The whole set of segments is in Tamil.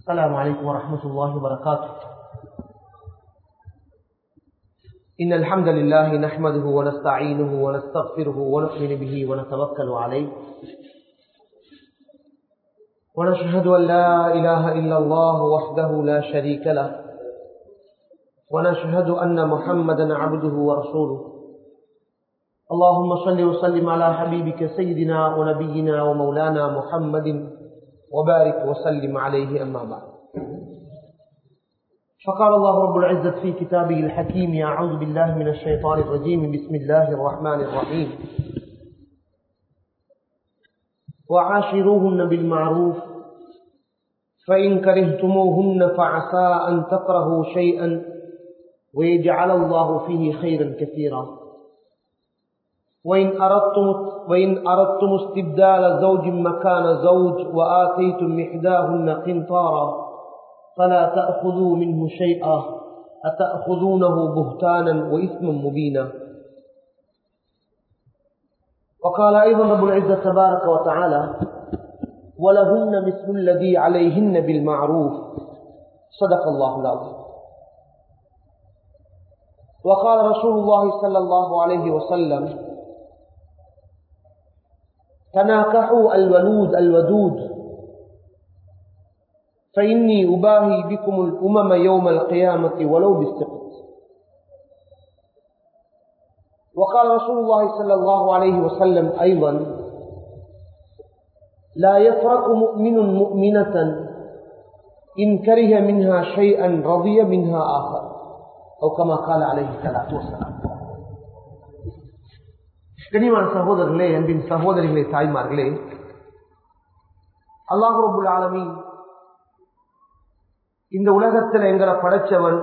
السلام عليكم ورحمة الله وبركاته إن الحمد لله نحمده ونستعينه ونستغفره ونؤمن به ونتوكل عليه ونشهد أن لا إله إلا الله وحده لا شريك له ونشهد أن محمدا عبده ورسوله اللهم صل وسلم على حبيبك سيدنا ونبينا ومولانا محمد وبارك وسلم عليه أما بعد فقال الله رب العزة في كتابه الحكيم أعوذ بالله من الشيطان الرجيم بسم الله الرحمن الرحيم وعاشروهن بالمعروف فإن كرهتموهن فعسى أن تكرهوا شيئا ويجعل الله فيه خيرا كثيرا وإن أردتم, وإن أردتم استبدال زوج مكان زوج وآتيتم إحداهن قنطارا فلا تأخذوا منه شيئا أتأخذونه بهتانا وإثما مبينا وقال أيضا رب العزة تبارك وتعالى ولهن مثل الذي عليهن بالمعروف صدق الله العظيم وقال رسول الله صلى الله عليه وسلم تناكحوا الولود الودود فإني أباهي بكم الأمم يوم القيامة ولو بالسقط وقال رسول الله صلى الله عليه وسلم أيضا لا يفرق مؤمن مؤمنة إن كره منها شيئا رضي منها آخر أو كما قال عليه الصلاة والسلام கனிவான சகோதரர்களே அன்பின் சகோதரிகளே தாய்மார்களே அல்லாஹ் ரபுல் ஆலமி இந்த உலகத்தில் எங்களை படைச்சவன்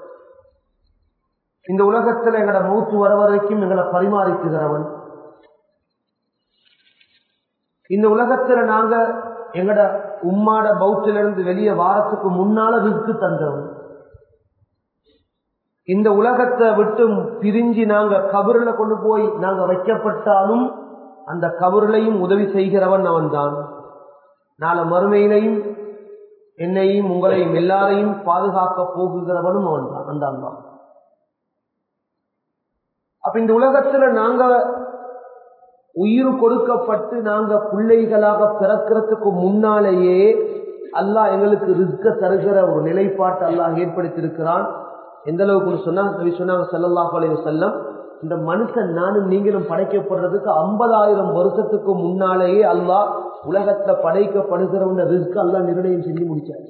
இந்த உலகத்தில் எங்கட மூத்து வர வரைக்கும் எங்களை பரிமாறிக்குகிறவன் இந்த உலகத்துல நாங்க எங்கட உம்மாட பௌத்திலிருந்து வெளியே வாரத்துக்கு முன்னால விற்கு தந்தவன் இந்த உலகத்தை விட்டு பிரிஞ்சு நாங்க கபருல கொண்டு போய் நாங்க வைக்கப்பட்டாலும் அந்த கபருளையும் உதவி செய்கிறவன் அவன் தான் நாளை மறுமையிலையும் என்னையும் உங்களையும் எல்லாரையும் பாதுகாக்க போகுகிறவனும் அவன் தான் அந்த அல்லா அப்ப இந்த உலகத்துல நாங்க உயிர் கொடுக்கப்பட்டு நாங்க பிள்ளைகளாக பிறக்கிறதுக்கு முன்னாலேயே அல்லாஹ் எங்களுக்கு ரிஸ்க தருகிற ஒரு நிலைப்பாட்டை அல்லாஹ் ஏற்படுத்தியிருக்கிறான் எந்த அளவுக்கு சொன்னா சொன்னாங்க செல்லல்லாஹ் அலைய செல்லம் இந்த மனுஷன் நானும் நீங்களும் படைக்கப்படுறதுக்கு ஐம்பதாயிரம் வருஷத்துக்கு முன்னாலேயே அல்லாஹ் உலகத்துல படைக்கப்படுகிறவன ரிஸ்க் எல்லாம் நிர்ணயம் செஞ்சு முடிச்சாரு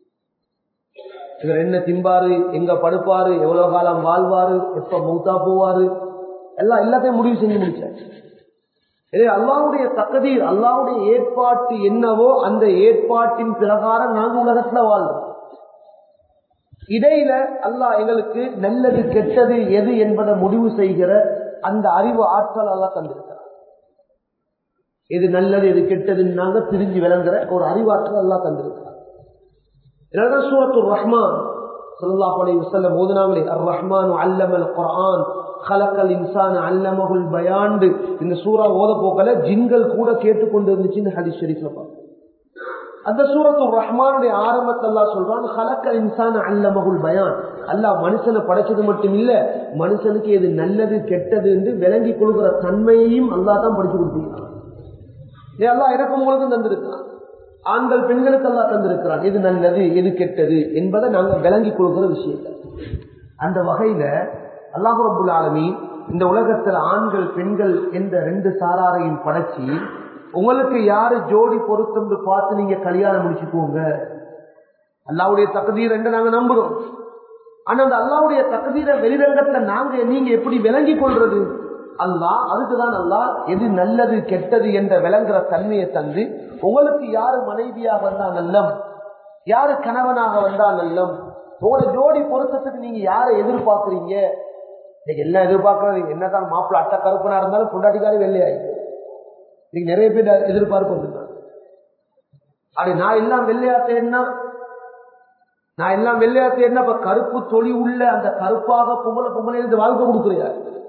இவர் என்ன திம்பாரு எங்க படுப்பாரு எவ்வளவு காலம் வாழ்வாரு எப்ப மௌத்தா போவாரு எல்லாம் எல்லாத்தையும் முடிவு செஞ்சு முடிச்சாரு இதே அல்லாவுடைய தக்கதீர் அல்லாவுடைய ஏற்பாட்டு என்னவோ அந்த ஏற்பாட்டின் பிரகாரம் நாங்க உலகத்துல வாழ்றோம் இடையில அல்லாஹ் எங்களுக்கு நல்லது கெட்டது எது என்பதை முடிவு செய்கிற அந்த அறிவு ஆற்றல் எல்லாம் தந்திருக்கிறார் எது நல்லது எது கெட்டதுன்னு நாங்க திரிஞ்சு விளங்குற ஒரு அறிவாற்றல் எல்லாம் தந்திருக்கிறார் சூரத்து ரஹ்மான் சல்லாஹ் அலி வசல்லம் ஓதுனாங்களே அர் ரஹ்மான் அல்லமல் குரான் கலக்கல் இன்சான் அல்லமகுல் பயாண்டு இந்த சூறா ஓத போக்கல ஜின்கள் கூட கேட்டுக்கொண்டு இருந்துச்சுன்னு ஹதீஸ் ஷெரீஃப்ல பார்ப்போம் அந்த சூரத்து ரஹ்மானுடைய ஆரம்பத்தை அல்லா சொல்றான் ஹலக்கல் இன்சான் அல்லமகுல் பயான் அல்லாஹ் மனுஷனை படைச்சது மட்டும் இல்ல மனுஷனுக்கு எது நல்லது கெட்டது என்று விளங்கி கொள்கிற தன்மையையும் அல்லா தான் படிச்சு கொடுத்திருக்கான் அல்லா எனக்கு உங்களுக்கும் தந்திருக்கான் ஆண்கள் பெண்களுக்கு அல்லா தந்திருக்கிறான் எது நல்லது எது கெட்டது என்பதை நாங்க விளங்கி கொள்கிற விஷயத்த அந்த வகையில அல்லாஹு ரபுல் ஆலமி இந்த உலகத்தில் ஆண்கள் பெண்கள் என்ற ரெண்டு சாராரையும் படைச்சி உங்களுக்கு யாரு ஜோடி பொருத்தம் பார்த்து நீங்க கல்யாணம் முடிச்சுக்கோங்க அல்லாவுடைய தகுதீர் என்று நாங்க நம்புறோம் ஆனா அந்த அல்லாவுடைய தகுதீரை வெளிரங்கத்துல நாங்க நீங்க எப்படி விளங்கி கொள்றது அல்லாஹ் அதுக்குதான் அல்லாஹ் எது நல்லது கெட்டது என்ற விளங்குற தன்மையை தந்து உங்களுக்கு யாரு மனைவியாக வந்தா நல்லம் யாரு கணவனாக வந்தா நல்லம் உங்களோட ஜோடி பொருத்தத்துக்கு நீங்க யாரை எதிர்பார்க்கறீங்க நீங்க எல்லாம் எதிர்பார்க்கறது என்னதான் மாப்பிள்ள அட்ட கருப்பனா இருந்தாலும் பொண்டாட்டிக்காரி வெள்ளையாயிருக்கு நீங்க நிறைய பேர் எதிர்பார்ப்பு அப்படி நான் எல்லாம் வெள்ளையாத்தேன்னா நான் எல்லாம் வெள்ளையாத்தேன்னா இப்ப கருப்பு தொழி உள்ள அந்த கருப்பாக பொம்பளை பொம்பளை இருந்து வாழ்க்கை கொடுக்குறியா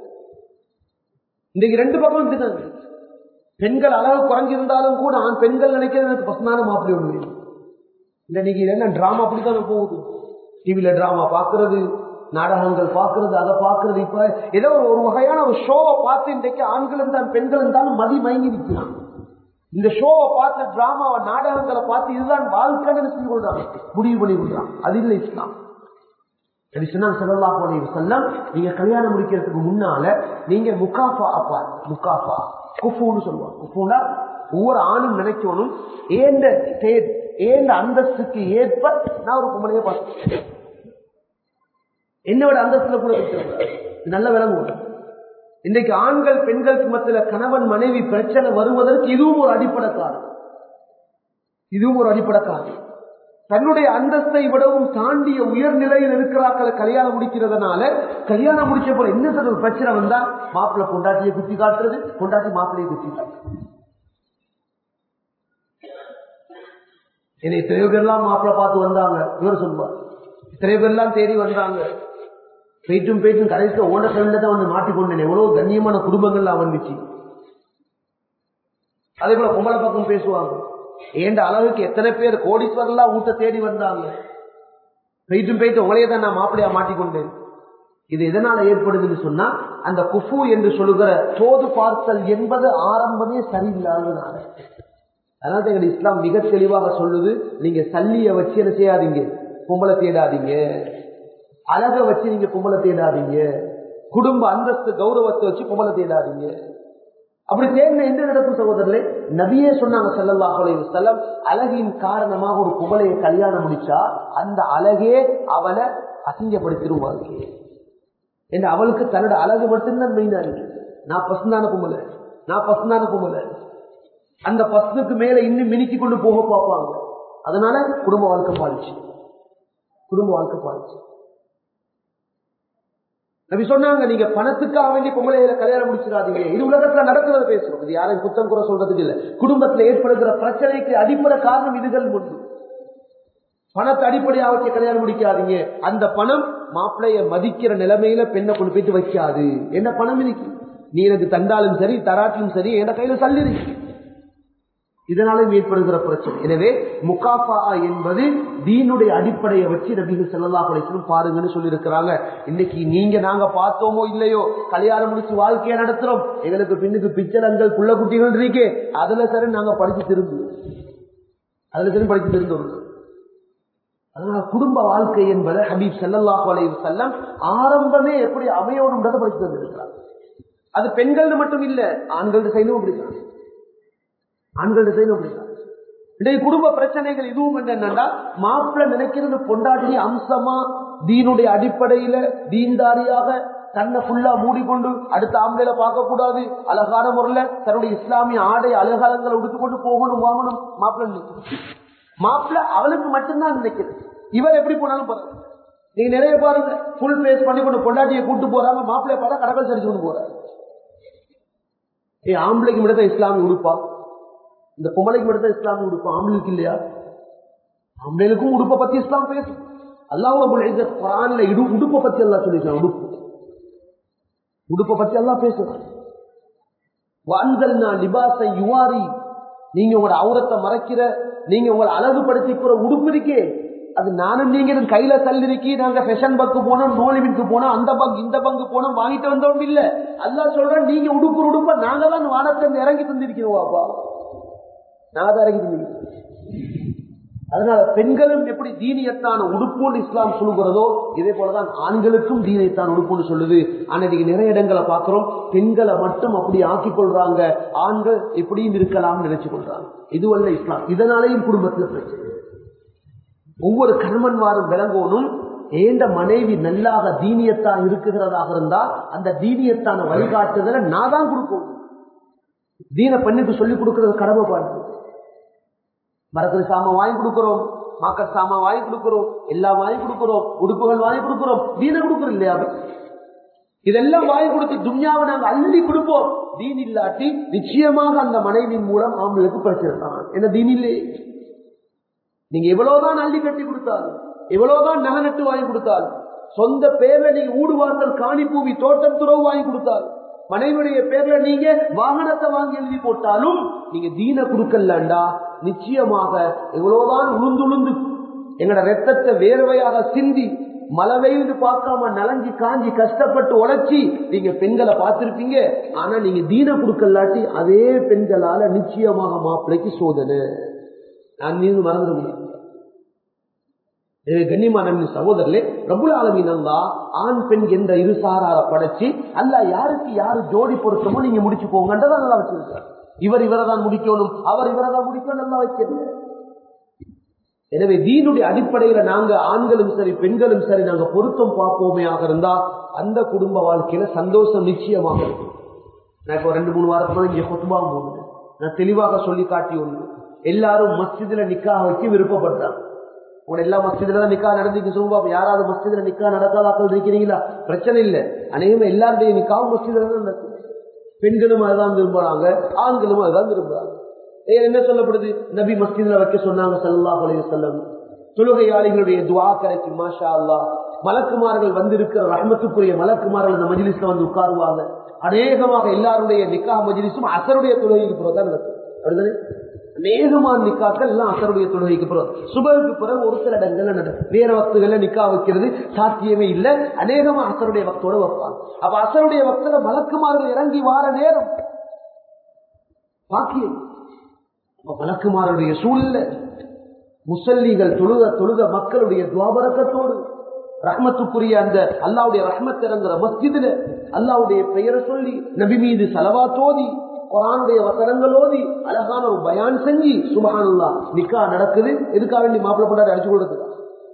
இன்னைக்கு ரெண்டு பக்கம் இருக்காங்க பெண்கள் அளவு குறைஞ்சிருந்தாலும் கூட ஆண் பெண்கள் நினைக்கிறது எனக்கு பசுமான மாப்பிள்ளை ஒண்ணு இந்த இன்னைக்கு என்ன டிராமா அப்படித்தானே போகுது டிவில டிராமா பாக்குறது நாடகங்கள் பாக்குறது அதை பாக்குறது இப்ப ஏதோ ஒரு வகையான ஒரு ஷோவை பார்த்து இன்றைக்கு ஆண்களும் தான் பெண்களும் தான் மதி மயங்கி நிற்கிறான் இந்த ஷோவை பார்த்து டிராமாவை நாடகங்களை பார்த்து இதுதான் வாழ்க்கைன்னு சொல்லி கொள்றாங்க முடிவு பண்ணி கொள்றாங்க அது இல்லை இஸ்லாம் நபி சொன்னாங்க ஸல்லல்லாஹு அலைஹி வஸல்லம் நீங்க கல்யாணம் முடிக்கிறதுக்கு முன்னால நீங்க முகாஃபா அப்பா முகாஃபா குஃபுன்னு சொல்லுவாங்க குஃபுனா ஒவ்வொரு ஆணும் நினைக்கணும் ஏந்த ஸ்டேட் ஏந்த அந்தஸ்துக்கு ஏற்ப நான் ஒரு பொம்பளைய பார்த்தேன் என்னோட அந்தஸ்துல கூட வச்சிருக்கூடாது இது நல்ல விளங்கும் இன்றைக்கு ஆண்கள் பெண்களுக்கு மத்தியில கணவன் மனைவி பிரச்சனை வருவதற்கு இதுவும் ஒரு அடிப்படை காரணம் இதுவும் ஒரு அடிப்படை காரணம் தன்னுடைய அந்தஸ்தை விடவும் தாண்டிய உயர்நிலையில் இருக்கிறாக்களை கல்யாணம் முடிக்கிறதுனால கல்யாணம் முடிச்ச போல என்ன சார் ஒரு பிரச்சனை வந்தா மாப்பிள்ளை பொண்டாட்டியை குத்தி காட்டுறது பொண்டாட்டி மாப்பிள்ளையை குத்தி காட்டுறது என்னை எத்தனையோ பேர்லாம் மாப்பிள்ளை பார்த்து வந்தாங்க இவர் சொல்லுவார் எத்தனையோ பேர்லாம் தேடி வந்தாங்க போயிட்டும் போயிட்டும் கடைசியில் ஓட ஃப்ரெண்ட்ல தான் வந்து மாட்டிக்கொண்டேன் எவ்வளவு கண்ணியமான குடும்பங்கள்லாம் வந்துச்சு அதே போல பொம்பளை பக்கம் பேசுவாங்க ஏண்ட அளவுக்கு எத்தனை பேர் கோடீஸ்வரர்லாம் ஊட்ட தேடி வந்தாங்க போயிட்டும் போயிட்டு உங்களையே தான் நான் மாப்பிள்ளையா மாட்டிக்கொண்டேன் இது எதனால ஏற்படுதுன்னு சொன்னா அந்த குஃபு என்று சொல்லுகிற தோது பார்த்தல் என்பது ஆரம்பமே சரியில்லாததுனால அதனால தான் எங்க இஸ்லாம் மிக தெளிவாக சொல்லுது நீங்க சல்லிய வச்சு என்ன செய்யாதீங்க பொம்பளை தேடாதீங்க அழக வச்சு நீங்க பொம்பளை தேடாதீங்க குடும்ப அந்தஸ்து கௌரவத்தை வச்சு பொம்பளை தேடாதீங்க அப்படி தேடின எந்த நடக்கும் சகோதரர்களே நபியே சொன்னாங்க ஸல்லல்லாஹு அலைஹி வஸல்லம் அழகின் காரணமாக ஒரு புகழைய கல்யாணம் முடிச்சா அந்த அழகே அவளை அசிங்கப்படுத்திடும் வாழ்க்கையை என்று அவளுக்கு தன்னோட அழகு மட்டும்தான் மெயினா இருக்கு நான் பசுந்தான பொம்பளை நான் பசுந்தான பொம்பளை அந்த பசுக்கு மேல இன்னும் மினுக்கி கொண்டு போக பார்ப்பாங்க அதனால குடும்ப வாழ்க்கை பாதிச்சு குடும்ப வாழ்க்கை பாதிச்சு நபி சொன்னாங்க நீங்க பணத்துக்காக வேண்டி பொம்பளையில கல்யாணம் முடிச்சிடாதீங்க இது உலகத்துல நடக்கிறத பேசுறோம் இது யாரையும் குத்தம் குறை சொல்றதுக்கு இல்ல குடும்பத்துல ஏற்படுகிற பிரச்சனைக்கு அடிப்படை காரணம் இதுகள் முன்பு பணத்தை அடிப்படையாக வச்சு கல்யாணம் முடிக்காதீங்க அந்த பணம் மாப்பிளைய மதிக்கிற நிலைமையில பெண்ணை கொண்டு போயிட்டு வைக்காது என்ன பணம் இருக்கு நீ எனக்கு தந்தாலும் சரி தராட்டிலும் சரி என் கையில சல்லி இருக்கு இதனாலும் ஏற்படுகிற பிரச்சனை எனவே முகாஃபா என்பது தீனுடைய அடிப்படையை வச்சு நபிகள் செல்லல்லாஹ் அலைஹிஸ்ஸலாம் பாருங்கன்னு சொல்லி இருக்கிறாங்க இன்னைக்கு நீங்க நாங்க பார்த்தோமோ இல்லையோ கல்யாணம் முடிச்சு வாழ்க்கையை நடத்துறோம் எங்களுக்கு பின்னுக்கு பிச்சலங்கள் புள்ள குட்டிகள் இருக்கே அதுல சரி நாங்க படிச்சு திரும்பு அதுல சரி படிச்சு திருந்தோம் அதனால குடும்ப வாழ்க்கை என்பதை ஹபீப் செல்லல்லாஹு அலைஹி வஸல்லம் ஆரம்பமே எப்படி அமையோடுன்றதை படிச்சு தந்திருக்கிறார் அது பெண்கள் மட்டும் இல்ல ஆண்கள் சைடும் அப்படிதான் ஆண்கள் செய்யணும் அப்படின்னா இன்றைய குடும்ப பிரச்சனைகள் இதுவும் என்னன்னா மாப்பிள்ள நினைக்கிறது பொண்டாட்டி அம்சமா தீனுடைய அடிப்படையில தீன்தாரியாக தன்னை ஃபுல்லா மூடிக்கொண்டு அடுத்த ஆம்பளையில பார்க்க கூடாது அழகான முறையில தன்னுடைய இஸ்லாமிய ஆடை அழகாலங்களை உடுத்துக்கொண்டு போகணும் வாங்கணும் மாப்பிள்ள நினைக்கிறது மாப்பிள்ள அவளுக்கு மட்டும்தான் நினைக்கிறது இவர் எப்படி போனாலும் பரவாயில்ல நீங்க நிறைய பாருங்க ஃபுல் ஃபேஸ் பண்ணி கொண்டு பொண்டாட்டியை கூட்டு போறாங்க மாப்பிள்ளைய பார்த்தா கடற்கல் சரிச்சு கொண்டு போறாரு ஏ ஆம்பளைக்கு மட்டும் தான் இஸ்லாமிய உடுப்பா இந்த பொம்பளைக்கு மட்டும் தான் இஸ்லாம் உடுப்பு ஆம்பளைக்கு இல்லையா ஆம்பளைக்கும் உடுப்பை பத்தி இஸ்லாம் பேசும் அல்லாஹ் குரான்ல இடு உடுப்பை பத்தி எல்லாம் சொல்லிருக்கான் உடுப்பு உடுப்பை பத்தி எல்லாம் பேசுறான் வான்கல்னா லிபாசை யுவாரி நீங்க உங்களோட அவுரத்தை மறைக்கிற நீங்க உங்களை அழகுபடுத்திக்கிற உடுப்பு இருக்கே அது நானும் நீங்க கையில தள்ளிருக்கி நாங்க ஃபேஷன் பங்கு போனோம் நோலிவிற்கு போனோம் அந்த பங்கு இந்த பங்கு போனோம் வாங்கிட்டு வந்தோம் இல்ல அல்லா சொல்றேன் நீங்க உடுப்பு உடுப்ப நாங்க தான் வானத்திலிருந்து இறங்கி தந்திருக்கிறோம் வாப்பா நான் தான் இறங்கி அதனால பெண்களும் எப்படி தீனியத்தான உடுப்புன்னு இஸ்லாம் சொல்லுகிறதோ இதே போலதான் ஆண்களுக்கும் தீனியத்தான் உடுப்புன்னு சொல்லுது ஆனா இன்னைக்கு நிறைய இடங்களை பாக்குறோம் பெண்களை மட்டும் அப்படி ஆக்கிக் கொள்றாங்க ஆண்கள் எப்படியும் இருக்கலாம்னு நினைச்சு கொள்றாங்க இதுவல்ல இஸ்லாம் இதனாலேயும் குடும்பத்துல பிரச்சனை ஒவ்வொரு கணவன்மாரும் விளங்கோனும் ஏண்ட மனைவி நல்லாக தீனியத்தான் இருக்குகிறதாக இருந்தா அந்த தீனியத்தான வழிகாட்டுதலை நான் தான் கொடுக்கணும் தீன பெண்ணுக்கு சொல்லிக் கொடுக்கறது கடமை பார்த்து மரக்கறி சாமான் வாங்கி கொடுக்கிறோம் மாக்கட் சாமான் வாங்கி கொடுக்கிறோம் எல்லாம் வாங்கி கொடுக்கிறோம் உடுப்புகள் வாங்கி கொடுக்கிறோம் தீன கொடுக்கிறோம் இல்லையா இதெல்லாம் வாங்கி கொடுத்து துன்யாவை நாங்க அள்ளி கொடுப்போம் தீன் இல்லாட்டி நிச்சயமாக அந்த மனைவியின் மூலம் அவங்களுக்கு பிரச்சனை தான் என்ன தீன் இல்லையே நீங்க எவ்வளவுதான் அள்ளி கட்டி கொடுத்தாலும் எவ்வளவுதான் நகை நட்டு வாங்கி கொடுத்தாலும் சொந்த பேர்ல நீங்க ஊடு வாசல் காணி பூமி தோட்டம் துறவு வாங்கி கொடுத்தாலும் மனைவியுடைய பேர்ல நீங்க வாகனத்தை வாங்கி எழுதி போட்டாலும் நீங்க தீன கொடுக்கலண்டா நிச்சயமாக எவ்வளவுதான் உளுந்து உளுந்து எங்கட ரத்தத்தை வேர்வையாக சிந்தி மழை வெயில்னு பார்க்காம நலஞ்சி காஞ்சி கஷ்டப்பட்டு உழைச்சி நீங்க பெண்களை பார்த்திருப்பீங்க ஆனா நீங்க தீன கொடுக்கலாட்டி அதே பெண்களால நிச்சயமாக மாப்பிள்ளைக்கு சோதனை நான் நீங்க மறந்துட முடியும் கண்ணியமான சகோதரர்களே பிரபுல ஆலமின் அல்லா ஆண் பெண் என்ற இரு சாரார படைச்சு அல்ல யாருக்கு யாரு ஜோடி பொருத்தமோ நீங்க முடிச்சு போங்கன்றதான் நல்லா வச்சிருக்காரு இவர் இவரை தான் முடிக்கணும் அவர் இவரை தான் முடிக்கணும் நல்லா வைக்கிறது எனவே தீனுடைய அடிப்படையில நாங்க ஆண்களும் சரி பெண்களும் சரி நாங்க பொருத்தம் பார்ப்போமே ஆக இருந்தா அந்த குடும்ப வாழ்க்கையில சந்தோஷம் நிச்சயமாக இருக்கும் நான் இப்போ ரெண்டு மூணு வாரத்துக்கு இங்க கொத்துபாக போகுது நான் தெளிவாக சொல்லி காட்டி ஒன்று எல்லாரும் மஸ்ஜிதுல நிக்காக வைக்க விருப்பப்பட்டாங்க உங்க எல்லா மஸ்ஜிதுல தான் நிக்கா நடந்துக்கு சொல்லுவா யாராவது மஸ்ஜிதுல நிக்கா நடக்காதாக்கள் இருக்கிறீங்களா பிரச்சனை இல்லை அநேகமா எல்லாருடைய நிக்காவும் மஸ்ஜிதுல தான் நடக்கும் பெண்களும் அதுதான் விரும்புறாங்க ஆண்களும் அதுதான் விரும்புறாங்க என்ன சொல்லப்படுது நபி மஸ்ஜித்ல வைக்க சொன்னாங்க சல்லாஹ் அலைய செல்லம் தொழுகையாளிகளுடைய துவா கிடைக்கும் மாஷா அல்லா மலக்குமார்கள் வந்திருக்கிற ரஹமத்துக்குரிய மலக்குமார்கள் அந்த மஜிலிஸ்ல வந்து உட்காருவாங்க அநேகமாக எல்லாருடைய நிக்கா மஜிலிஸும் அசருடைய தொழுகைக்கு பிறகு தான் நடக்கும் அப்படிதானே அநேகமான நிக்காக்கள் எல்லாம் அசருடைய தொழுகைக்கு பிறகு சுபருக்கு பிறகு ஒரு சில இடங்கள்ல நடக்கும் வேற வக்துகள்ல நிக்கா வைக்கிறது சாத்தியமே இல்லை அநேகமா அசருடைய வக்தோட வைப்பாங்க அப்ப அசருடைய வக்தில மலக்குமார்கள் இறங்கி வார நேரம் பாக்கியம் மலக்குமாருடைய சூழ்நிலை முசல்லிகள் தொழுக தொழுக மக்களுடைய துவாபரக்கத்தோடு ரஹ்மத்துக்குரிய அந்த அல்லாவுடைய ரஹ்மத் இறங்குற மஸ்ஜிதுல அல்லாவுடைய பெயரை சொல்லி நபி மீது செலவா தோதி குரானுடைய வசனங்கள் ஓதி அழகான ஒரு பயான் செஞ்சு சுபஹானுல்லா நிக்கா நடக்குது எதுக்காக வேண்டி மாப்பிள்ள கொண்டாடி அடிச்சு கொடுத்துக்கா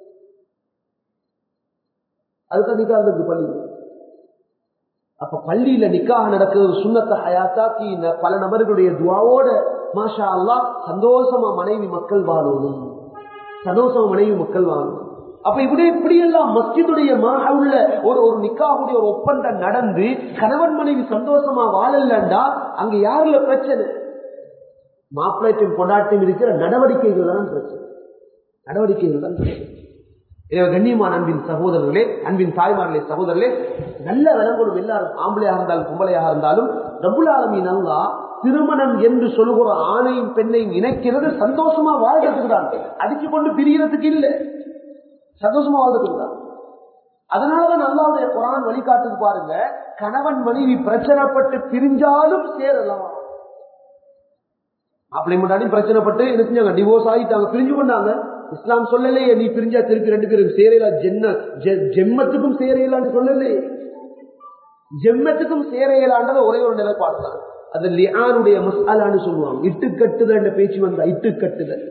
அதுக்கு நிக்கா இருந்தது பள்ளி அப்ப பள்ளியில நிக்காக நடக்குது சுண்ணத்தை ஹயாத்தாக்கி பல நபர்களுடைய துவாவோட மாஷா அல்லா சந்தோஷமா மனைவி மக்கள் வாழணும் சந்தோஷமா மனைவி மக்கள் வாழணும் அப்ப இப்படி இப்படி எல்லாம் மஸ்ஜிதுடைய மாக உள்ள ஒரு ஒரு நிக்காவுடைய ஒரு ஒப்பந்தம் நடந்து கணவன் மனைவி சந்தோஷமா வாழலண்டா அங்க யாருல பிரச்சனை மாப்பிள்ளைக்கும் கொண்டாட்டம் இருக்கிற நடவடிக்கைகள் தான் பிரச்சனை நடவடிக்கைகள் தான் பிரச்சனை கண்ணியமான அன்பின் சகோதரர்களே அன்பின் தாய்மார்களே சகோதரர்களே நல்ல விலங்கோடும் எல்லாரும் ஆம்பளையாக இருந்தாலும் பொம்பளையாக இருந்தாலும் ரபுல் ஆலமின் அல்லா திருமணம் என்று சொல்லுகிற ஆணையும் பெண்ணையும் இணைக்கிறது சந்தோஷமா வாழ்றதுக்கு தான் அடிச்சு கொண்டு பிரியறதுக்கு இல்லை சந்தோஷமா வாழ்றதுக்கு தான் அதனாலதான் அல்லாவுடைய குரான் வழிகாட்டுக்கு பாருங்க கணவன் மனைவி பிரச்சனைப்பட்டு பிரிஞ்சாலும் சேரலாம் அப்படி முன்னாடி பிரச்சனைப்பட்டு என்ன செஞ்சாங்க டிவோர்ஸ் ஆகிட்டாங்க பிரிஞ்சு கொண்டாங்க இஸ்லாம் சொல்லலையே நீ பிரிஞ்சா திருப்பி ரெண்டு பேரும் சேரையிலா ஜென்ன ஜெம்மத்துக்கும் சேரையிலான்னு சொல்லலையே ஜெம்மத்துக்கும் சேரையிலான்றத ஒரே ஒரு நிலைப்பாடு தான் அது லியானுடைய மசாலான்னு சொல்லுவாங்க இட்டு கட்டுதல் என்ற பேச்சு வந்தா இட்டு கட்டுதல்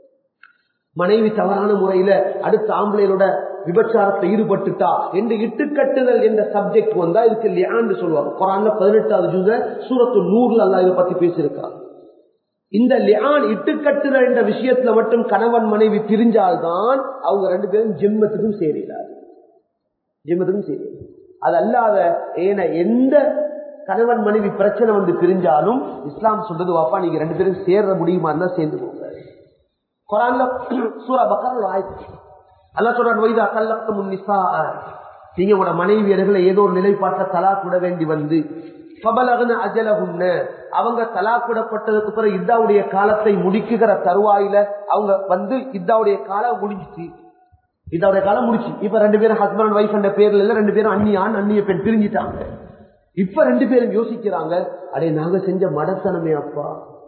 மனைவி தவறான முறையில அடுத்த ஆம்பளையோட விபச்சாரத்தை ஈடுபட்டுட்டா என்று இட்டுக்கட்டுதல் என்ற சப்ஜெக்ட் வந்தா இதுக்கு லியான்னு சொல்லுவாங்க குரான்ல பதினெட்டாவது ஜூத சூரத்து நூறுல அல்லா இதை பத்தி பேசியிருக்காங்க இந்த லியான் இட்டுக்கட்டுதல் என்ற விஷயத்துல மட்டும் கணவன் மனைவி பிரிஞ்சால்தான் அவங்க ரெண்டு பேரும் ஜெம்மத்துக்கும் சேரிடாது ஜெம்மத்துக்கும் சேரி அது அல்லாத ஏன எந்த கணவன் மனைவி பிரச்சனை வந்து பிரிஞ்சாலும் இஸ்லாம் சொல்றது வாப்பா நீங்க ரெண்டு பேரும் சேர்ற முடியுமா இருந்தா சேர்ந்து போங்க குரான்ல சூரா பக்கர் ஆயிடுச்சு அல்லா சொல்றான் வைதா கல்லப்த முன்னிசா நீங்க உங்களோட மனைவியர்களை ஏதோ ஒரு நிலைப்பாட்ட தலா கூட வேண்டி வந்து பபலகன அஜலகுன்ன அவங்க தலாக்குடப்பட்டதுக்கு பிறகு இத்தாவுடைய காலத்தை முடிக்குகிற தருவாயில அவங்க வந்து இத்தாவுடைய காலம் முடிஞ்சிச்சு இதாவுடைய காலம் முடிச்சு இப்ப ரெண்டு பேரும் ஹஸ்பண்ட் ஒய்ஃப் என்ற பேர்ல இல்ல ரெண்டு பேரும் அன்னி ஆண் அந்நிய பெண் பிரிஞ்சிட்டாங்க இப்ப ரெண்டு பேரும் யோசிக்கிறாங்க அடே நாங்க செஞ்ச மடத்தனமே அப்பா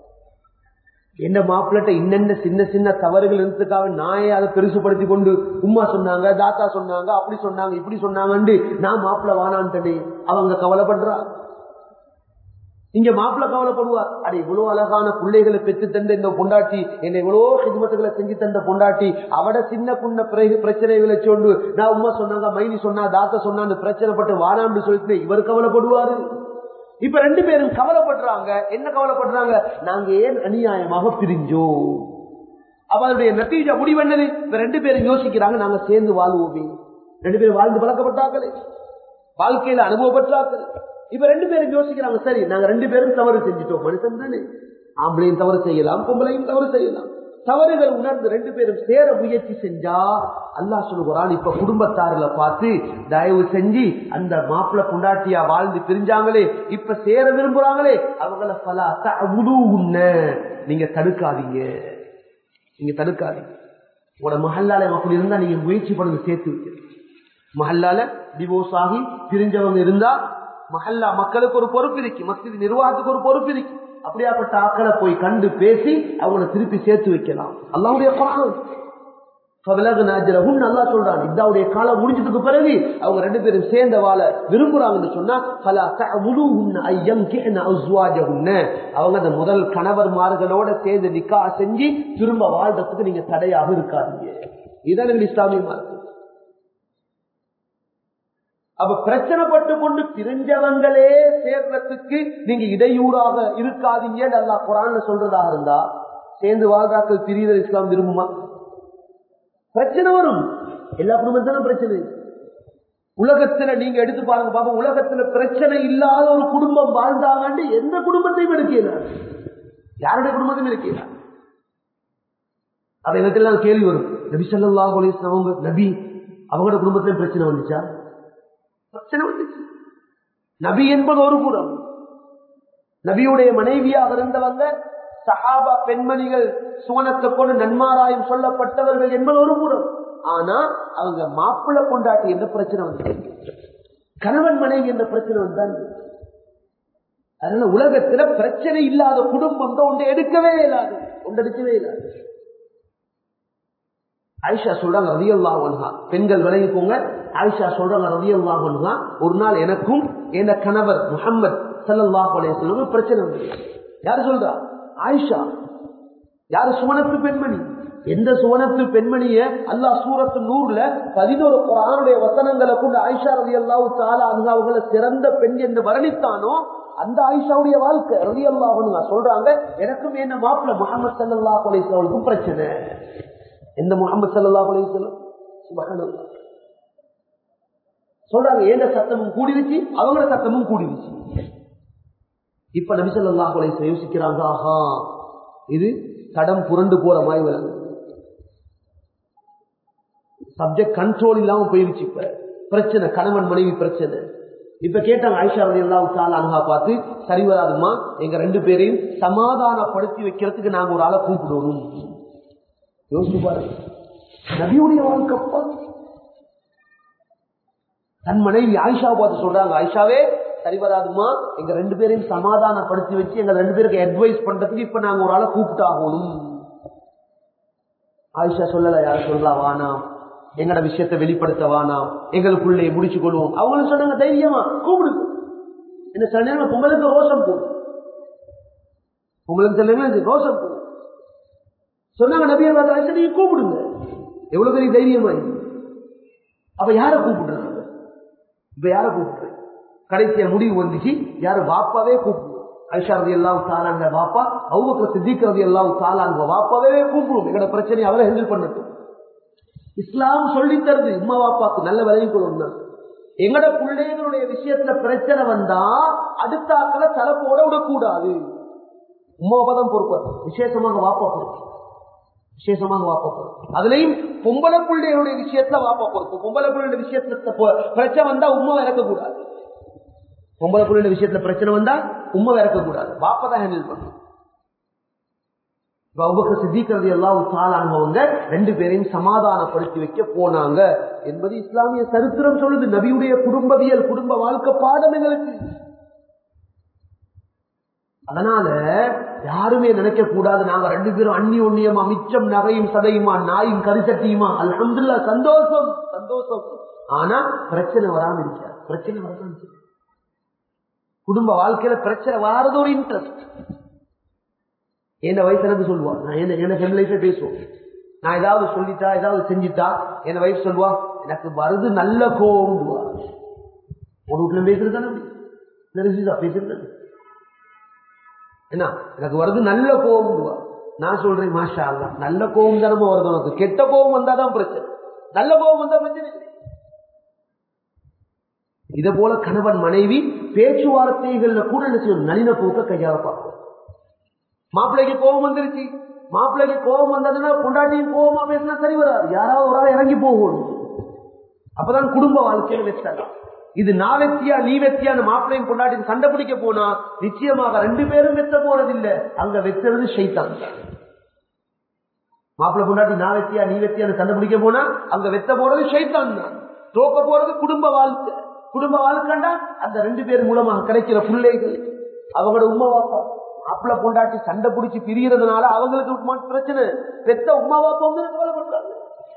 என்ன மாப்பிள்ளட்ட இன்னென்ன சின்ன சின்ன தவறுகள் இருந்ததுக்காக நாயே அதை பெருசுபடுத்தி கொண்டு உமா சொன்னாங்க தாத்தா சொன்னாங்க அப்படி சொன்னாங்க இப்படி சொன்னாங்கன்னு நான் மாப்பிள்ள வானான்ட்டனே அவங்க கவலைப்படுறா இங்க மாப்பிள்ள கவலைப்படுவார் அட இவ்வளவு அழகான பிள்ளைகளை பெற்று தந்த இந்த பொண்டாட்டி என்னை இவ்வளவு சிதுமத்துகளை செஞ்சு தந்த பொண்டாட்டி அவட சின்ன புண்ண பிறகு பிரச்சனைகளை சொல்லு நான் உமா சொன்னாங்க மைனி சொன்னா தாத்தா சொன்னான்னு பிரச்சனைப்பட்டு வானான்னு சொல்லிட்டு இவர் கவலைப்படுவாரு இப்ப ரெண்டு பேரும் கவலைப்படுறாங்க என்ன கவலைப்படுறாங்க நாங்க ஏன் அநியாயமாக பிரிஞ்சோம் அப்ப அதனுடைய நத்தீஜா முடிவு என்னது இப்ப ரெண்டு பேரும் யோசிக்கிறாங்க நாங்க சேர்ந்து வாழ்வோமே ரெண்டு பேரும் வாழ்ந்து பழக்கப்பட்டாக்களே வாழ்க்கையில அனுபவப்பட்டாக்கள் இப்ப ரெண்டு பேரும் யோசிக்கிறாங்க சரி நாங்க ரெண்டு பேரும் தவறு செஞ்சுட்டோம் மனுஷன் தானே ஆம்பளையும் தவறு செய்யலாம் பொம்பளையும் தவறு செய்யலாம் தவறுகள் உணர்ந்து ரெண்டு பேரும் சேர முயற்சி செஞ்சா அல்லாஹ் சொல்லுகிறான் இப்ப குடும்பத்தாரில பார்த்து தயவு செஞ்சு அந்த மாப்பிள்ள புண்டாட்டியா வாழ்ந்து பிரிஞ்சாங்களே இப்ப சேர விரும்புறாங்களே அவங்கள பல உண்ண நீங்க தடுக்காதீங்க நீங்க தடுக்காதீங்க உங்களோட மஹல்லால அப்படி இருந்தா நீங்க முயற்சி பண்ணுங்க சேர்த்து வைக்க மஹல்லால டிவோர்ஸ் ஆகி பிரிஞ்சவங்க இருந்தா மஹல்லா மக்களுக்கு ஒரு பொறுப்பு இருக்கு மஸ்ஜித் நிர்வாகத்துக்கு ஒரு பொறுப்பு இருக்கு அப்படியாப்பட்ட ஆக்களை போய் கண்டு பேசி அவங்கள திருப்பி சேர்த்து வைக்கலாம் அல்லாவுடைய குரான் நல்லா சொல்றாங்க இதாவுடைய காலம் முடிஞ்சதுக்கு பிறகு அவங்க ரெண்டு பேரும் சேர்ந்த வாழ விரும்புறாங்கன்னு சொன்னா அவங்க அந்த முதல் கணவர்மார்களோட சேர்ந்து நிக்கா செஞ்சு திரும்ப வாழ்றதுக்கு நீங்க தடையாக இருக்காதீங்க இதுதான் இஸ்லாமிய மார்க்கம் அப்ப பிரச்சனைப்பட்டு கொண்டு பிரிஞ்சவங்களே சேர்றதுக்கு நீங்க இடையூறாக இருக்காதீங்க நல்லா குரான் சொல்றதாக இருந்தா சேர்ந்து வாழ்றாக்கள் பிரிதல் இஸ்லாம் விரும்புமா பிரச்சனை வரும் எல்லா குடும்பத்திலும் பிரச்சனை உலகத்துல நீங்க எடுத்து பாருங்க பாப்பா உலகத்துல பிரச்சனை இல்லாத ஒரு குடும்பம் வாழ்ந்தாங்கன்னு எந்த குடும்பத்தையும் எடுக்கல யாருடைய குடும்பத்தையும் எடுக்கல அது எனக்கெல்லாம் கேள்வி வரும் நபி சொல்லா அவங்க நபி அவங்களோட குடும்பத்திலும் பிரச்சனை வந்துச்சா பிரச்சனை வந்துச்சு நபி என்பது ஒரு புறம் நபியுடைய மனைவியாக இருந்தவங்க சஹாபா பெண்மணிகள் சுவனத்தை கொண்டு நன்மாராயம் சொல்லப்பட்டவர்கள் என்பது ஒரு புறம் ஆனா அவங்க மாப்பிள்ள கொண்டாட்டி எந்த பிரச்சனை வந்து கணவன் மனைவி என்ற பிரச்சனை வந்தாங்க அதனால உலகத்துல பிரச்சனை இல்லாத குடும்பம் தான் ஒன்று எடுக்கவே இல்லாது ஒன்று எடுக்கவே இல்லாது ஆயிஷா சொல்றாங்க ரவி அல்லாஹா பெண்கள் விலகிக்கோங்க ஆயிஷா சொல்றாங்க ரவி அல்லாஹா ஒரு நாள் எனக்கும் என் கணவர் முகமது சல்லாஹ் சொல்லுங்க பிரச்சனை வந்து யாரு சொல்றா ஆயிஷா யாரு சுவனத்து பெண்மணி எந்த சுவனத்து பெண்மணிய அல்லாஹ் சூரத்து நூறுல பதினோரு குரானுடைய வசனங்களை கொண்டு ஆயிஷா ரவி அல்லாஹு தாலா அவங்களை சிறந்த பெண் என்று வர்ணித்தானோ அந்த ஆயிஷாவுடைய வாழ்க்கை ரவி அல்லாஹ் சொல்றாங்க எனக்கும் என்ன மாப்பிள்ள முகமது சல்லாஹ் அலிஸ்லாவுக்கும் பிரச்சனை எந்த முகமது சல்லா அலிஸ்லாம் சொல்றாங்க ஏந்த சத்தமும் கூடிருச்சு அவங்களோட சத்தமும் கூடிருச்சு இப்ப நபி சொல்லா அலிஸ்லாம் யோசிக்கிறாங்க ஆஹா இது தடம் புரண்டு போற மாதிரி வருது சப்ஜெக்ட் கண்ட்ரோல் இல்லாம போயிருச்சு இப்ப பிரச்சனை கணவன் மனைவி பிரச்சனை இப்ப கேட்டாங்க ஆயிஷா அலி அல்லா அனுகா பார்த்து சரி வராதுமா எங்க ரெண்டு பேரையும் சமாதானப்படுத்தி வைக்கிறதுக்கு நாங்க ஒரு ஆளை கூப்பிடணும் யோசிச்சு பாருங்க நபியுடைய வாழ்க்கப்பா தன் மனைவி ஆயிஷா பார்த்து சொல்றாங்க ஆயிஷாவே சரி வராதுமா எங்க ரெண்டு பேரையும் சமாதானப்படுத்தி வச்சு எங்க ரெண்டு பேருக்கு அட்வைஸ் பண்றதுக்கு இப்ப நாங்க ஒரு ஆளை கூப்பிட்டாகணும் ஆயிஷா சொல்லல யார சொல்லலாம் வானாம் எங்கட விஷயத்தை வெளிப்படுத்த வானாம் எங்களுக்குள்ளே முடிச்சு கொள்வோம் அவங்களும் சொன்னாங்க தைரியமா கூப்பிடு என்ன சில நேரம் பொங்கலுக்கு ரோஷம் போகும் உங்களுக்கு சில நேரம் ரோஷம் போகும் சொன்னாங்க நபியா நீங்க கூப்பிடுங்க எவ்வளவு பெரிய தைரியமா அப்ப யார கூப்பிடுறாங்க இப்ப யார கூப்பிடுறேன் கடைசியா முடிவு வந்துச்சு யாரு வாப்பாவே கூப்பிடுவோம் ஐஷா ரதி எல்லாம் தாளாங்க வாப்பா அவங்க சித்திக்கிறது எல்லாம் தாளாங்க வாப்பாவே கூப்பிடுவோம் எங்களோட பிரச்சனையை அவரை ஹெண்டில் பண்ணட்டும் இஸ்லாம் சொல்லி தருது உமா வாப்பாக்கு நல்ல விலகி கொள்ளும் எங்கட பிள்ளைகளுடைய விஷயத்துல பிரச்சனை வந்தா அடுத்த ஆக்களை தலை போட விடக்கூடாது உமாவதான் பொறுப்பு விசேஷமாக வாப்பா பொறுப்பு விசேஷமாக வாப்பா பொறுப்பு அதுலயும் பொம்பளை பிள்ளைகளுடைய விஷயத்துல வாப்பா பொறுப்பு பொம்பளை பிள்ளைகளுடைய விஷயத்துல பிரச்சனை வந்தா உமா இறக்கக்கூடாது பொம்பளை பிள்ளைகளுடைய விஷயத்துல பிரச்சனை வந்தா உமா இறக்கக்கூடாது வாப்பா தான் ஹேண்டில் பண்ணும் சித்திக்கிறது எல்லாம் தாளானவங்க ரெண்டு பேரையும் சமாதானப்படுத்தி வைக்க போனாங்க என்பது இஸ்லாமிய சரித்திரம் சொல்லுது நபியுடைய குடும்பவியல் குடும்ப வாழ்க்கை பாடம் எங்களுக்கு அதனால யாருமே நினைக்க கூடாது நாங்க ரெண்டு பேரும் அன்னி ஒன்னியமா மிச்சம் நகையும் சதையுமா நாயும் கரிசட்டியுமா அல்ஹம்துல்லா சந்தோஷம் சந்தோஷம் ஆனா பிரச்சனை வராம இருக்க பிரச்சனை வராம குடும்ப வாழ்க்கையில பிரச்சனை வராது ஒரு இன்ட்ரெஸ்ட் என்ன வயசு எனக்கு சொல்லுவா நான் என்ன என்ன ஃபேமிலியில பேசுவோம் நான் ஏதாவது சொல்லிட்டா ஏதாவது செஞ்சுட்டா என்ன வயசு சொல்லுவா எனக்கு வருது நல்ல கோவம் ஒரு வீட்டுல பேசுறது தானே பேசுறது என்ன எனக்கு வருது நல்ல கோபம் நான் சொல்றேன் மாஷா அல்லா நல்ல கோபம் தானே வருது உனக்கு கெட்ட கோபம் வந்தாதான் பிரச்சனை நல்ல கோபம் வந்தா பிரச்சனை இத போல கணவன் மனைவி பேச்சுவார்த்தைகள்ல கூட என்ன செய்யணும் நளின போக்க கையாள பார்க்கும் மாப்பிள்ளைக்கு கோபம் வந்துருச்சு மாப்பிள்ளைக்கு கோபம் வந்ததுன்னா பொண்டாட்டியும் கோபமா பேசினா சரி வராது யாராவது ஒரு ஆள் இறங்கி போகணும் அப்பதான் குடும்ப வாழ்க்கையில வெச்சலாம் இது நான் வெத்தியா நீ வெத்தியான மாப்பிள்ளையும் பொண்டாட்டியும் சண்டை பிடிக்க போனா நிச்சயமாக ரெண்டு பேரும் வெத்த போறதில்லை அங்க வெத்துறது ஷைத்தான் மாப்பிள்ள பொண்டாட்டி நான் வெத்தியா நீ வெத்தியான்னு சண்டை பிடிக்க போனா அங்க வெத்த போறது ஷைத்தான் தான் தோக்க போறது குடும்ப வாழ்க்கை குடும்ப வாழ்க்கைண்டா அந்த ரெண்டு பேர் மூலமாக கிடைக்கிற பிள்ளைகள் அவங்களோட உமா வாப்பா மாப்பிள்ள பொண்டாட்டி சண்டை பிடிச்சி பிரியறதுனால அவங்களுக்கு பிரச்சனை பெத்த உமா வாப்பா வந்து கவலைப்படுறாங்க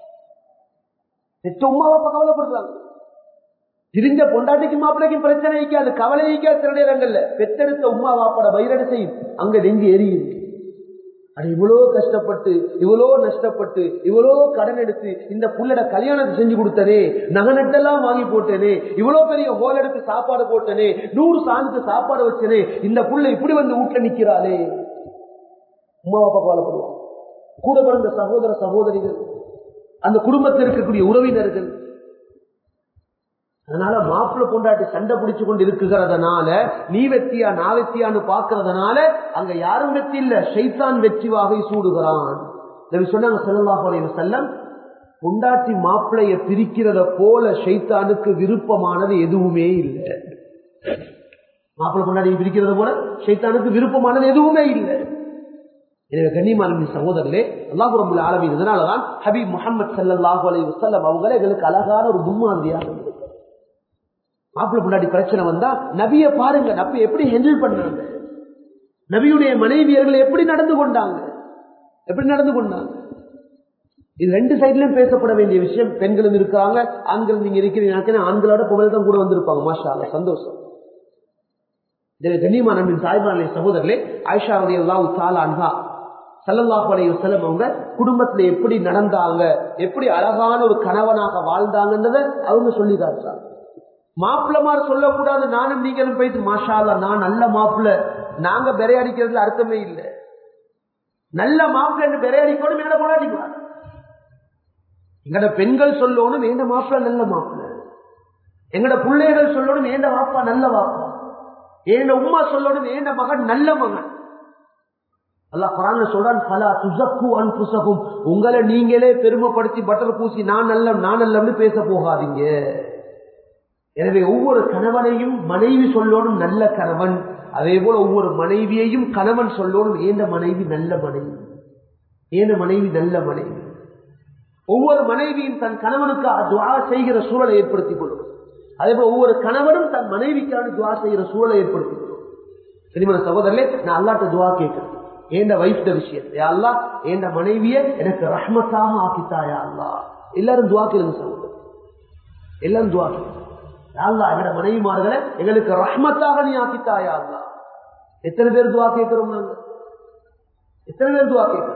பெத்த உமா வாப்பா கவலைப்படுறாங்க திரிஞ்ச பொண்டாட்டிக்கு மாப்பிள்ளைக்கும் பிரச்சனை இருக்காது கவலை இருக்காது சில நேரங்கள்ல பெத்தெடுத்த உமா வாப்பட வயிறடை செய்யும் அங்க நெஞ்சு எரியுது அது இவ்வளோ கஷ்டப்பட்டு இவ்வளோ நஷ்டப்பட்டு இவ்வளோ கடன் எடுத்து இந்த புள்ளட கல்யாணத்தை செஞ்சு கொடுத்தனே நகை நட்டெல்லாம் வாங்கி போட்டேனே இவ்வளவு பெரிய ஹோல் எடுத்து சாப்பாடு போட்டனே நூறு சாணுக்கு சாப்பாடு வச்சனே இந்த புள்ள இப்படி வந்து வீட்டுல நிக்கிறாளே உமா அப்பா கவலைப்படுவான் கூட பிறந்த சகோதர சகோதரிகள் அந்த குடும்பத்தில் இருக்கக்கூடிய உறவினர்கள் அதனால மாப்பிள்ள கொண்டாட்டி சண்டை பிடிச்சு கொண்டு இருக்குகிறதுனால நீ வெத்தியா நான் வெத்தியான்னு பாக்குறதுனால அங்க யாரும் வெற்றி இல்ல ஷைத்தான் வெற்றி வாகை சூடுகிறான் சொன்னாங்க செல்லல்லாஹ் செல்லம் பொண்டாட்டி மாப்பிளைய பிரிக்கிறத போல ஷைத்தானுக்கு விருப்பமானது எதுவுமே இல்லை மாப்பிள்ளை பொண்டாட்டி பிரிக்கிறது போல ஷைத்தானுக்கு விருப்பமானது எதுவுமே இல்லை எனவே கண்ணியமான சகோதரர்களே அல்லாஹு ரபுல் ஆலமின் இதனாலதான் ஹபீப் முகமது சல்லாஹூ அலி வசல்லம் அவங்களே எங்களுக்கு அழகான ஒரு முன்மாதிரியாக மாப்பிள்ளை முன்னாடி பிரச்சனை வந்தா நபிய பாருங்க நபி எப்படி ஹேண்டில் பண்ணாங்க நபியுடைய மனைவியர்கள் எப்படி நடந்து கொண்டாங்க எப்படி நடந்து கொண்டாங்க இது ரெண்டு சைட்லயும் பேசப்பட வேண்டிய விஷயம் பெண்களும் இருக்கிறாங்க ஆண்கள் நீங்க இருக்கிறீங்க ஆண்களோட புகழ் தான் கூட வந்திருப்பாங்க மாஷா சந்தோஷம் கண்ணியமான தாய்மார்களே சகோதரர்களே ஆயிஷா எல்லாம் தாலான்ஹா சல்லல்லாஹு அலைஹி வஸல்லம் அவங்க குடும்பத்துல எப்படி நடந்தாங்க எப்படி அழகான ஒரு கணவனாக வாழ்ந்தாங்கன்றத அவங்க சொல்லி காட்டுறாங்க மாப்பிள்ளமார் சொல்லக்கூடாது நானும் நீங்களும் போயிட்டு மாஷா நான் நல்ல மாப்பிள்ள நாங்க பெரை அடிக்கிறதுல அர்த்தமே இல்லை நல்ல மாப்பிள்ள என்று பெரை அடிக்கணும் எங்கட போராடிக்கலாம் எங்கட பெண்கள் சொல்லணும் வேண்ட மாப்பிள்ள நல்ல மாப்பிள்ள எங்கட பிள்ளைகள் சொல்லணும் ஏண்ட வாப்பா நல்ல வாப்பா ஏண்ட உமா சொல்லணும் ஏண்ட மகன் நல்ல மகன் அல்லாஹ் குரான்ல சொல்றான் பலா துசக்கு அன்புசகும் உங்களை நீங்களே பெருமைப்படுத்தி பட்டர் பூசி நான் நல்ல நான் நல்லம்னு பேச போகாதீங்க எனவே ஒவ்வொரு கணவனையும் மனைவி சொல்லணும் நல்ல கணவன் அதே போல ஒவ்வொரு மனைவியையும் கணவன் சொல்லணும் ஏந்த மனைவி நல்ல மனைவி ஏந்த மனைவி நல்ல மனைவி ஒவ்வொரு மனைவியும் தன் கணவனுக்கு துவா செய்கிற சூழலை ஏற்படுத்திக் கொள்ளும் அதே போல ஒவ்வொரு கணவனும் தன் மனைவிக்கான துவா செய்கிற சூழலை ஏற்படுத்திக் கொள்ளும் சரிமான சகோதரர்களே நான் அல்லாட்ட துவா கேட்கிறேன் ஏண்ட வைஃப்ட விஷயம் அல்லா ஏண்ட மனைவிய எனக்கு ரஹ்மத்தாக ஆக்கித்தாயா அல்லா எல்லாரும் துவா கேளுங்க சகோதரர் எல்லாரும் துவா கேளுங்க அல்லா எங்கட மனைவிமார்களை எங்களுக்கு ரஹ்மத்தாக நீ ஆக்கித்தாயா அல்லா எத்தனை பேர் துவா கேட்கிறோம் நாங்க எத்தனை பேர் துவா கேட்கிறோம்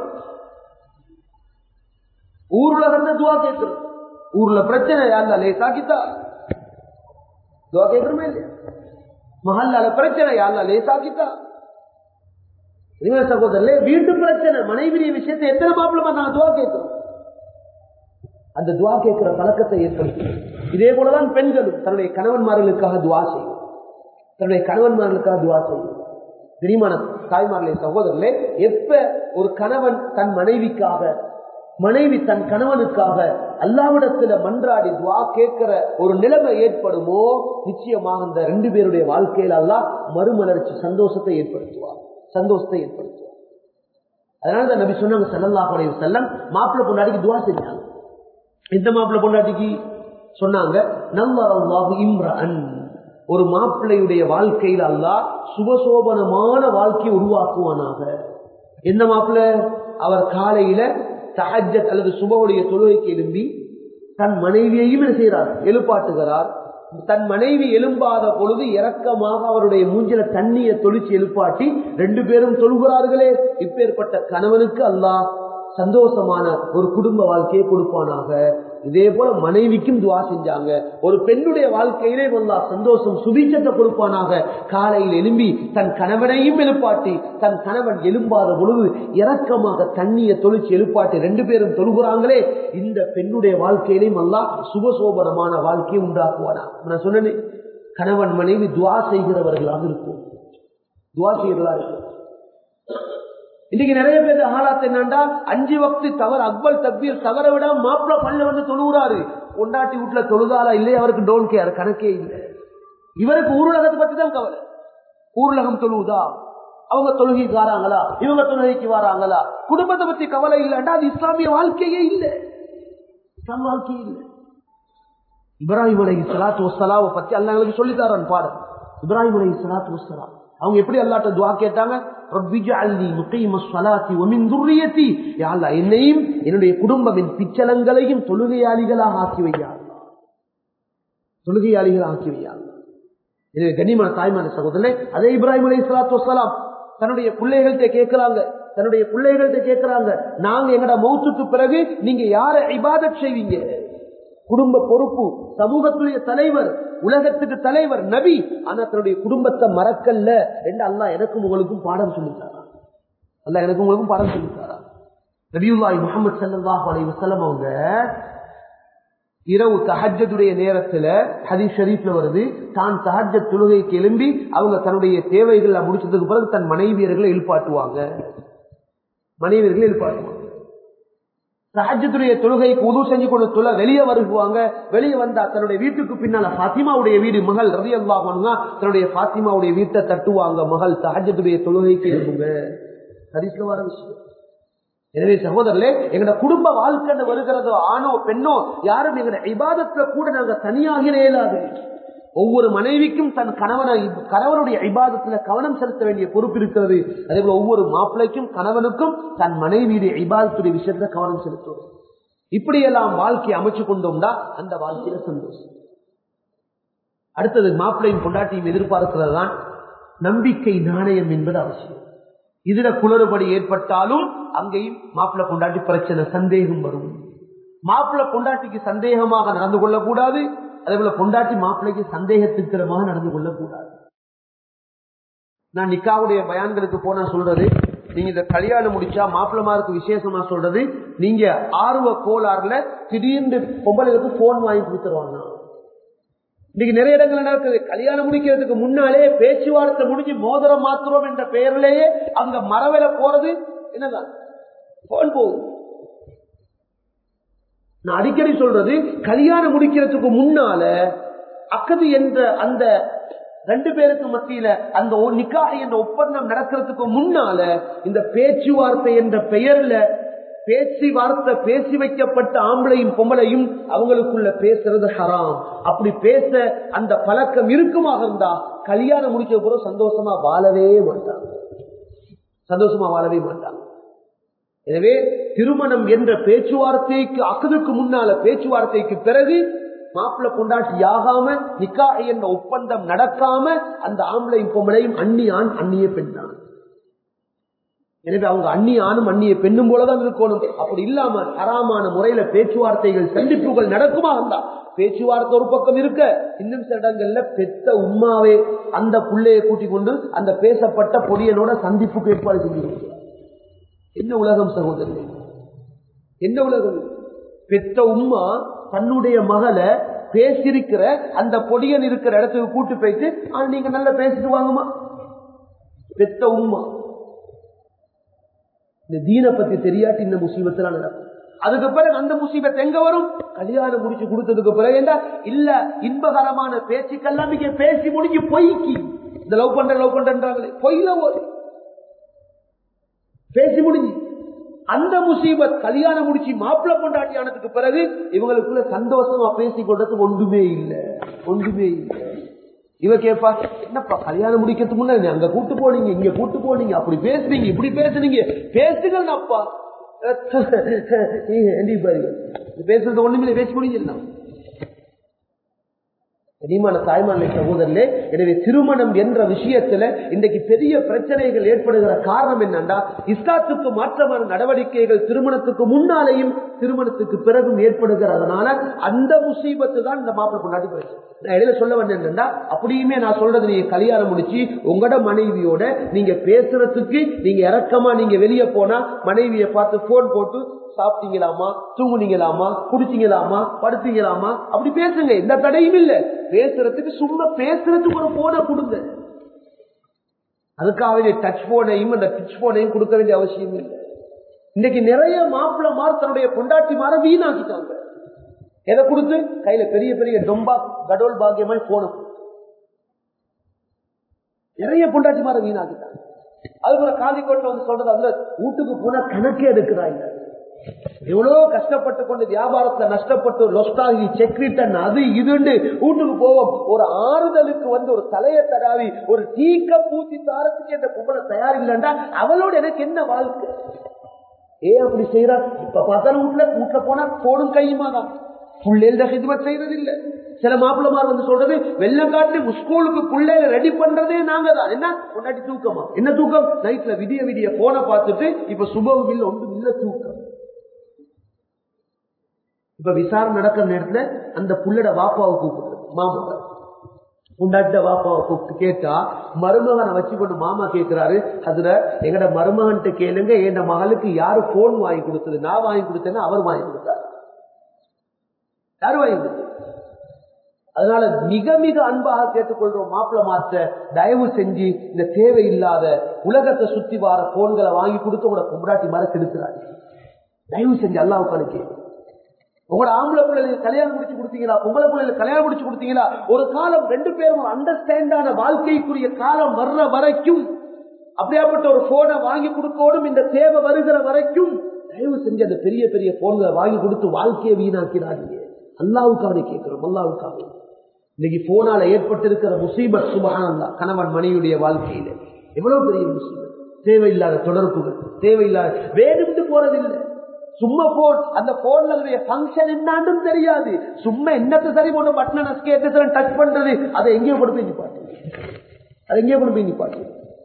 ஊர்ல இருந்து துவா கேட்கிறோம் ஊர்ல பிரச்சனை யாருந்தா லேசாக்கித்தா துவா கேட்கிறோமே இல்லையா மஹல்லால பிரச்சனை யாருந்தா லேசாக்கித்தா இனிமே சகோதரர்களே வீட்டு பிரச்சனை மனைவி விஷயத்தை எத்தனை மாப்பிளமா நான் துவா கேட்கிறோம் அந்த துவா கேட்கிற பழக்கத்தை ஏற்படுத்தி இதே போலதான் பெண்களும் தன்னுடைய கணவன்மார்களுக்காக துவா செய்யும் தன்னுடைய கணவன்மார்களுக்காக துவா செய்யும் தெரியுமான தாய்மார்களே சகோதரர்களே எப்ப ஒரு கணவன் தன் மனைவிக்காக மனைவி தன் கணவனுக்காக அல்லாவிடத்துல மன்றாடி துவா கேட்கிற ஒரு நிலைமை ஏற்படுமோ நிச்சயமாக அந்த ரெண்டு பேருடைய வாழ்க்கையில அல்லா மறுமலர்ச்சி சந்தோஷத்தை ஏற்படுத்துவார் சந்தோஷத்தை ஏற்படுத்துவார் அதனாலதான் நபி சொன்னாங்க செல்லல்லாஹுடைய செல்லம் மாப்பிள்ளை பொண்டாட்டிக்கு துவா செஞ்சாங்க எந்த மாப்பிள்ளை பொண்டாட்டிக்கு சொன்னாங்க நம்பரல்லாஹு இம்ரன் ஒரு மாப்பிள்ளையுடைய வாழ்க்கையில் அல்லா சுபசோபனமான வாழ்க்கையை உருவாக்குவானாக எந்த மாப்பிள்ள அவர் காலையில தஹஜத் அல்லது சுபவுடைய தொழுகைக்கு எழும்பி தன் மனைவியையும் என்ன செய்கிறார் எழுப்பாட்டுகிறார் தன் மனைவி எழும்பாத பொழுது இரக்கமாக அவருடைய மூஞ்சில தண்ணியை தொழிச்சு எழுப்பாட்டி ரெண்டு பேரும் தொழுகிறார்களே இப்பேற்பட்ட கணவனுக்கு அல்லாஹ் சந்தோஷமான ஒரு குடும்ப வாழ்க்கையை கொடுப்பானாக இதே போல மனைவிக்கும் துவா செஞ்சாங்க ஒரு பெண்ணுடைய வாழ்க்கையிலே வந்தா சந்தோஷம் சுபீச்சத்தை கொடுப்பானாக காலையில் எழும்பி தன் கணவனையும் எழுப்பாட்டி தன் கணவன் எழும்பாத பொழுது இறக்கமாக தண்ணியை தொழிச்சு எழுப்பாட்டி ரெண்டு பேரும் தொழுகிறாங்களே இந்த பெண்ணுடைய வாழ்க்கையிலையும் அல்லா சுபசோபனமான வாழ்க்கையை உண்டாக்குவானா நான் சொன்னேன் கணவன் மனைவி துவா செய்கிறவர்களாக இருக்கும் துவா செய்கிறதா இருக்கும் இன்னைக்கு நிறைய பேர் ஆளாத்து என்னண்டா அஞ்சு வக்து தவறு அக்பல் தக்பீர் தவற விட மாப்பிள்ள பள்ள வந்து தொழுகிறாரு கொண்டாட்டி வீட்டுல தொழுதாலா இல்லையே அவருக்கு டோன் கேர் கணக்கே இல்லை இவருக்கு ஊருலகத்தை பத்தி தான் கவலை ஊருலகம் தொழுவுதா அவங்க தொழுகைக்கு வராங்களா இவங்க தொழுகைக்கு வராங்களா குடும்பத்தை பத்தி கவலை இல்லைன்னா அது இஸ்லாமிய வாழ்க்கையே இல்லை இஸ்லாம் வாழ்க்கையே இல்லை இப்ராஹிம் அலி சலாத்து வசலாவை பத்தி அல்ல எங்களுக்கு சொல்லித்தாரன் பாடம் இப்ராஹிம் அலி சலாத்து வசலாம் அவங்க எப்படி அல்லாட்ட துவா கேட்டாங்க என்னையும் என்னுடைய குடும்பமின் பிச்சலங்களையும் தொழுகையாளிகளாக ஆக்கி வையா தொழுகையாளிகளாக ஆக்கி வையா எனவே கனிமான தாய்மான சகோதரே அதே இப்ராஹிம் அலி சலாத்து வசலாம் தன்னுடைய பிள்ளைகள்கிட்ட கேட்கிறாங்க தன்னுடைய பிள்ளைகள்கிட்ட கேட்கிறாங்க நாங்க எங்கட மௌத்துக்கு பிறகு நீங்க யார இபாதத் செய்வீங்க குடும்ப பொறுப்பு சமூகத்துடைய தலைவர் உலகத்துக்கு தலைவர் நபி ஆனா தன்னுடைய குடும்பத்தை மறக்கல்ல என்று அல்லா எனக்கும் உங்களுக்கும் பாடம் சொல்லித்தாரா அல்ல எனக்கும் உங்களுக்கும் பாடம் சொல்லித்தாரா நபியுல்லாய் முகமது சல்லாஹ் அலி வசலம் அவங்க இரவு தஹஜத்துடைய நேரத்துல ஹதீஸ் ஷரீஃப்ல வருது தான் தஹஜ தொழுகைக்கு எழும்பி அவங்க தன்னுடைய தேவைகளை முடிச்சதுக்கு பிறகு தன் மனைவியர்களை எழுப்பாட்டுவாங்க மனைவியர்களை எழுப்பாட்டுவாங்க சஹஜத்துடைய தொழுகைக்கு உதவு செஞ்சு கொண்டு தொலை வெளியே வருவாங்க வெளியே வந்தா தன்னுடைய வீட்டுக்கு பின்னால பாத்திமாவுடைய வீடு மகள் ரவி அல்லா தன்னுடைய பாத்திமாவுடைய வீட்டை தட்டுவாங்க மகள் சஹஜத்துடைய தொழுகைக்கு எழுப்புங்க ஹரிஸ்ல வர விஷயம் எனவே சகோதரர்களே எங்கட குடும்ப வாழ்க்கை வருகிறதோ ஆணோ பெண்ணோ யாரும் எங்கட இபாதத்துல கூட நாங்க தனியாக இயலாது ஒவ்வொரு மனைவிக்கும் தன் கணவனை கணவனுடைய இபாதத்துல கவனம் செலுத்த வேண்டிய பொறுப்பு இருக்கிறது அதே போல ஒவ்வொரு மாப்பிள்ளைக்கும் கணவனுக்கும் தன் மனைவியுடைய இபாதத்துடைய விஷயத்துல கவனம் செலுத்துவது இப்படியெல்லாம் வாழ்க்கையை அமைச்சு கொண்டோம்னா அந்த வாழ்க்கையில சந்தோஷம் அடுத்தது மாப்பிள்ளையும் பொண்டாட்டியும் எதிர்பார்க்கிறது தான் நம்பிக்கை நாணயம் என்பது அவசியம் இதுல குளறுபடி ஏற்பட்டாலும் அங்கேயும் மாப்பிள்ளை பொண்டாட்டி பிரச்சனை சந்தேகம் வரும் மாப்பிள்ளை பொண்டாட்டிக்கு சந்தேகமாக நடந்து கொள்ளக்கூடாது அதே போல பொண்டாட்டி மாப்பிள்ளைக்கு சந்தேகத்திற்கிறமாக நடந்து கொள்ளக்கூடாது நான் நிக்காவுடைய பயான்களுக்கு போனா சொல்றது நீங்க இந்த கல்யாணம் முடிச்சா மாப்பிள்ளமாருக்கு விசேஷமா சொல்றது நீங்க ஆர்வ கோளாறுல திடீர்னு பொம்பளைகளுக்கு போன் வாங்கி கொடுத்துருவாங்க இன்னைக்கு நிறைய இடங்கள் நடக்குது கல்யாணம் முடிக்கிறதுக்கு முன்னாலே பேச்சுவார்த்தை முடிஞ்சு மோதிரம் மாத்திரம் என்ற பெயர்லேயே அங்க மரவேல போறது என்னதான் போன் போகுது நான் அடிக்கடி சொல்றது கல்யாணம் முடிக்கிறதுக்கு முன்னால அக்கது என்ற அந்த ரெண்டு பேருக்கு மத்தியில அந்த நிக்காக என்ற ஒப்பந்தம் நடக்கிறதுக்கு முன்னால இந்த பேச்சுவார்த்தை என்ற பெயர்ல பேச்சு வார்த்தை பேசி வைக்கப்பட்ட ஆம்பளையும் பொம்பளையும் அவங்களுக்குள்ள பேசுறது ஹராம் அப்படி பேச அந்த பழக்கம் இருக்குமாக இருந்தா கல்யாணம் முடிச்ச பிறகு சந்தோஷமா வாழவே மாட்டாங்க சந்தோஷமா வாழவே மாட்டாங்க எனவே திருமணம் என்ற பேச்சுவார்த்தைக்கு அக்கதுக்கு முன்னால பேச்சுவார்த்தைக்கு பிறகு மாப்பிள்ள கொண்டாட்டி ஆகாம நிக்கா என்ற ஒப்பந்தம் நடக்காம அந்த ஆம்பளையும் பொம்பளையும் அந்நி ஆண் அந்நிய பெண்ணான் எனவே அவங்க அந்நிய ஆணும் அந்நிய பெண்ணும் போலதான் இருக்கணும் அப்படி இல்லாம அறாமான முறையில பேச்சுவார்த்தைகள் சந்திப்புகள் நடக்குமா இருந்தா பேச்சுவார்த்தை ஒரு பக்கம் இருக்க இன்னும் சில இடங்கள்ல பெத்த உமாவே அந்த புள்ளையை கூட்டிக் கொண்டு அந்த பேசப்பட்ட பொடியனோட சந்திப்புக்கு ஏற்பாடு செஞ்சு என்ன உலகம் சகோதரி என்ன உலகம் பெத்த உம்மா தன்னுடைய மகளை பேசியிருக்கிற அந்த பொடியன் இருக்கிற இடத்துக்கு கூட்டு போயிட்டு நீங்க நல்லா பேசிட்டு வாங்கம்மா பெத்த உம்மா இந்த தீனை பத்தி தெரியாட்டி இந்த முசீபத்துல நடக்கும் அதுக்கு பிறகு அந்த முசீபத் எங்க வரும் கல்யாணம் முடிச்சு கொடுத்ததுக்கு பிறகு என்ன இல்ல இன்பகரமான பேச்சுக்கெல்லாம் நீங்க பேசி முடிஞ்சு பொய்க்கு இந்த லவ் பண்ற லவ் பண்றாங்களே பொய்ல ஒரு பேசி முடிஞ்சு அந்த முசீபத் கல்யாணம் முடிச்சு மாப்பிள்ள கொண்டாட்டி ஆனதுக்கு பிறகு இவங்களுக்குள்ள சந்தோஷமா பேசிக் கொள்றதுக்கு ஒன்றுமே இல்லை ஒன்றுமே இல்லை இவ கேப்பா என்னப்பா கல்யாணம் முடிக்கிறதுக்கு முன்னாடி அங்க கூட்டு போனீங்க இங்க கூட்டு போனீங்க அப்படி பேசுனீங்க இப்படி பேசுனீங்க பேசுங்கப்பா பாருங்க பேசுறது ஒண்ணுமே பேசி முடிஞ்சிடலாம் கனிமான தாய்மான சகோதரர்களே எனவே திருமணம் என்ற விஷயத்துல இன்றைக்கு பெரிய பிரச்சனைகள் ஏற்படுகிற காரணம் என்னன்னா இஸ்லாத்துக்கு மாற்றமான நடவடிக்கைகள் திருமணத்துக்கு முன்னாலேயும் திருமணத்துக்கு பிறகும் ஏற்படுகிறதுனால அந்த முசீபத்து தான் இந்த மாப்பிள்ளை கொண்டாடி பிரச்சனை நான் இடையில சொல்ல வந்தேன் என்னன்னா அப்படியுமே நான் சொல்றது நீங்க கல்யாணம் முடிச்சு உங்களோட மனைவியோட நீங்க பேசுறதுக்கு நீங்க இறக்கமா நீங்க வெளியே போனா மனைவியை பார்த்து போன் போட்டு சாப்பிட்டீங்களாமா தூங்குனீங்களாமா குடிச்சீங்களாமா படுத்தீங்களாமா அப்படி பேசுங்க எந்த தடையும் இல்ல பேசுறதுக்கு சும்மா பேசுறதுக்கு ஒரு போனை கொடுங்க அதுக்காக டச் போனையும் அந்த டச் போனையும் கொடுக்க வேண்டிய அவசியம் இல்லை இன்னைக்கு நிறைய மாப்பிள்ள மார் தன்னுடைய பொண்டாட்டி மாற வீணாக்கிட்டாங்க எதை கொடுத்து கையில பெரிய பெரிய டொம்பா கடோல் பாக்கியமாய் போன நிறைய பொண்டாட்டி மாற வீணாக்கிட்டாங்க அதுபோல காலிக்கோட்டில் வந்து சொல்றது அதுல வீட்டுக்கு போனா கணக்கே எடுக்கிறாங்க எவ்வளவு கஷ்டப்பட்டு கொண்டு வியாபாரத்துல நஷ்டப்பட்டு லொஸ்டாகி செக்ரிட்டன் அது இதுண்டு வீட்டுக்கு போவோம் ஒரு ஆறுதலுக்கு வந்து ஒரு தலையை தடாவி ஒரு தீக்க பூச்சி தாரத்துக்கு என்ற கும்பல தயார் இல்லைண்டா அவளோட எனக்கு என்ன வாழ்க்கை ஏன் அப்படி செய்யறா இப்ப பார்த்தாலும் வீட்டுல வீட்டுல போனா போடும் கையுமா தான் புள்ளையில ஹிதமத் செய்யறது இல்ல சில மாப்பிள்ளமார் வந்து சொல்றது வெள்ளம் காட்டு ஸ்கூலுக்கு பிள்ளைல ரெடி பண்றதே நாங்க தான் என்ன கொண்டாடி தூக்கமா என்ன தூக்கம் நைட்ல விடிய விடிய போன பார்த்துட்டு இப்ப சுபம் இல்ல ஒன்றும் இல்ல தூக்கம் இப்ப விசாரணை நடக்கிற நேரத்துல அந்த புள்ளட வாப்பாவை கூப்பிடுறது மாமா உண்டாட்ட வாப்பாவை கூப்பிட்டு கேட்டா மருமகனை வச்சு கொண்டு மாமா கேட்கிறாரு அதுல எங்கட மருமகன்ட்ட கேளுங்க என் மகளுக்கு யாரு போன் வாங்கி கொடுத்தது நான் வாங்கி கொடுத்தேன்னா அவர் வாங்கி கொடுத்தாரு யாரு வாங்கி கொடுத்தது அதனால மிக மிக அன்பாக கேட்டுக்கொள்றோம் மாப்பிள்ள மாற்ற தயவு செஞ்சு இந்த தேவையில்லாத உலகத்தை சுத்தி வார போன்களை வாங்கி கொடுத்து உங்களோட கும்பராட்டி மாதிரி கெடுக்கிறாரு தயவு செஞ்சு அல்லாவுக்கான கேள்வி உங்களோட ஆம்பளை பிள்ளைகளுக்கு கல்யாணம் முடிச்சு கொடுத்தீங்களா பொம்பளை பிள்ளைகளுக்கு கல்யாணம் முடிச்சு கொடுத்தீங்களா ஒரு காலம் ரெண்டு பேரும் ஒரு அண்டர்ஸ்டாண்டான வாழ்க்கைக்குரிய காலம் வர்ற வரைக்கும் அப்படியாப்பட்ட ஒரு போனை வாங்கி கொடுக்கணும் இந்த தேவை வருகிற வரைக்கும் தயவு செஞ்சு அந்த பெரிய பெரிய போன்களை வாங்கி கொடுத்து வாழ்க்கையை வீணாக்கிறாங்க அல்லாவுக்காக கேட்கிறோம் அல்லாவுக்காக இன்னைக்கு போனால ஏற்பட்டிருக்கிற முசீபத் சுபகானந்தா கணவன் மனைவியுடைய வாழ்க்கையில எவ்வளவு பெரிய முசீபத் தேவையில்லாத தொடர்புகள் தேவையில்லாத வேணும்னு போறதில்லை சும்மா போன் அந்த போன்ல பங்கன் என்னான்னு தெரியாது சும்மா என்னத்தை சரி போன பட்டன் நஸ்கேட்டு டச் பண்றது அதை எங்கேயோ கொண்டு போய் நிப்பாட்டு அதை எங்கேயோ கொண்டு போய் நிப்பாட்டு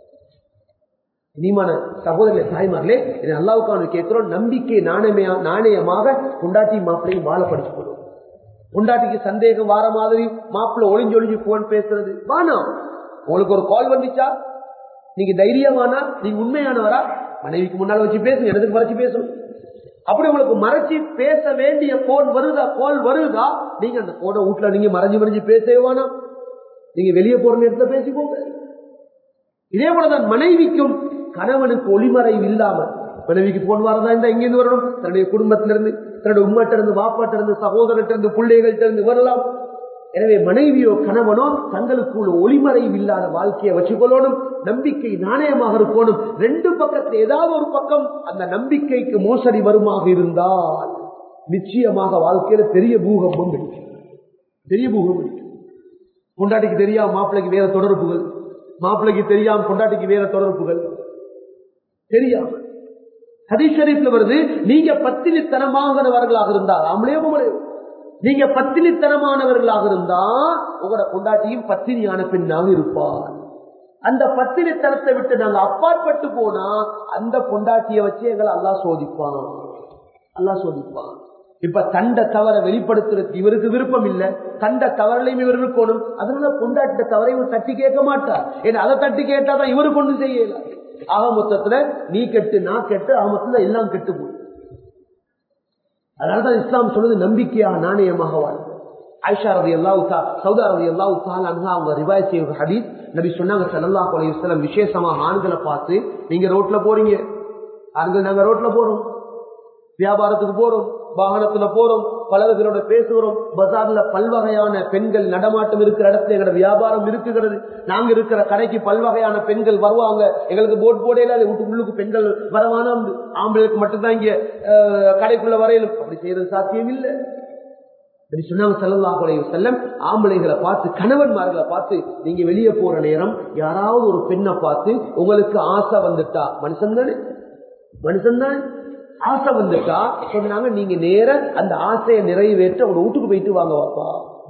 இனிமான சகோதரர்களே தாய்மார்களே இது அல்லாவுக்கான கேட்கிறோம் நம்பிக்கை நாணயமையா நாணயமாக கொண்டாட்டி மாப்பிள்ளையும் வாழ படிச்சு கொள்ளும் கொண்டாட்டிக்கு சந்தேகம் வார மாதிரி மாப்பிள்ளை ஒளிஞ்சு ஒளிஞ்சு போன் பேசுறது வானம் உங்களுக்கு ஒரு கால் வந்துச்சா நீங்க தைரியமானா நீங்க உண்மையானவரா மனைவிக்கு முன்னால வச்சு பேசுங்க எனக்கு மறைச்சு பேசணும் அப்படி உங்களுக்கு மறைச்சு பேச வேண்டிய போன் வருதா கோல் வருதா நீங்க அந்த போனை வீட்டுல நீங்க மறைஞ்சு மறைஞ்சு பேசவே வேணாம் நீங்க வெளியே போற நேரத்துல பேசிக்கோங்க இதே போலதான் மனைவிக்கும் கணவனுக்கு ஒளிமறைவு இல்லாம மனைவிக்கு போன் வரதா இருந்தா எங்கிருந்து வரணும் தன்னுடைய குடும்பத்திலிருந்து தன்னுடைய உம்மட்ட இருந்து வாப்பாட்ட இருந்து சகோதரர்கிட்ட இருந்து பிள்ளைகள்ட்ட இருந்து வரலாம் எனவே மனைவியோ கணவனோ தங்களுக்குள்ள ஒளிமறைவு இல்லாத வாழ்க்கையை வச்சுக்கொள்ளணும் நம்பிக்கை நாணயமாக இருக்கணும் ரெண்டு பக்கத்துல ஏதாவது ஒரு பக்கம் அந்த நம்பிக்கைக்கு மோசடி வருமாக இருந்தால் நிச்சயமாக வாழ்க்கையில பெரிய பூகம்பம் வெடிக்கும் பெரிய பூகம்பம் வெடிக்கும் கொண்டாட்டிக்கு தெரியாம மாப்பிள்ளைக்கு வேற தொடர்புகள் மாப்பிள்ளைக்கு தெரியாம கொண்டாட்டிக்கு வேற தொடர்புகள் தெரியாம ஹதீஷரீப்ல வருது நீங்க பத்தினித்தனமாகவர்களாக இருந்தால் ஆம்பளையோ பொம்பளையோ நீங்க பத்தினித்தனமானவர்களாக இருந்தா உங்களோட கொண்டாட்டியும் பத்தினியான பெண்ணாக இருப்பார் அந்த பத்தினித்தனத்தை விட்டு நாங்க அப்பாற்பட்டு போனா அந்த கொண்டாட்டிய வச்சு எங்களை அல்லா சோதிப்பான் அல்லா சோதிப்பான் இப்ப தண்ட தவற வெளிப்படுத்துறதுக்கு இவருக்கு விருப்பம் இல்ல தண்ட தவறலையும் இவர் இருக்கணும் அதனால கொண்டாட்ட தவறை இவர் தட்டி கேட்க மாட்டார் ஏன்னா அதை தட்டி கேட்டாதான் இவரு கொண்டு செய்யல ஆக மொத்தத்துல நீ கெட்டு நான் கெட்டு ஆக மொத்தத்துல எல்லாம் கெட்டு போய் அதனாலதான் இஸ்லாம் சொல்றது நம்பிக்கையா நாணயமாக வாழ்வு ஆயிஷா ரவி அல்லாவுக்கா சவுதா ரவி அல்லாவுக்கா அவங்க ரிவாய் செய்ய ஹதீஸ் நபி சொன்னாங்க சல்லா அலையம் விசேஷமாக ஆண்களை பார்த்து நீங்க ரோட்ல போறீங்க ஆண்கள் நாங்க ரோட்ல போறோம் வியாபாரத்துக்கு போறோம் வாகனத்துல போறோம் பலர்களோட பேசுகிறோம் பஜார்ல பல்வகையான பெண்கள் நடமாட்டம் இருக்கிற இடத்துல எங்களோட வியாபாரம் இருக்குகிறது நாங்க இருக்கிற கடைக்கு பல்வகையான பெண்கள் வருவாங்க எங்களுக்கு போட் போடையில வீட்டுக்குள்ளுக்கு பெண்கள் வரவான ஆம்பளைக்கு மட்டும்தான் இங்க கடைக்குள்ள வரையிலும் அப்படி செய்யறது சாத்தியம் இல்லை சொன்னாங்க செல்லல்லா செல்லம் ஆம்பளைகளை பார்த்து கணவன்மார்களை பார்த்து நீங்க வெளியே போற நேரம் யாராவது ஒரு பெண்ணை பார்த்து உங்களுக்கு ஆசை வந்துட்டா மனுஷன் தானே மனுஷன் தானே ஆசை வந்துட்டா சொன்னாங்க நீங்க நேர அந்த ஆசையை நிறைவேற்ற ஒரு வீட்டுக்கு போயிட்டு வாங்க வாப்பா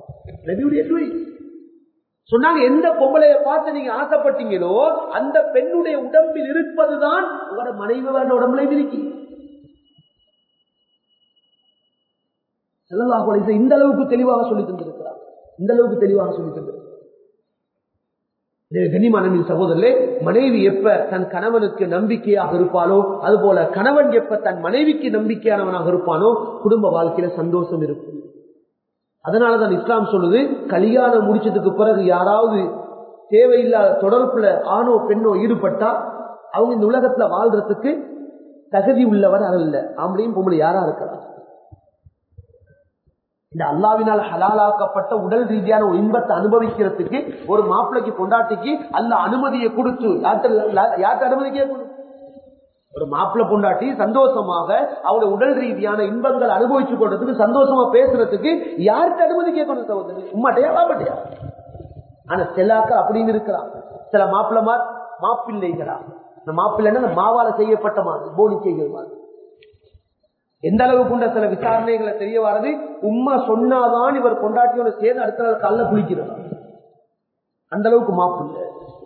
சொன்னாங்க எந்த பொம்பளைய பார்த்து நீங்க ஆசைப்பட்டீங்களோ அந்த பெண்ணுடைய உடம்பில் இருப்பதுதான் உங்களோட மனைவி உடம்புல இருக்கி இந்த அளவுக்கு தெளிவாக சொல்லி தந்திருக்கிறார் இந்த அளவுக்கு தெளிவாக சொல்லி தந்திருக்கிறார் கனிமானவின் சகோதரர்களே மனைவி எப்ப தன் கணவனுக்கு நம்பிக்கையாக இருப்பானோ அது போல கணவன் எப்ப தன் மனைவிக்கு நம்பிக்கையானவனாக இருப்பானோ குடும்ப வாழ்க்கையில சந்தோஷம் இருக்கும் அதனாலதான் இஸ்லாம் சொல்லுது கல்யாணம் முடிச்சதுக்கு பிறகு யாராவது தேவையில்லாத தொடர்புல ஆணோ பெண்ணோ ஈடுபட்டா அவங்க இந்த உலகத்துல வாழ்றதுக்கு தகுதி உள்ளவர் அல்ல ஆம்பளையும் பொம்பளை யாரா இருக்கலாம் இந்த அல்லாவினால் ஹலாலாக்கப்பட்ட உடல் ரீதியான ஒரு இன்பத்தை அனுபவிக்கிறதுக்கு ஒரு மாப்பிள்ளைக்கு கொண்டாட்டிக்கு அல்ல அனுமதியை கொடுத்து யார்கிட்ட அனுமதி கேட்கணும் ஒரு மாப்பிள்ளை பொண்டாட்டி சந்தோஷமாக அவருடைய உடல் ரீதியான இன்பங்கள் அனுபவிச்சு கொண்டதுக்கு சந்தோஷமா பேசுறதுக்கு யார்கிட்ட அனுமதி கேட்கணும் சகோதரி உம்மாட்டையா பாப்பாட்டையா ஆனா சிலாக்கள் அப்படின்னு இருக்கிறான் சில மாப்பிள்ளமார் மாப்பிள்ளைகளா இந்த மாப்பிள்ளைன்னா அந்த மாவால செய்யப்பட்ட மாதிரி போனிக்கைகள் மாதிரி எந்த அளவுக்கு உண்ட சில விசாரணைகளை தெரிய வர்றது உம்மா சொன்னாதான் இவர் கொண்டாட்டியோட சேர்ந்து அடுத்த நாள் கல்ல குளிக்கிறார் அந்த அளவுக்கு மாப்பிள்ளை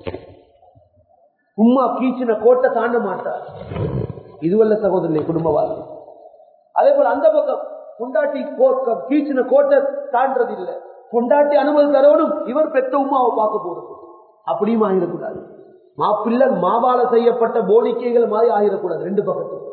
உம்மா கீச்சின கோட்டை தாண்ட மாட்டார் இதுவல்ல சகோதரனை குடும்பவாதி அதே போல அந்த பக்கம் கொண்டாட்டி கீச்சின கோட்டை தாண்டது இல்லை கொண்டாட்டி அனுமதி தரவனும் இவர் பெற்ற உமாவை பார்க்க போறது அப்படியும் ஆகிடக்கூடாது மாப்பிள்ளை மாவால செய்யப்பட்ட போனிக்கைகள் மாதிரி ஆகிடக்கூடாது ரெண்டு பக்கத்துக்கும்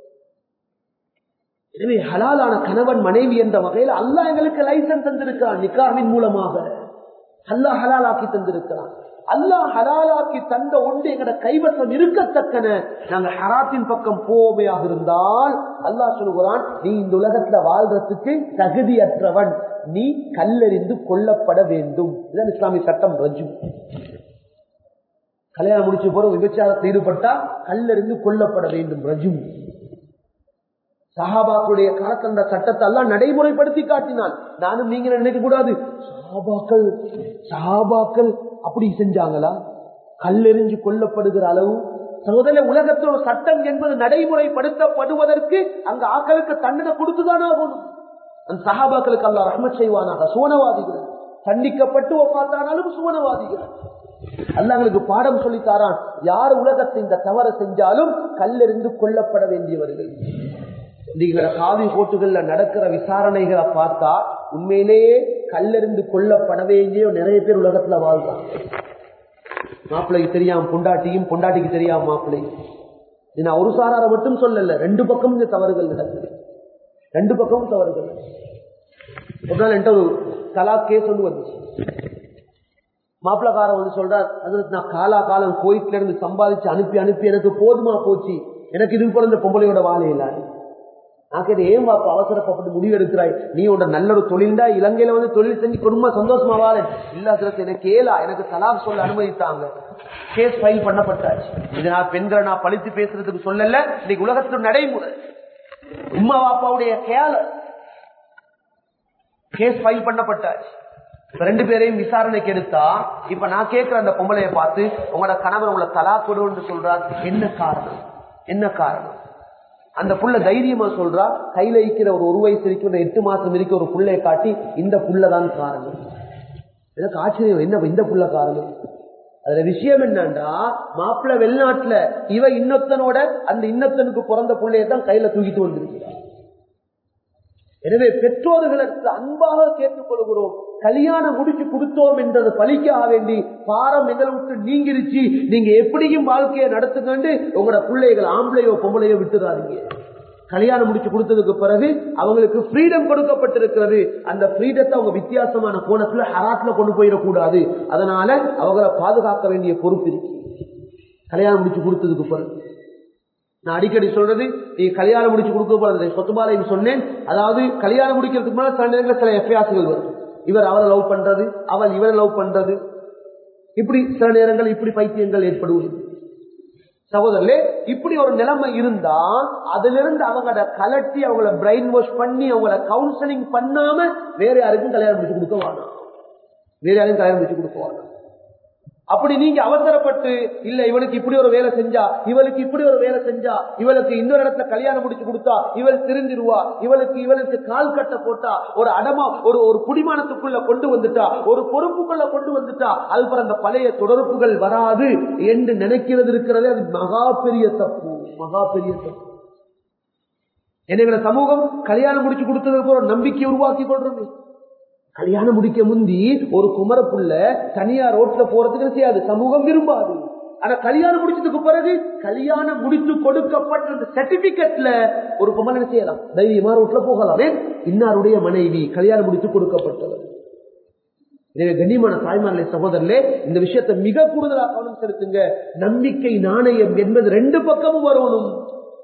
எனவே ஹலாலான கணவன் மனைவி என்ற வகையில் அல்லாஹ் எங்களுக்கு லைசன்ஸ் தந்திருக்கிறான் நிக்காவின் மூலமாக அல்லாஹ் ஹலாலாக்கி தந்திருக்கிறான் அல்லாஹ் ஹலாலாக்கி தந்த ஒன்று எங்கட கைவசம் இருக்கத்தக்கன நாங்க ஹராத்தின் பக்கம் போவையாக இருந்தால் அல்லாஹ் சொல்லுகிறான் நீ இந்த உலகத்துல வாழ்றதுக்கு தகுதியற்றவன் நீ கல்லறிந்து கொல்லப்பட வேண்டும் இதுதான் இஸ்லாமிய சட்டம் ரஜு கல்யாணம் முடிச்சு போற விபச்சாரத்தில் ஈடுபட்டா கல்லறிந்து கொல்லப்பட வேண்டும் ரஜு சஹாபாக்களுடைய காலத்தில் அந்த சட்டத்தை எல்லாம் நடைமுறைப்படுத்தி காட்டினான் நானும் நீங்க நினைக்க கூடாது சஹாபாக்கள் சஹாபாக்கள் அப்படி செஞ்சாங்களா கல்லெறிஞ்சு கொல்லப்படுகிற அளவு சகோதர உலகத்தில் ஒரு சட்டம் என்பது நடைமுறைப்படுத்தப்படுவதற்கு அங்க ஆக்களுக்கு தண்டனை கொடுத்துதான் ஆகணும் அந்த சஹாபாக்களுக்கு அல்ல ரஹ்மத் செய்வானாக சுவனவாதிகள் தண்டிக்கப்பட்டு ஒப்பாத்தானாலும் சுவனவாதிகள் அல்லாங்களுக்கு பாடம் சொல்லித்தாரான் யார் உலகத்தை இந்த தவறு செஞ்சாலும் கல்லெறிந்து கொல்லப்பட வேண்டியவர்கள் நீங்க காவி கோட்டுகள்ல நடக்கிற விசாரணைகளை பார்த்தா உண்மையிலேயே கல்லெறிந்து கொல்லப்பட வேண்டிய நிறைய பேர் உலகத்துல வாழ்றாங்க மாப்பிள்ளைக்கு தெரியாம பொண்டாட்டியும் பொண்டாட்டிக்கு தெரியாம மாப்பிள்ளை நான் ஒரு சாரார மட்டும் சொல்லல ரெண்டு பக்கமும் இந்த தவறுகள் நடக்குது ரெண்டு பக்கமும் தவறுகள் ஒரு நாள் என்கிட்ட ஒரு கலா கேஸ் ஒன்று வந்துச்சு மாப்பிள்ளக்காரன் வந்து சொல்றார் அது நான் காலா காலம் கோயிட்ல இருந்து சம்பாதிச்சு அனுப்பி அனுப்பி எனக்கு போதுமா போச்சு எனக்கு இது பிறந்த பொம்பளையோட வாழை இல்லாது நான் கேட்டு ஏன் பாப்பா அவசரப்பட்டு முடிவு எடுக்கிறாய் நீ உன்னோட நல்ல ஒரு தொழில்டா இலங்கையில வந்து தொழில் செஞ்சு குடும்பம் சந்தோஷமா வாழ இல்ல சிலத்து எனக்கு கேளா எனக்கு தலாக் சொல்ல அனுமதித்தாங்க கேஸ் ஃபைல் பண்ணப்பட்டாச்சு இது நான் பெண்களை நான் பழித்து பேசுறதுக்கு சொல்லல இன்னைக்கு உலகத்துல நடைமுறை உம்மா பாப்பாவுடைய கேல கேஸ் ஃபைல் பண்ணப்பட்டாச்சு ரெண்டு பேரையும் விசாரணைக்கு எடுத்தா இப்ப நான் கேட்கிற அந்த பொம்பளைய பார்த்து உங்களோட கணவர் உங்களை தலா கொடுன்னு சொல்றார் என்ன காரணம் என்ன காரணம் அந்த புள்ள தைரியமா சொல்றா கையில இருக்கிற ஒரு ஒரு வயசு இருக்கிற எட்டு மாசம் இருக்க ஒரு புள்ளைய காட்டி இந்த புள்ளதான் காரணம் எனக்கு ஆச்சரியம் என்ன இந்த புள்ள காரணம் அதுல விஷயம் என்னன்னா மாப்பிள்ள வெளிநாட்டுல இவ இன்னொத்தனோட அந்த இன்னொத்தனுக்கு பிறந்த பிள்ளையத்தான் கையில தூக்கிட்டு வந்திருக்கிறார் எனவே பெற்றோர்களுக்கு அன்பாக கேட்டுக்கொள்கிறோம் கல்யாணம் முடிச்சு கொடுத்தோம் என்றது பலிக்க வேண்டி பாரம் எங்களை விட்டு நீங்கிருச்சு நீங்க எப்படியும் வாழ்க்கையை நடத்துக்கண்டு உங்களோட பிள்ளைகள் ஆம்பளையோ பொம்பளையோ விட்டுறாதீங்க கல்யாணம் முடிச்சு கொடுத்ததுக்கு பிறகு அவங்களுக்கு ஃப்ரீடம் கொடுக்கப்பட்டிருக்கிறது அந்த ஃப்ரீடத்தை அவங்க வித்தியாசமான கோணத்துல ஹராத்ல கொண்டு போயிடக்கூடாது அதனால அவங்களை பாதுகாக்க வேண்டிய பொறுப்பு இருக்கு கல்யாணம் முடிச்சு கொடுத்ததுக்கு பிறகு நான் அடிக்கடி சொல்றது நீ கல்யாணம் முடிச்சு கொடுக்க போறது சொத்துமாலையும் சொன்னேன் அதாவது கல்யாணம் முடிக்கிறதுக்கு முன்னாடி சில நேரங்களில் சில எஃப்ஐஆர்ஸ்கள் வரும் இவர் அவரை லவ் பண்றது அவள் இவரை லவ் பண்றது இப்படி சில நேரங்கள் இப்படி பைத்தியங்கள் ஏற்படுவது சகோதரர்களே இப்படி ஒரு நிலைமை இருந்தா அதுல இருந்து அவங்கள கலட்டி அவங்கள பிரெயின் வாஷ் பண்ணி அவங்கள கவுன்சிலிங் பண்ணாம வேற யாருக்கும் கல்யாணம் முடிச்சு கொடுக்க வேணாம் வேற யாருக்கும் கல்யாணம் முடிச்சு கொடுக்க வேணாம் அப்படி நீங்க அவசரப்பட்டு இல்ல இவனுக்கு இப்படி ஒரு வேலை செஞ்சா இவளுக்கு இப்படி ஒரு வேலை செஞ்சா இவளுக்கு இன்னொரு இடத்துல கல்யாணம் முடிச்சு கொடுத்தா இவள் திருந்திருவா இவளுக்கு இவளுக்கு கால் கட்ட போட்டா ஒரு அடமா ஒரு ஒரு குடிமானத்துக்குள்ள கொண்டு வந்துட்டா ஒரு பொறுப்புக்குள்ள கொண்டு வந்துட்டா அது அந்த பழைய தொடர்புகள் வராது என்று நினைக்கிறது இருக்கிறதே அது மகா பெரிய தப்பு மகா பெரிய தப்பு என்னையோட சமூகம் கல்யாணம் முடிச்சு கொடுத்ததுக்கு ஒரு நம்பிக்கை உருவாக்கி கொள்றது கல்யாணம் முடிக்க முந்தி ஒரு குமரப்புள்ள தனியா ரோட்ல போறதுக்கு செய்யாது சமூகம் விரும்பாது ஆனா கல்யாணம் முடிச்சதுக்கு பிறகு கல்யாணம் முடித்து கொடுக்கப்பட்ட அந்த சர்டிபிகேட்ல ஒரு பொம்மனை செய்யலாம் தைரியமா ரோட்ல போகலாம் இன்னாருடைய மனைவி கல்யாணம் முடித்து கொடுக்கப்பட்டவர் எனவே கண்ணியமான தாய்மார்களே சகோதரர்களே இந்த விஷயத்தை மிக கூடுதலாக கவனம் செலுத்துங்க நம்பிக்கை நாணயம் என்பது ரெண்டு பக்கமும் வரணும்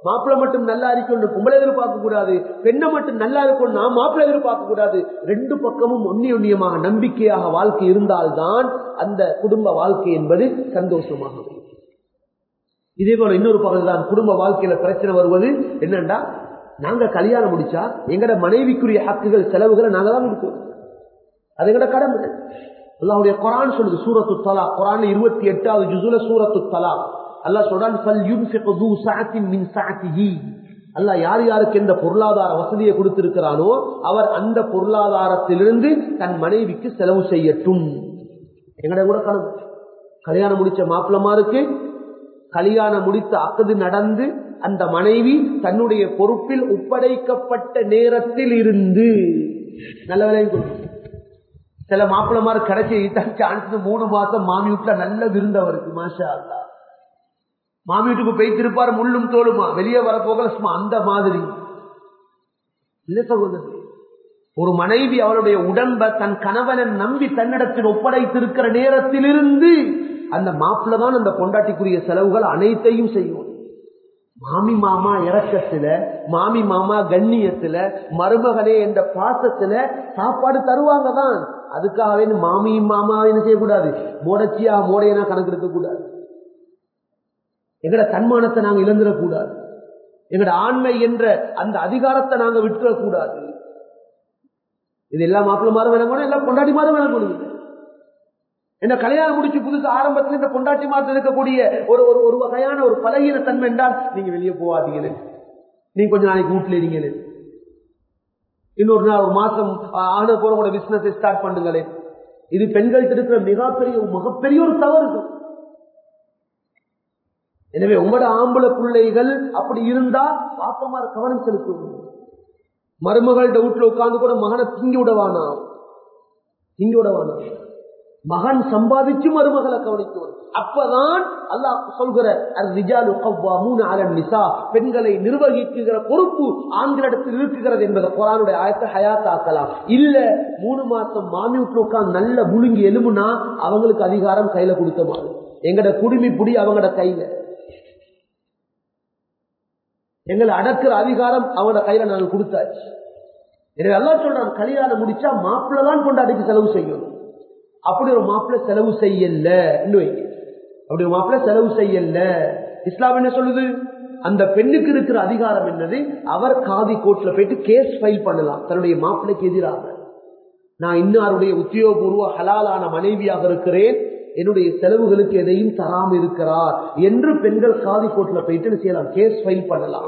மாப்பிள்ளை மட்டும் நல்லா இருக்கணும் பொம்பளை எதிர்பார்க்க கூடாது பெண்ணை மட்டும் நல்லா இருக்கணும் நான் மாப்பிள்ளை எதிர்பார்க்க கூடாது ரெண்டு பக்கமும் ஒன்னி ஒன்னியமாக நம்பிக்கையாக வாழ்க்கை இருந்தால்தான் அந்த குடும்ப வாழ்க்கை என்பது சந்தோஷமாக இருக்கும். இதே போல இன்னொரு பகுதி தான் குடும்ப வாழ்க்கையில பிரச்சனை வருவது என்னண்டா நாங்க கல்யாணம் முடிச்சா எங்கட மனைவிக்குரிய ஹக்குகள் செலவுகளை நாங்க தான் கொடுக்கணும் அது எங்கட கடமை அல்லாஹ்வுடைய குரான் சொல்லுது சூரத்து தலா குரான் இருபத்தி எட்டாவது ஜுசுல சூரத்து தலா அல்லாஹ் சொல்றான் ஃபல் யுன்ஃபிகு து சஅத்தின் மின் சஅத்திஹி அல்லாஹ் யார் யாருக்கு எந்த பொருளாதார வசதியை கொடுத்திருக்கிறானோ அவர் அந்த பொருளாதாரத்திலிருந்து தன் மனைவிக்கு செலவு செய்யட்டும் எங்கட கூட கணக்கு கல்யாணம் முடிச்ச மாப்பிளமாருக்கு கல்யாணம் முடித்த அக்கது நடந்து அந்த மனைவி தன்னுடைய பொறுப்பில் ஒப்படைக்கப்பட்ட நேரத்தில் இருந்து நல்ல வேலையும் கொடுக்கும் சில மாப்பிளமாரு கிடைச்சி சான்ஸ் மூணு மாசம் மாமி வீட்டுல நல்ல விருந்தவருக்கு மாஷா அல்லா மாமி வீட்டுக்கு போய்த்திருப்பார் முள்ளும் தோலுமா வெளியே வரப்போகல சும்மா அந்த மாதிரி இல்ல சகோதரி ஒரு மனைவி அவளுடைய உடம்ப தன் கணவனை நம்பி தன்னிடத்தில் ஒப்படைத்திருக்கிற நேரத்திலிருந்து அந்த மாப்பிள்ள தான் அந்த பொண்டாட்டிக்குரிய செலவுகள் அனைத்தையும் செய்யும் மாமி மாமா இறக்கத்துல மாமி மாமா கண்ணியத்துல மருமகனே என்ற பாசத்துல சாப்பாடு தருவாங்க தான் அதுக்காகவே மாமி மாமா என்ன செய்யக்கூடாது மோடச்சியா மோடையனா கணக்கு இருக்கக்கூடாது எங்கட தன்மானத்தை நாங்க இழந்துடக்கூடாது எங்கட ஆண்மை என்ற அந்த அதிகாரத்தை நாங்க விட்டுறக்கூடாது இது எல்லா மாப்பிள்ள மாதம் விளங்கணும் எல்லாம் பொண்டாட்டி மாதம் விளங்கணும் என்ன கல்யாணம் முடிச்சு புதுசு ஆரம்பத்தில் இந்த பொண்டாட்டி மாதம் இருக்கக்கூடிய ஒரு ஒரு ஒரு வகையான ஒரு பலகீன தன்மை என்றால் நீங்க வெளியே போவாதீங்களே நீங்க கொஞ்ச நாளைக்கு வீட்டுல இருங்களே இன்னொரு நாள் ஒரு மாசம் ஆன போற கூட பிசினஸ் ஸ்டார்ட் பண்ணுங்களே இது பெண்கள்கிட்ட இருக்கிற மிகப்பெரிய மிகப்பெரிய ஒரு தவறு எனவே உங்களோட ஆம்பளை பிள்ளைகள் அப்படி இருந்தா பாப்பமா கவனம் செலுத்தும் மருமகள்கிட்ட வீட்டுல உட்கார்ந்து கூட மகனை திங்கி விடவானா திங்கி விடவானா மகன் சம்பாதிச்சு மருமகளை கவனிக்கணும் அப்பதான் அல்லாஹ் சொல்கிற நிசா பெண்களை நிர்வகிக்குகிற பொறுப்பு ஆண்களிடத்தில் இருக்குகிறது என்பதை குரானுடைய ஆயத்தை ஹயாத்தாக்கலாம் இல்ல மூணு மாசம் மாமி வீட்டுல உட்கார்ந்து நல்ல முழுங்கி எலும்புனா அவங்களுக்கு அதிகாரம் கையில கொடுத்த மாதிரி எங்கட குடுமி புடி அவங்களோட கையில எங்களை அடக்குற அதிகாரம் அவங்களோட கையில நாங்க கொடுத்தாச்சு எனவே எல்லாம் சொல்றான் கல்யாணம் முடிச்சா மாப்பிள்ள தான் கொண்டாடிக்கு செலவு செய்யணும் அப்படி ஒரு மாப்பிள்ள செலவு செய்யல அப்படி ஒரு மாப்பிள்ள செலவு செய்யல இஸ்லாம் என்ன சொல்லுது அந்த பெண்ணுக்கு இருக்கிற அதிகாரம் என்னது அவர் காதி கோர்ட்ல போயிட்டு கேஸ் ஃபைல் பண்ணலாம் தன்னுடைய மாப்பிள்ளைக்கு எதிராக நான் இன்னாருடைய உத்தியோகபூர்வ ஹலாலான மனைவியாக இருக்கிறேன் என்னுடைய செலவுகளுக்கு எதையும் தராம இருக்கிறார் என்று பெண்கள் காதி கோர்ட்ல போயிட்டு செய்யலாம் கேஸ் ஃபைல் பண்ணலாம்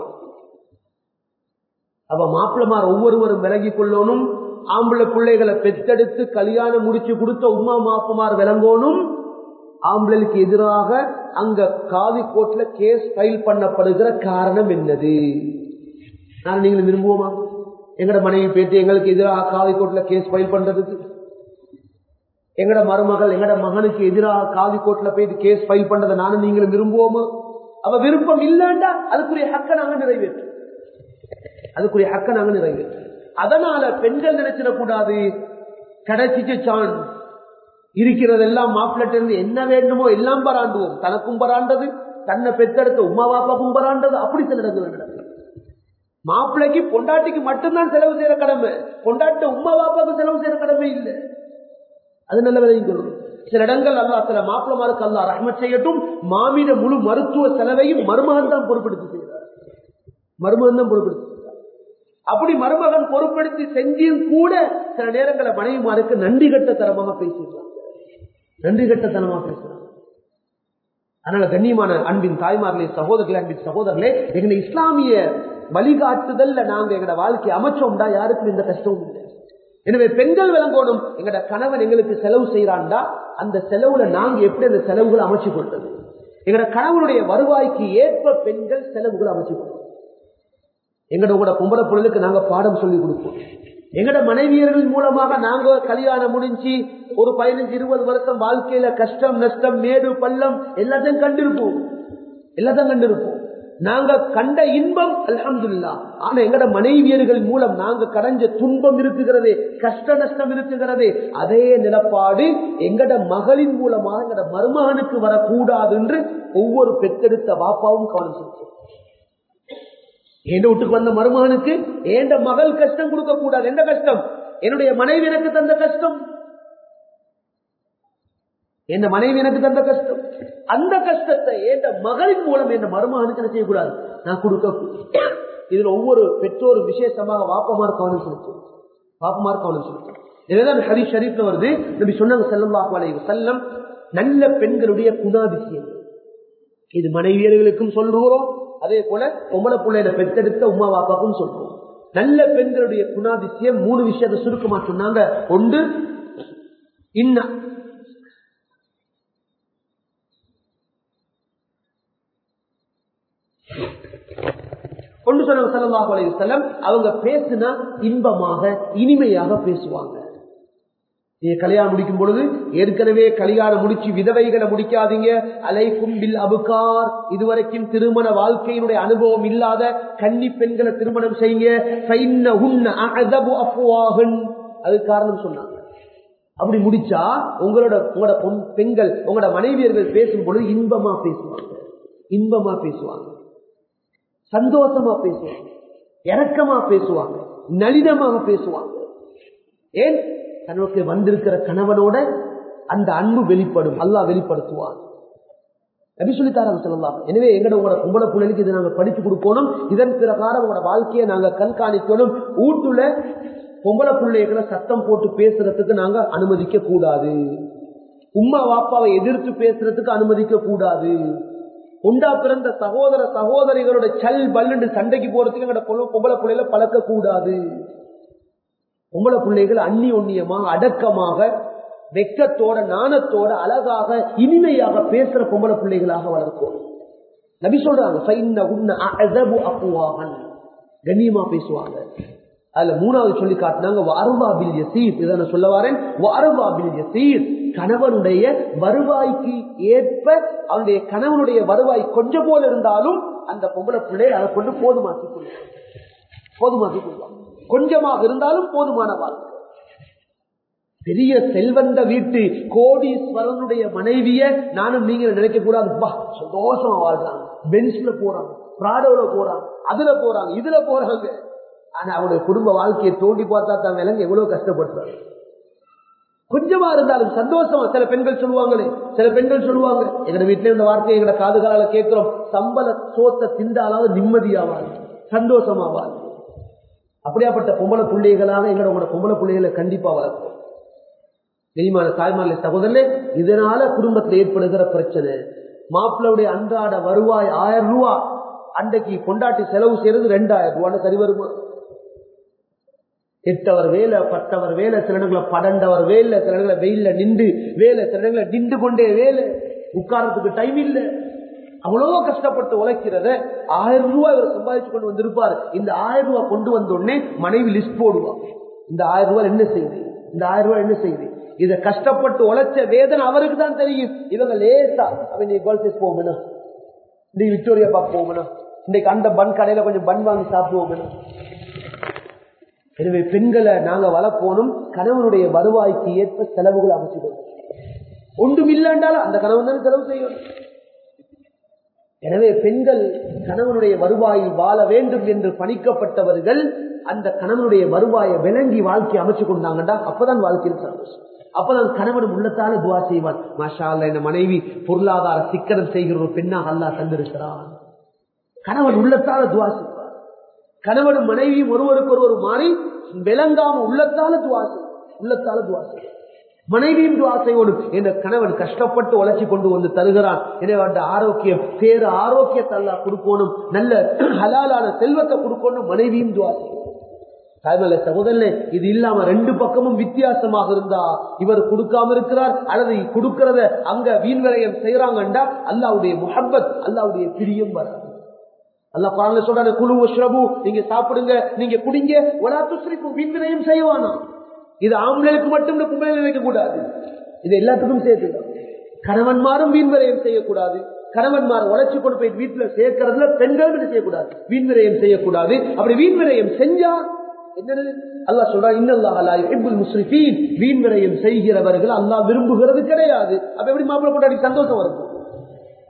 அப்ப மாப்பிள்ளமார் ஒவ்வொருவரும் விலகி கொள்ளணும் ஆம்பளை பிள்ளைகளை பெத்தெடுத்து கல்யாணம் முடிச்சு கொடுத்த உமா மாப்பமார் விளங்கணும் ஆம்பளைக்கு எதிராக அங்க காதி கோர்ட்ல கேஸ் ஃபைல் பண்ணப்படுகிற காரணம் என்னது நான் நீங்க விரும்புவோமா எங்கட மனைவி பேட்டு எங்களுக்கு எதிராக காதி கோர்ட்ல கேஸ் ஃபைல் பண்றதுக்கு எங்கட மருமகள் எங்கட மகனுக்கு எதிராக காதி கோர்ட்ல போயிட்டு கேஸ் ஃபைல் பண்றதை நானும் நீங்களும் விரும்புவோமா அவ விருப்பம் இல்லைண்டா அதுக்குரிய ஹக்க நாங்க நிறைவேற்றும் அதுக்குரிய ஹக்க நாங்க நிறைவேற்றும் அதனால பெண்கள் நினைச்சிடக்கூடாது கிடைச்சிச்சு சான் இருக்கிறதெல்லாம் மாப்பிள்ளட்டு இருந்து என்ன வேண்டுமோ எல்லாம் பராண்டுவோம் தனக்கும் பராண்டது தன்னை பெத்தெடுத்த உமா பாப்பாக்கும் பராண்டது அப்படி சில இடங்கள் நடக்குது மாப்பிள்ளைக்கு பொண்டாட்டிக்கு மட்டும்தான் செலவு செய்யற கடமை பொண்டாட்ட உமா பாப்பாவுக்கு செலவு செய்யற கடமை இல்லை அது நல்ல விலையும் சொல்லணும் சில இடங்கள் அல்லா சில மாப்பிளமாருக்கு அல்லா ரஹ்மத் செய்யட்டும் மாமிட முழு மருத்துவ செலவையும் மருமகன் தான் பொறுப்பெடுத்து செய்கிறார் மருமகன் தான் பொறுப்பெடுத்து அப்படி மருமகன் பொறுப்படுத்தி செஞ்சியும் கூட சில நேரங்களை மனைவிமாருக்கு நன்றி கட்ட தரமாக பேசிடுறாங்க நன்றி கட்ட தரமாக பேசுறாங்க அதனால கண்ணியமான அன்பின் தாய்மார்களே சகோதரர்களே அன்பின் சகோதரர்களே எங்க இஸ்லாமிய வழிகாட்டுதல்ல நாங்க எங்களோட வாழ்க்கையை அமைச்சோம்டா யாருக்கும் எந்த கஷ்டமும் இல்லை எனவே பெண்கள் விளங்கணும் எங்கட கணவன் எங்களுக்கு செலவு செய்யறான்டா அந்த செலவுல நாங்க எப்படி அந்த செலவுகளை அமைச்சு கொள்றது எங்கட கணவனுடைய வருவாய்க்கு ஏற்ப பெண்கள் செலவுகளை அமைச்சு கொள்றோம் எங்கட உங்களோட பொம்பளை பொருளுக்கு நாங்க பாடம் சொல்லி கொடுப்போம் எங்கட மனைவியர்கள் மூலமாக நாங்க கல்யாணம் முடிஞ்சு ஒரு பதினஞ்சு இருபது வருஷம் வாழ்க்கையில கஷ்டம் நஷ்டம் மேடு பள்ளம் எல்லாத்தையும் கண்டிருப்போம் எல்லாத்தையும் கண்டிருப்போம் நாங்க கண்ட இன்பம் அல்ஹம்துல்லா ஆனா எங்கட மனைவியர்கள் மூலம் நாங்க கடைஞ்ச துன்பம் இருக்குகிறது கஷ்ட நஷ்டம் இருக்குகிறது அதே நிலப்பாடு எங்கட மகளின் மூலமாக எங்கட மருமகனுக்கு வரக்கூடாது என்று ஒவ்வொரு பெற்றெடுத்த வாப்பாவும் கவனம் செலுத்தும் எந்த வீட்டுக்கு வந்த மருமகனுக்கு ஏண்ட மகள் கஷ்டம் கொடுக்க கூடாது எந்த கஷ்டம் என்னுடைய மனைவி எனக்கு தந்த கஷ்டம் என் மனைவி எனக்கு தந்த கஷ்டம் அந்த கஷ்டத்தை என் மகளின் மூலம் என் மருமகனுக்கு என்ன செய்யக்கூடாது நான் கொடுக்க இதுல ஒவ்வொரு பெற்றோரும் விசேஷமாக வாப்பமார் கவனம் செலுத்தும் வாப்பமார் கவனம் செலுத்தும் இதுதான் ஹரி ஷரீஃப்ல வருது நபி சொன்னாங்க செல்லம் அலைஹி செல்லம் நல்ல பெண்களுடைய குணாதிசயம் இது மனைவியர்களுக்கும் சொல்றோம் அதே போல பொம்பளை பிள்ளையில பெற்றெடுத்த உமா வாப்பாக்கும் சொல்றோம் நல்ல பெண்களுடைய குணாதிசயம் மூணு விஷயத்தை சுருக்கமா சொன்னாங்க ஒன்று இன்ன கொண்டு சொன்ன சல்லாஹ் அலையம் அவங்க பேசுனா இன்பமாக இனிமையாக பேசுவாங்க நீங்க கல்யாணம் முடிக்கும் பொழுது ஏற்கனவே கல்யாணம் முடிச்சு விதவைகளை முடிக்காதீங்க அலைக்கும் பில் அபுகார் இதுவரைக்கும் திருமண வாழ்க்கையினுடைய அனுபவம் இல்லாத கன்னி பெண்களை திருமணம் செய்யுங்க அது காரணம் சொன்னாங்க அப்படி முடிச்சா உங்களோட உங்களோட பெண்கள் உங்களோட மனைவியர்கள் பேசும் பொழுது இன்பமா பேசுவாங்க இன்பமா பேசுவாங்க சந்தோஷமா பேசுவாங்க இறக்கமா பேசுவாங்க நளினமாக பேசுவாங்க ஏன் தனக்கு வந்திருக்கிற கணவனோட அந்த அன்பு வெளிப்படும் அல்லா வெளிப்படுத்துவான் நபி சொல்லித்தாரம் சொல்லலாம் எனவே எங்கட உங்களோட கும்பல பிள்ளைகளுக்கு இதை நாங்க படித்து கொடுக்கணும் இதன் பிரகாரம் உங்களோட வாழ்க்கையை நாங்க கண்காணிக்கணும் வீட்டுல பொம்பளை பிள்ளைகளை சத்தம் போட்டு பேசுறதுக்கு நாங்க அனுமதிக்க கூடாது உம்மா வாப்பாவை எதிர்த்து பேசுறதுக்கு அனுமதிக்க கூடாது உண்டா பிறந்த சகோதர சகோதரிகளோட சல் பல்லுண்டு சண்டைக்கு போறதுக்கு எங்கட பொம்பளை பிள்ளைகளை பழக்க கூடாது பொம்பளை பிள்ளைகள் அந்நி ஒன்னியமா அடக்கமாக வெக்கத்தோட நாணத்தோட அழகாக இனிமையாக பேசுற பொம்பளை பிள்ளைகளாக வளர்க்கும் நபி சொல்றாங்க கண்ணியமா பேசுவாங்க அதுல மூணாவது சொல்லி காட்டினாங்க வாருபாபில் யசீர் இதை நான் சொல்ல வரேன் வாருபாபில் யசீர் கணவனுடைய வருவாய்க்கு ஏற்ப அவனுடைய கணவனுடைய வருவாய் கொஞ்சம் போல இருந்தாலும் அந்த பொம்பளை பிள்ளை அதை கொண்டு போதுமாக்கி கொள்வாங்க போதுமாக்கி கொள்வாங்க கொஞ்சமாக இருந்தாலும் போதுமான வாழ்க்கை பெரிய செல்வந்த வீட்டு கோடீஸ்வரனுடைய மனைவிய நானும் நீங்க நினைக்க கூடாது சந்தோஷமா வாழ்றாங்க பென்ஸ்ல போறாங்க பிராடோல போறாங்க அதுல போறாங்க இதுல போறாங்க ஆனா அவருடைய குடும்ப வாழ்க்கையை தோண்டி பார்த்தா தான் விலங்கு எவ்வளவு கஷ்டப்படுறாங்க கொஞ்சமா இருந்தாலும் சந்தோஷமா சில பெண்கள் சொல்லுவாங்களே சில பெண்கள் சொல்லுவாங்க எங்க வீட்டுல இந்த வார்த்தையை எங்க காதுகளால கேட்கிறோம் சம்பள சோத்த திண்டாலாவது நிம்மதியாவாது சந்தோஷமாவாது அப்படியாப்பட்ட பொம்பளை பிள்ளைகளாக எங்களோட பொம்பளை பிள்ளைகளை கண்டிப்பா வளர்க்கும் தெரியுமான தாய்மார்களே சகோதரனே இதனால குடும்பத்தில் ஏற்படுகிற பிரச்சனை மாப்பிள்ளுடைய அன்றாட வருவாய் ஆயிரம் ரூபாய் அன்றைக்கு கொண்டாட்டி செலவு செய்யறது ரெண்டாயிரம் ரூபான்னு சரி வருமா எட்டவர் வேலை பத்தவர் வேலை சில இடங்களை படண்டவர் வேலை சில இடங்களை வெயில்ல நின்று வேலை சில இடங்களை நின்று கொண்டே வேலை உட்காரத்துக்கு டைம் இல்லை அவ்வளவோ கஷ்டப்பட்டு உழைக்கிறத ஆயிரம் ரூபாய் இவர் சம்பாதிச்சு கொண்டு வந்திருப்பார் இந்த ஆயிரம் ரூபாய் கொண்டு வந்த உடனே மனைவி லிஸ்ட் போடுவார் இந்த ஆயிரம் ரூபாய் என்ன செய்யுது இந்த ஆயிரம் ரூபாய் என்ன செய்யுது இதை கஷ்டப்பட்டு உழைச்ச வேதனை அவருக்கு தான் தெரியும் இவங்க லேசா அவன் நீ கோல்சேஸ் போகணும் இன்னைக்கு விக்டோரியா பார்க்க போகணும் இன்னைக்கு அந்த பன் கடையில கொஞ்சம் பன் வாங்கி சாப்பிடுவோம் எனவே பெண்களை நாங்க வளர்ப்போனும் கணவனுடைய வருவாய்க்கு ஏற்ப செலவுகளை அமைச்சுக்கணும் ஒன்றும் இல்லைன்றாலும் அந்த கணவன் தான் செலவு செய்யணும் எனவே பெண்கள் கணவனுடைய வருவாயில் வாழ வேண்டும் என்று பணிக்கப்பட்டவர்கள் அந்த கணவனுடைய வருவாயை விளங்கி வாழ்க்கை அமைச்சு கொண்டாங்கடா அப்பதான் வாழ்க்கையில் சந்தோஷம் அப்பதான் கணவன் உள்ளத்தால துவா செய்வான் மாஷா அல்ல என்ன மனைவி பொருளாதார சிக்கனம் செய்கிற ஒரு பெண்ணாக அல்லா தந்திருக்கிறான் கணவன் உள்ளத்தால துவா செய்வான் கணவனும் மனைவியும் ஒருவருக்கு ஒருவர் மாறி விளங்காம உள்ளத்தால துவா செய்வான் உள்ளத்தால துவா செய்வான் மனைவியும் துவா செய்வோடும் என்ற கணவன் கஷ்டப்பட்டு உழைச்சி கொண்டு வந்து தருகிறான் எனவே அந்த ஆரோக்கியம் பேரு ஆரோக்கியத்தை அல்லா கொடுக்கணும் நல்ல ஹலாலான செல்வத்தை கொடுக்கணும் மனைவியும் துவா செய்வோம் தாய்மலை சகோதரனே இது இல்லாம ரெண்டு பக்கமும் வித்தியாசமாக இருந்தா இவர் கொடுக்காம இருக்கிறார் அல்லது கொடுக்கறத அங்க வீண் விரயம் செய்யறாங்கண்டா அல்லாவுடைய முஹப்பத் அல்லாவுடைய பிரியம் வராது அல்லா குரான்ல சொல்றாரு குழு ஸ்ரபு நீங்க சாப்பிடுங்க நீங்க குடிங்க ஒலா துஸ்ரிப்பு வீண் விரயம் செய்வானா இது ஆம்பளைக்கு மட்டும் பொம்பளை வைக்க கூடாது இது எல்லாத்துக்கும் சேர்த்து கணவன்மாரும் வீண் விரயம் செய்யக்கூடாது கணவன்மார் உழைச்சு கொண்டு போய் வீட்டுல சேர்க்கறதுல பெண்கள் செய்யக்கூடாது வீண் விரயம் செய்யக்கூடாது அப்படி வீண் விரயம் செஞ்சா என்னது அல்லா சொல்றா இன்னல்லாஹ் முஸ்ரிஃபீன் வீண் விரயம் செய்கிறவர்கள் அல்லாஹ் விரும்புகிறது கிடையாது அப்ப எப்படி மாப்பிள்ளை கொண்டாடி சந்தோஷம் இருக்கும்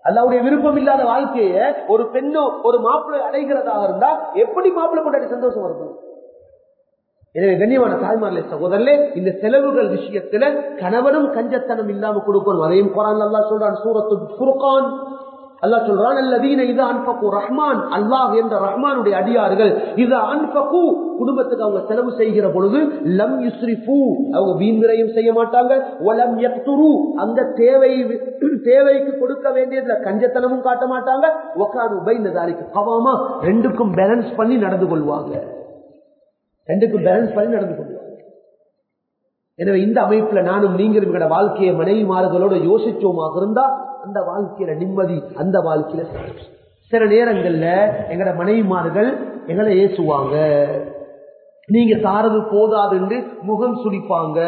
அல்லாவுடைய விருப்பம் இல்லாத வாழ்க்கைய ஒரு பெண்ணோ ஒரு மாப்பிள்ளை அடைகிறதாக இருந்தா எப்படி மாப்பிள்ளை கொண்டாடி சந்தோஷம் இருக்கும் எனவே கண்ணியமான தாய்மார்களே சகோதரர்களே இந்த செலவுகள் விஷயத்துல கணவனும் கஞ்சத்தனம் இல்லாம கொடுக்கணும் அதையும் குரான் அல்லா சொல்றான் சூரத்து குருகான் அல்லா சொல்றான் அல்லதீன இது அன்பகு ரஹ்மான் அல்லாஹ் என்ற ரஹ்மானுடைய அடியார்கள் இது அன்பகு குடும்பத்துக்கு அவங்க செலவு செய்கிற பொழுது லம் யுஸ்ரிஃபு அவங்க வீண்விரையும் செய்ய மாட்டாங்க ஒலம் யக்துரு அந்த தேவை தேவைக்கு கொடுக்க வேண்டியதுல கஞ்சத்தனமும் காட்ட மாட்டாங்க ஒக்காரு உபைனதாரிக்கு கவாமா ரெண்டுக்கும் பேலன்ஸ் பண்ணி நடந்து கொள்வாங்க ரெண்டுக்கும் பேலன்ஸ் பண்ணி நடந்து கொள்வாங்க எனவே இந்த அமைப்புல நானும் நீங்களும் எங்களோட வாழ்க்கையை மனைவி மாறுகளோட யோசிச்சோமாக இருந்தா அந்த வாழ்க்கையில நிம்மதி அந்த வாழ்க்கையில சில நேரங்கள்ல எங்கட மனைவிமார்கள் எங்களை ஏசுவாங்க நீங்க தாரது போதாதுன்னு முகம் சுடிப்பாங்க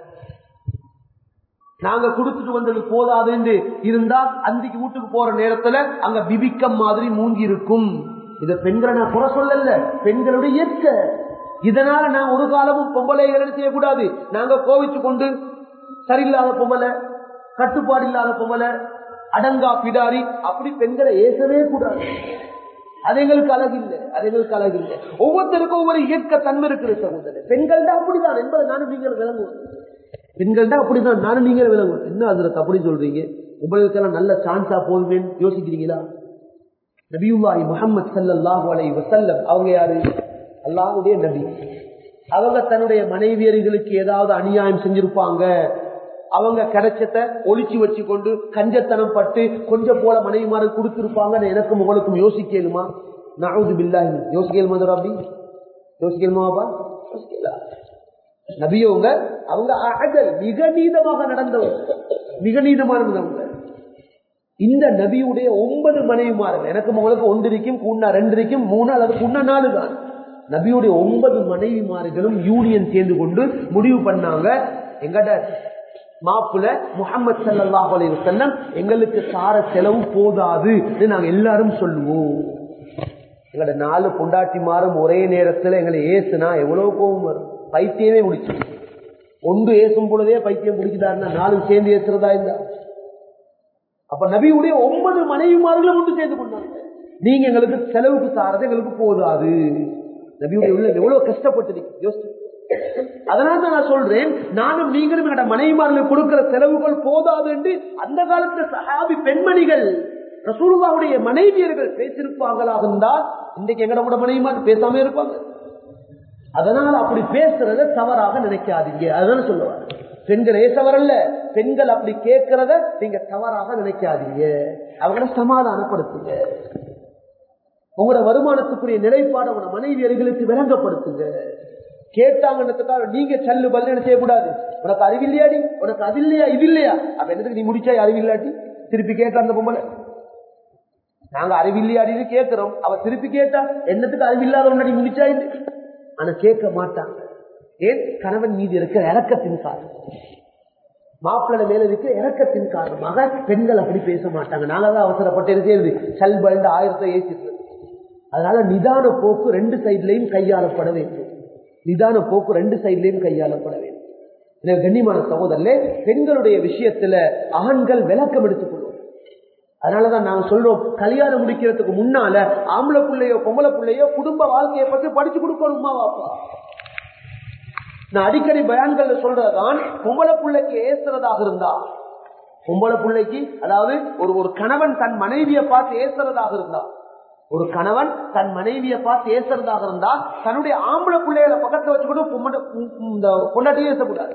நாங்க கொடுத்துட்டு வந்தது போதாதுன்னு இருந்தா அந்திக்கு வீட்டுக்கு போற நேரத்துல அங்க பிபிக்கம் மாதிரி மூங்கி இருக்கும் இத பெண்களை நான் குறை சொல்லல பெண்களுடைய இயற்கை இதனால நான் ஒரு காலமும் பொம்பளைகளை செய்யக்கூடாது நாங்க கோவிச்சு கொண்டு சரியில்லாத பொம்பளை கட்டுப்பாடு இல்லாத பொம்பளை அடங்கா பிடாரி அப்படி பெண்களை ஏசவே கூடாது அது எங்களுக்கு அழகு இல்லை அது எங்களுக்கு அழகு இல்லை ஒவ்வொருத்தருக்கும் ஒவ்வொரு இயற்கை தன்மை இருக்கிற சகோதரர் பெண்கள் தான் அப்படிதான் என்பதை நானும் நீங்கள் விளங்குவோம் பெண்கள் தான் அப்படிதான் நானும் நீங்கள் விளங்குவோம் என்ன அதுல அப்படி சொல்றீங்க உங்களுக்கெல்லாம் நல்ல சான்ஸா போதுமேன்னு யோசிக்கிறீங்களா நபியுல்லாஹி முகமது சல்லாஹூ அலை வசல்லம் அவங்க யாரு அல்லாஹுடைய நபி அவங்க தன்னுடைய மனைவியர்களுக்கு ஏதாவது அநியாயம் செஞ்சிருப்பாங்க அவங்க கிடைச்சத ஒழிச்சு வச்சு கொண்டு கஞ்சத்தனம் பட்டு கொஞ்சம் போல மனைவிமாறு கொடுத்திருப்பாங்க எனக்கும் உங்களுக்கும் யோசிக்கலுமா நவுது பில்லாஹி யோசிக்கலுமா அப்படி யோசிக்கலுமாப்பா யோசிக்கலாம் நபியவங்க அவங்க அகல் மிக நீதமாக நடந்தவங்க மிக நீதமானவங்க இந்த நபியுடைய ஒன்பது மனைவிமார்கள் எனக்கு உங்களுக்கு ஒன்று இருக்கும் கூண்ணா ரெண்டு இருக்கும் மூணு அல்லது கூண்ணா நாலு தான் நபியுடைய ஒன்பது மனைவிமார்களும் யூனியன் சேர்ந்து கொண்டு முடிவு பண்ணாங்க எங்கட மாப்புல முகமது சல்லாஹ் அலி வசல்லம் எங்களுக்கு சார செலவு போதாது நாங்க எல்லாரும் சொல்லுவோம் எங்களோட நாலு பொண்டாட்டி மாறும் ஒரே நேரத்துல எங்களை ஏசுனா எவ்வளவு கோபம் வரும் பைத்தியமே முடிச்சு ஒன்று ஏசும் பொழுதே பைத்தியம் பிடிக்குதாருன்னா நாலும் சேர்ந்து ஏசுறதா இருந்தா அப்ப நபியுடைய ஒன்பது மனைவிமார்களும் ஒன்று சேர்ந்து கொண்டாங்க நீங்க எங்களுக்கு செலவுக்கு சாரது எங்களுக்கு போதாது நபியுடைய உள்ள எவ்வளவு கஷ்டப்பட்டு யோசிச்சு அதனால தான் நான் சொல்றேன் நானும் நீங்களும் எங்களோட மனைவிமார்களுக்கு கொடுக்கிற செலவுகள் போதாது என்று அந்த காலத்துல சஹாபி பெண்மணிகள் ரசூலுல்லாவுடைய மனைவியர்கள் பேசியிருப்பாங்களாக இருந்தால் இன்றைக்கு எங்கட கூட மனைவிமார் பேசாம இருப்பாங்க அதனால அப்படி பேசுறத தவறாக நினைக்காதீங்க அதுதான் சொல்லுவாங்க பெண்கள் ஏசவரல்ல பெண்கள் அப்படி கேட்கறத நீங்க தவறாக நினைக்காதீங்க அவங்கள சமாதானப்படுத்துங்க உங்களோட வருமானத்துக்குரிய நிலைப்பாடு உங்களோட மனைவியர்களுக்கு விளங்கப்படுத்துங்க கேட்டாங்கன்றதுக்காக நீங்க சல்லு பல்லு செய்யக்கூடாது உனக்கு அறிவில்லையாடி உனக்கு அது இல்லையா இது இல்லையா அப்ப என்னதுக்கு நீ முடிச்சா அறிவில்லாட்டி திருப்பி கேட்ட அந்த பொம்பளை நாங்க அறிவில்லையாடின்னு கேட்கிறோம் அவ திருப்பி கேட்டா என்னத்துக்கு அறிவில்லாத நீ முடிச்சா இது ஆனா கேட்க மாட்டாங்க ஏன் கணவன் மீது இருக்கிற இறக்கத்தின் காரணம் மாப்பிள்ளை மேல இருக்கிற இறக்கத்தின் காரணமாக பெண்கள் அப்படி பேச மாட்டாங்க நாங்க தான் அவசரப்பட்டு என்ன செய்யறது சல் பல்ண்டு ஆயிரத்தை ஏற்றிட்டு அதனால நிதான போக்கு ரெண்டு சைட்லையும் கையாளப்பட வேண்டும் நிதான போக்கு ரெண்டு சைட்லையும் கையாளப்பட வேண்டும் கண்ணியமான சகோதரர்களே பெண்களுடைய விஷயத்துல ஆண்கள் விளக்கம் எடுத்துக் கொள்வோம் அதனாலதான் நாங்க சொல்றோம் கல்யாணம் முடிக்கிறதுக்கு முன்னால ஆம்பளை பிள்ளையோ பொம்பளை பிள்ளையோ குடும்ப வாழ்க்கையை பத்தி படிச்சு கொடுக்கணுமா வாப்பா நான் அடிக்கடி பயான்கள் சொல்றதுதான் பொம்பளை பிள்ளைக்கு ஏசுறதாக இருந்தா பொம்பளை பிள்ளைக்கு அதாவது ஒரு ஒரு கணவன் தன் மனைவியை பார்த்து ஏசுறதாக இருந்தா ஒரு கணவன் தன் மனைவியை பார்த்து ஏசுறதாக இருந்தா தன்னுடைய ஆம்பளை பிள்ளைகளை பக்கத்துல வச்சுக்கூட இந்த பொண்டாட்டியே ஏசக்கூடாது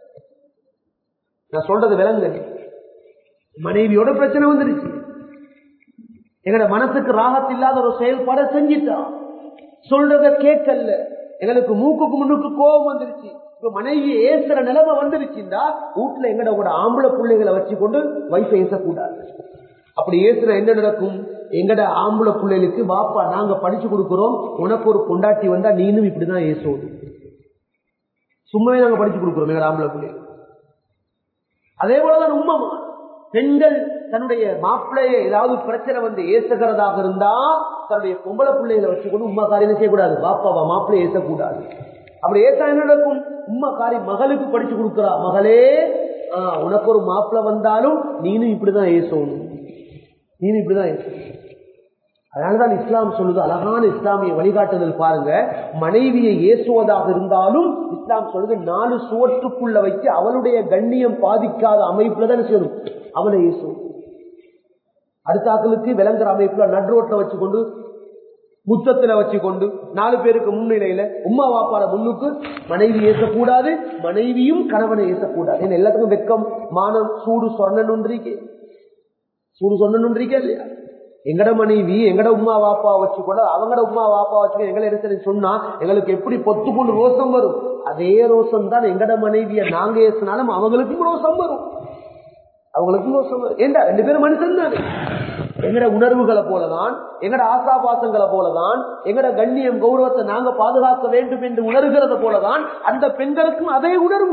நான் சொல்றது விலங்கு மனைவியோட பிரச்சனை வந்துருச்சு எங்களோட மனசுக்கு ராகத்து இல்லாத ஒரு செயல்பாட செஞ்சிட்டா சொல்றத கேட்கல எங்களுக்கு மூக்குக்கு முன்னுக்கு கோபம் வந்துருச்சு இப்ப மனைவி ஏசுற நிலைமை வந்துருச்சுண்டா வீட்டுல எங்கட கூட ஆம்பளை பிள்ளைகளை வச்சு கொண்டு வைஃப் ஏசக்கூடாது அப்படி ஏசுற என்ன நடக்கும் எங்கட ஆம்பளை பிள்ளைகளுக்கு வாப்பா நாங்க படிச்சு கொடுக்கிறோம் உனக்கு ஒரு பொண்டாட்டி வந்தா நீனும் இப்படிதான் ஏசோடு சும்மாவே நாங்க படிச்சு கொடுக்கிறோம் எங்கட ஆம்பளை பிள்ளைகள் அதே போலதான் உண்மைமா பெண்கள் தன்னுடைய மாப்பிள்ளைய ஏதாவது பிரச்சனை வந்து ஏசுகிறதாக இருந்தா தன்னுடைய பொம்பளை பிள்ளைகளை வச்சுக்கொண்டு உமா காரியம் செய்யக்கூடாது பாப்பாவா மாப்பிள்ளை ஏசக்கூடாது அப்படி ஏசா என்ன நடக்கும் உமா காரி மகளுக்கு படிச்சு கொடுக்குறா மகளே ஆஹ் உனக்கு ஒரு மாப்பிள்ளை வந்தாலும் நீனும் இப்படிதான் ஏசணும் நீ இப்படிதான் இருக்கு அதனாலதான் இஸ்லாம் சொல்லுது அழகான இஸ்லாமிய வழிகாட்டுதல் பாருங்க மனைவியை ஏசுவதாக இருந்தாலும் இஸ்லாம் சொல்லுது நாலு சுவற்றுக்குள்ள வைத்து அவளுடைய கண்ணியம் பாதிக்காத அமைப்புல தான் செய்யணும் அவளை ஏசுவோம் அடுத்த ஆக்களுக்கு விளங்குற அமைப்புல நட்ரோட்ல வச்சுக்கொண்டு முத்தத்துல வச்சுக்கொண்டு நாலு பேருக்கு முன்னிலையில உம்மா வாப்பாட முன்னுக்கு மனைவி ஏசக்கூடாது மனைவியும் கணவனை ஏசக்கூடாது ஏன்னா எல்லாத்துக்கும் வெக்கம் மானம் சூடு சொன்னனுன்றீங்க சூடு சொன்னனுன்றீங்க இல்லையா எங்கட மனைவி எங்கட உமா வாப்பா வச்சு கூட அவங்கட உமா வாப்பா வச்சு எங்களை எடுத்து சொன்னா எங்களுக்கு எப்படி பொத்துக்கொண்டு ரோசம் வரும் அதே ரோசம் தான் எங்கட மனைவிய நாங்க ஏசினாலும் அவங்களுக்கும் ரோசம் வரும் அவங்களுக்கும் ரோசம் வரும் ஏண்டா ரெண்டு பேரும் மனுஷன் தானே எங்கட உணர்வுகளை போலதான் எங்கட ஆசா பாசங்களை போலதான் எங்கட கண்ணியம் கௌரவத்தை நாங்க பாதுகாக்க வேண்டும் என்று உணர்கிறத போலதான் அந்த பெண்களுக்கும் அதே உணர்வு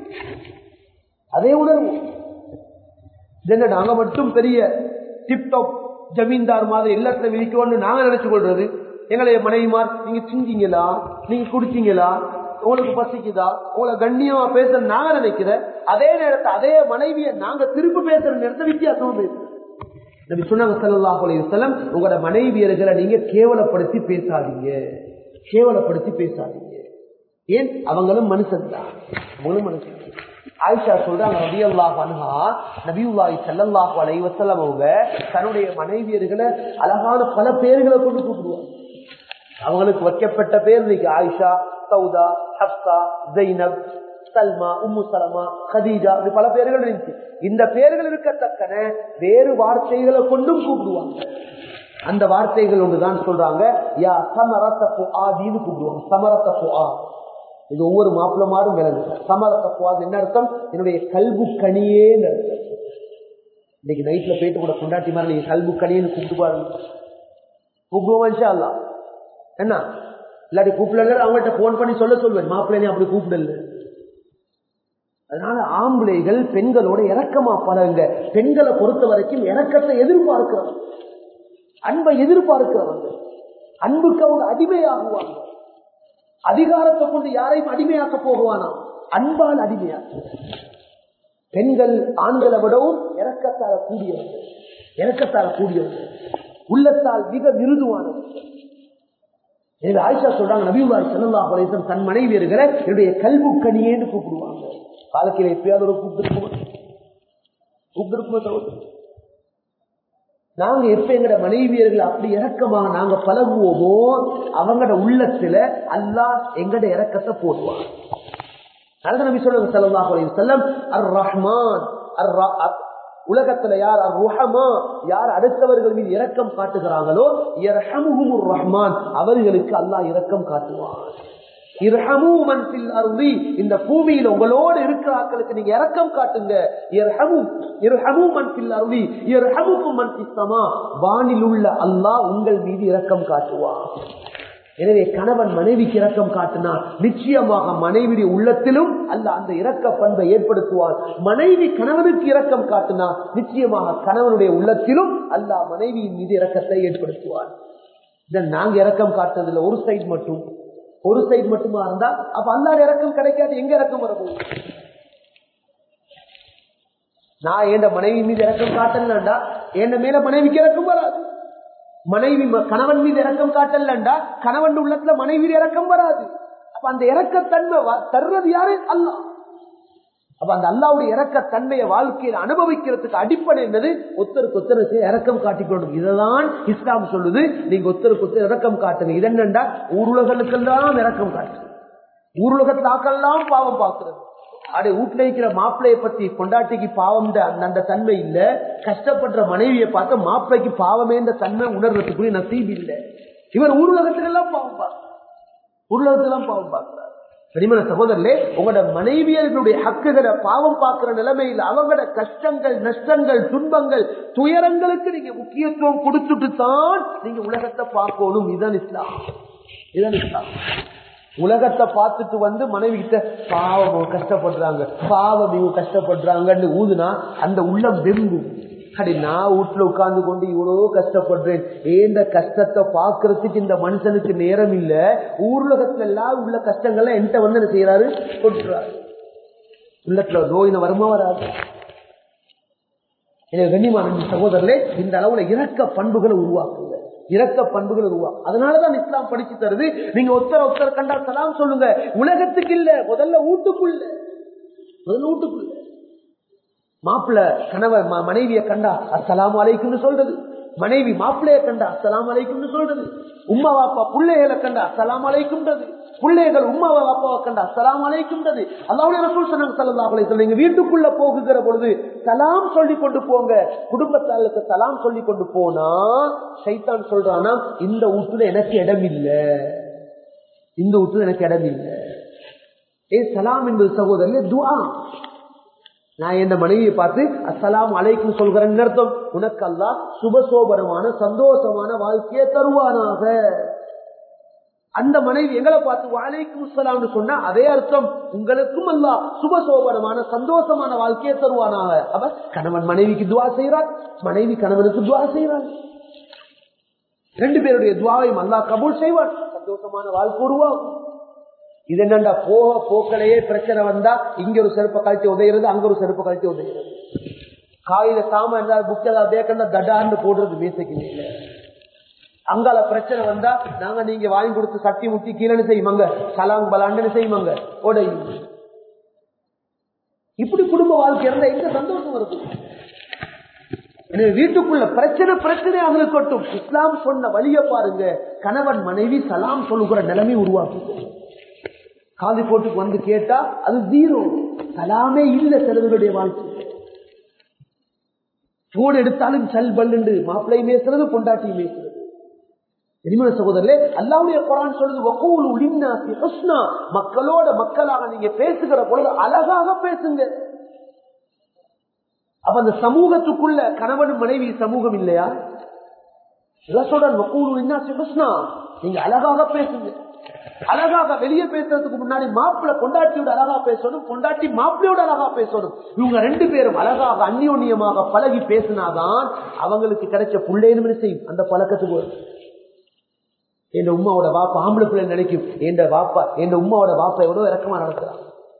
அதே உணர்வு என்ன நாங்க மட்டும் பெரிய டிப்டாப் ஜமீன்தார் மாதிரி இல்லத்துல விதிக்கணும்னு நாங்க நினைச்சு கொள்றது எங்களுடைய மனைவிமார் நீங்க சிங்கிங்களா நீங்க குடிச்சீங்களா உங்களுக்கு பசிக்குதா உங்களை கண்ணியமா பேச நாங்க நினைக்கிற அதே நேரத்தை அதே மனைவியை நாங்க திரும்ப பேசுற நேரத்தை வித்தியாசமா பேசுறோம் நபி சொன்னாங்க ஸல்லல்லாஹு அலைஹி வஸல்லம் உங்களோட மனைவியர்களை நீங்க கேவலப்படுத்தி பேசாதீங்க கேவலப்படுத்தி பேசாதீங்க ஏன் அவங்களும் மனுஷன் தான் அவங்களும் மனுஷன் ஆயிஷா சொல்றாங்க ரபியல்லாஹு அன்ஹா நபியுல்லாஹி ஸல்லல்லாஹு அலைஹி வஸல்லம் அவங்க தன்னுடைய மனைவியர்களை அழகான பல பேர்களை கொண்டு கூப்பிடுவாங்க அவங்களுக்கு வைக்கப்பட்ட பேர் இன்னைக்கு ஆயிஷா சௌதா ஹப்சா ஜைனப் சல்மா உம்மு சலமா கதீஜா இப்படி பல பேர்கள் இருந்துச்சு இந்த பேர்கள் இருக்கத்தக்கன வேறு வார்த்தைகளை கொண்டும் கூப்பிடுவாங்க அந்த வார்த்தைகள் ஒன்றுதான் சொல்றாங்க யா சமரத்த ஆதின்னு கூப்பிடுவாங்க சமரத்த ஆ இது ஒவ்வொரு மாப்பிளமாரும் விளங்கு சமரத்த புவாது என்ன அர்த்தம் என்னுடைய கல்பு கனியே அர்த்தம் இன்னைக்கு நைட்ல போயிட்டு கூட கொண்டாட்டி மாதிரி நீங்க கல்பு கனின்னு கூப்பிட்டு பாருங்க கூப்பிடுவோம் அல்ல என்ன இல்லாட்டி கூப்பிடல அவங்கள்ட்ட போன் பண்ணி சொல்ல சொல்வேன் மாப்பிள்ளை அப்படி கூப்பிடல அதனால ஆம்பளைகள் பெண்களோட இறக்கமா பழகுங்க பெண்களை பொறுத்த வரைக்கும் இறக்கத்தை எதிர்பார்க்கிறவங்க அன்பை எதிர்பார்க்கிறவங்க அன்புக்கு அவங்க அடிமையாகுவாங்க அதிகாரத்தை கொண்டு யாரையும் அடிமையாக்க போகுவானா அன்பால் அடிமையாக்க பெண்கள் ஆண்களை விடவும் இறக்கத்தால கூடியவர்கள் இறக்கத்தால கூடியவர்கள் உள்ளத்தால் மிக மிருதுவானவர்கள் எனவே ஆயிஷா சொல்றாங்க நபிவாய் செல்லல்லா பலேசம் தன் மனைவியர்களை என்னுடைய கல்பு கனியேன்னு கூப்பிடுவாங்க வாழ்க்கையில எப்பயாவது ஒரு கூப்பிட்டுருக்குமா கூப்பிட்டுருக்குமா சகோதரர் நாங்க எப்ப எங்கட மனைவியர்கள் அப்படி இறக்கமாக நாங்க பழகுவோமோ அவங்கட உள்ளத்துல அல்லா எங்கட இறக்கத்தை போடுவாங்க நல்ல நபி சொல்லுங்க செல்லல்லாஹு அலைஹி வஸல்லம் அர் ரஹ்மான் அர் உலகத்துல யார் அர் ருஹமா யார் அடுத்தவர்கள் மீது இரக்கம் காட்டுகிறாங்களோ இரஹமுஹுமுர் ரஹ்மான் அவர்களுக்கு அல்லாஹ் இரக்கம் காட்டுவான் இந்த பூமியில உங்களோடு இருக்கிற ஆட்களுக்கு நீங்க இறக்கம் காட்டுங்க வானில் உள்ள அல்லாஹ் உங்கள் மீது இரக்கம் காட்டுவான் எனவே கணவன் மனைவிக்கு இரக்கம் காட்டினார் நிச்சயமாக மனைவியுடைய உள்ளத்திலும் அல்ல அந்த இரக்க பண்பை ஏற்படுத்துவார் மனைவி கணவனுக்கு இரக்கம் காட்டினார் நிச்சயமாக கணவனுடைய உள்ளத்திலும் அல்ல மனைவியின் மீது இரக்கத்தை ஏற்படுத்துவார் இதை நாங்க இரக்கம் காட்டுறதுல ஒரு சைடு மட்டும் ஒரு சைடு மட்டுமா இருந்தா அப்ப அல்லாத இறக்கம் கிடைக்காது எங்க இறக்கம் வரப்போகுது நான் என் மனைவி மீது இறக்கம் காட்டலண்டா என் மேல மனைவிக்கு இறக்கம் வராது மனைவி கணவன் மீது இறக்கம் காட்டலண்டா கணவன் உள்ளத்துல மனைவி இறக்கம் வராது அப்ப அந்த இறக்கத்தன்மை தர்றது யாரு அல்லா அப்ப அந்த அல்லாவுடைய இறக்கத்தன்மையை வாழ்க்கையில் அனுபவிக்கிறதுக்கு அடிப்படை என்னது ஒத்தருக்கு ஒத்தருக்கு இறக்கம் காட்டிக்கொள்ளும் இதுதான் இஸ்லாம் சொல்லுது நீங்க ஒத்தருக்கு ஒத்தர் இறக்கம் காட்டுங்க இது என்னண்டா ஊருலகளுக்கெல்லாம் இறக்கம் காட்டு ஊருலகத்தில் ஆக்கெல்லாம் பாவம் பார்க்கிறது அடே வீட்டுல இருக்கிற மாப்பிள்ளைய பத்தி கொண்டாட்டிக்கு பாவம் அந்த தன்மை இல்ல கஷ்டப்படுற மனைவியை பார்த்த மாப்பிள்ளைக்கு பாவமே இந்த தன்மை உணர்றதுக்குரிய நசீப் இல்ல இவர் ஊருலகத்துக்கெல்லாம் பாவம் பார்க்கிறார் ஊருலகத்துலாம் பாவம் பார்க்கிறார் கனிமன சகோதரர்களே உங்களோட மனைவியர்களுடைய ஹக்குகளை பாவம் பார்க்கிற நிலைமையில் அவங்களோட கஷ்டங்கள் நஷ்டங்கள் துன்பங்கள் துயரங்களுக்கு நீங்க முக்கியத்துவம் கொடுத்துட்டு தான் நீங்க உலகத்தை பார்க்கணும் இதுதான் இஸ்லாம் இதுதான் இஸ்லாம் உலகத்தை பார்த்துட்டு வந்து மனைவி கிட்ட பாவம் கஷ்டப்படுறாங்க பாவம் இவங்க கஷ்டப்படுறாங்கன்னு ஊதுனா அந்த உள்ளம் வெம்பும் அடி நான் வீட்டுல உட்கார்ந்து கொண்டு இவ்வளவு கஷ்டப்படுறேன் ஏந்த கஷ்டத்தை பாக்குறதுக்கு இந்த மனுஷனுக்கு நேரம் இல்ல ஊர்லகத்துல எல்லாம் உள்ள கஷ்டங்கள்லாம் என்கிட்ட வந்து என்ன செய்யறாரு கொட்டுறாரு உள்ளத்துல நோயின வருமா வராது எனவே கண்ணியமான சகோதரர்களே இந்த அளவுல இரக்க பண்புகளை உருவாக்குங்க இரக்க பண்புகளை உருவாக்கும் அதனாலதான் இஸ்லாம் படிச்சு தருது நீங்க ஒத்தர ஒத்தர கண்டா சலாம் சொல்லுங்க உலகத்துக்கு இல்ல முதல்ல வீட்டுக்குள்ள முதல்ல வீட்டுக்குள்ள மாப்பிள்ள கணவர் ம- மனைவிய கண்டா அஸ்ஸலாமு அலைக்கும்னு சொல்றது மனைவி மாப்பிள்ளைய கண்டா அஸ்ஸலாமு அலைக்கும்னு சொல்றது உம்மா வாப்பா பிள்ளைகளை கண்டா அஸ்ஸலாமு அலைக்கும்ன்றது பிள்ளைகள் உம்மா வாப்பாவை கண்டா அஸ்ஸலாமு அலைக்கும்ன்றது அல்லாஹ்வுடைய ரசூல் சொன்னாங்க ஸல்லல்லாஹு அலைஹி வஸல்லம் நீங்க வீட்டுக்குள்ள போகுகிற பொழுது சலாம் சொல்லி கொண்டு போங்க குடும்பத்தாளுக்கு சலாம் சொல்லி கொண்டு போனா சைத்தான் சொல்றானா இந்த வீட்டுல எனக்கு இடம் இல்ல இந்த வீட்டுல எனக்கு இடம் இல்ல ஏ சலாம் என்பது சகோதரர்களே துஆ நான் என் மனைவியை பார்த்து அஸ்ஸலாம் அலைக்கும் சொல்கிறேன் அர்த்தம் உனக்கு அல்லாஹ் சுபசோபரமான சந்தோஷமான வாழ்க்கையை தருவானாக அந்த மனைவி எங்களை பார்த்து வாழைக்கும் அஸ்ஸலாம்னு சொன்னா அதே அர்த்தம் உங்களுக்கும் அல்லாஹ் சுபசோபரமான சந்தோஷமான வாழ்க்கையை தருவானாக அப்ப கணவன் மனைவிக்கு துவா செய்கிறார் மனைவி கணவனுக்கு துவா செய்கிறார் ரெண்டு பேருடைய துவாவையும் அல்லாஹ் கபூல் செய்வான் சந்தோஷமான வாழ்க்கை உருவாகும் இது என்னண்டா போக போக்கலையே பிரச்சனை வந்தா இங்க ஒரு செருப்பை கழிச்சு உதைகிறது அங்க ஒரு செருப்பை கழிச்சு உதைகிறது காயில சாமான் இருந்தால் புக் ஏதாவது தேக்கண்டா தடான்னு போடுறது மீசைக்கு மேல அங்கால பிரச்சனை வந்தா நாங்க நீங்க வாங்கி கொடுத்து சட்டி முட்டி கீழே செய்யுமாங்க சலாங் பலான்னு செய்யுமாங்க உடையும் இப்படி குடும்ப வாழ்க்கை இருந்தா எங்க சந்தோஷம் வருது எனவே வீட்டுக்குள்ள பிரச்சனை பிரச்சனையாக இருக்கட்டும் இஸ்லாம் சொன்ன வழியை பாருங்க கணவன் மனைவி சலாம் சொல்லுகிற நிலைமை உருவாக்குது காது போட்டுக்கு வந்து கேட்டா அது ஜீரோ சலாமே இல்ல சிலருடைய வாழ்க்கை போன் எடுத்தாலும் சல் பல்லுண்டு மாப்பிள்ளையும் பேசுறது பொண்டாட்டியும் பேசுறது இனிமே சகோதரர்களே அல்லாவுடைய குரான் சொல்றது வக்கூலு லின்னாசி ஹுஸ்னா மக்களோட மக்களாக நீங்க பேசுகிற பொழுது அழகாக பேசுங்க அப்ப அந்த சமூகத்துக்குள்ள கணவன் மனைவி சமூகம் இல்லையா இதான் சொல்றேன் வக்கூலு லின்னாசி ஹுஸ்னா நீங்க அழகாக பேசுங்க அழகாக வெளியே பேசுறதுக்கு முன்னாடி மாப்பிள்ளை கொண்டாட்டியோட அழகா பேசணும் கொண்டாட்டி மாப்பிள்ளையோட அழகா பேசணும் இவங்க ரெண்டு பேரும் அழகாக அந்யோன்யமாக பழகி பேசினாதான் அவங்களுக்கு கிடைச்ச புள்ளேன்னு செய்யும் அந்த பழக்கத்துக்கு வரும் என் உமாவோட வாப்பா ஆம்பளை பிள்ளை நினைக்கும் என் வாப்பா என் உமாவோட வாப்பா எவ்வளவு இறக்கமா நடக்கிறான்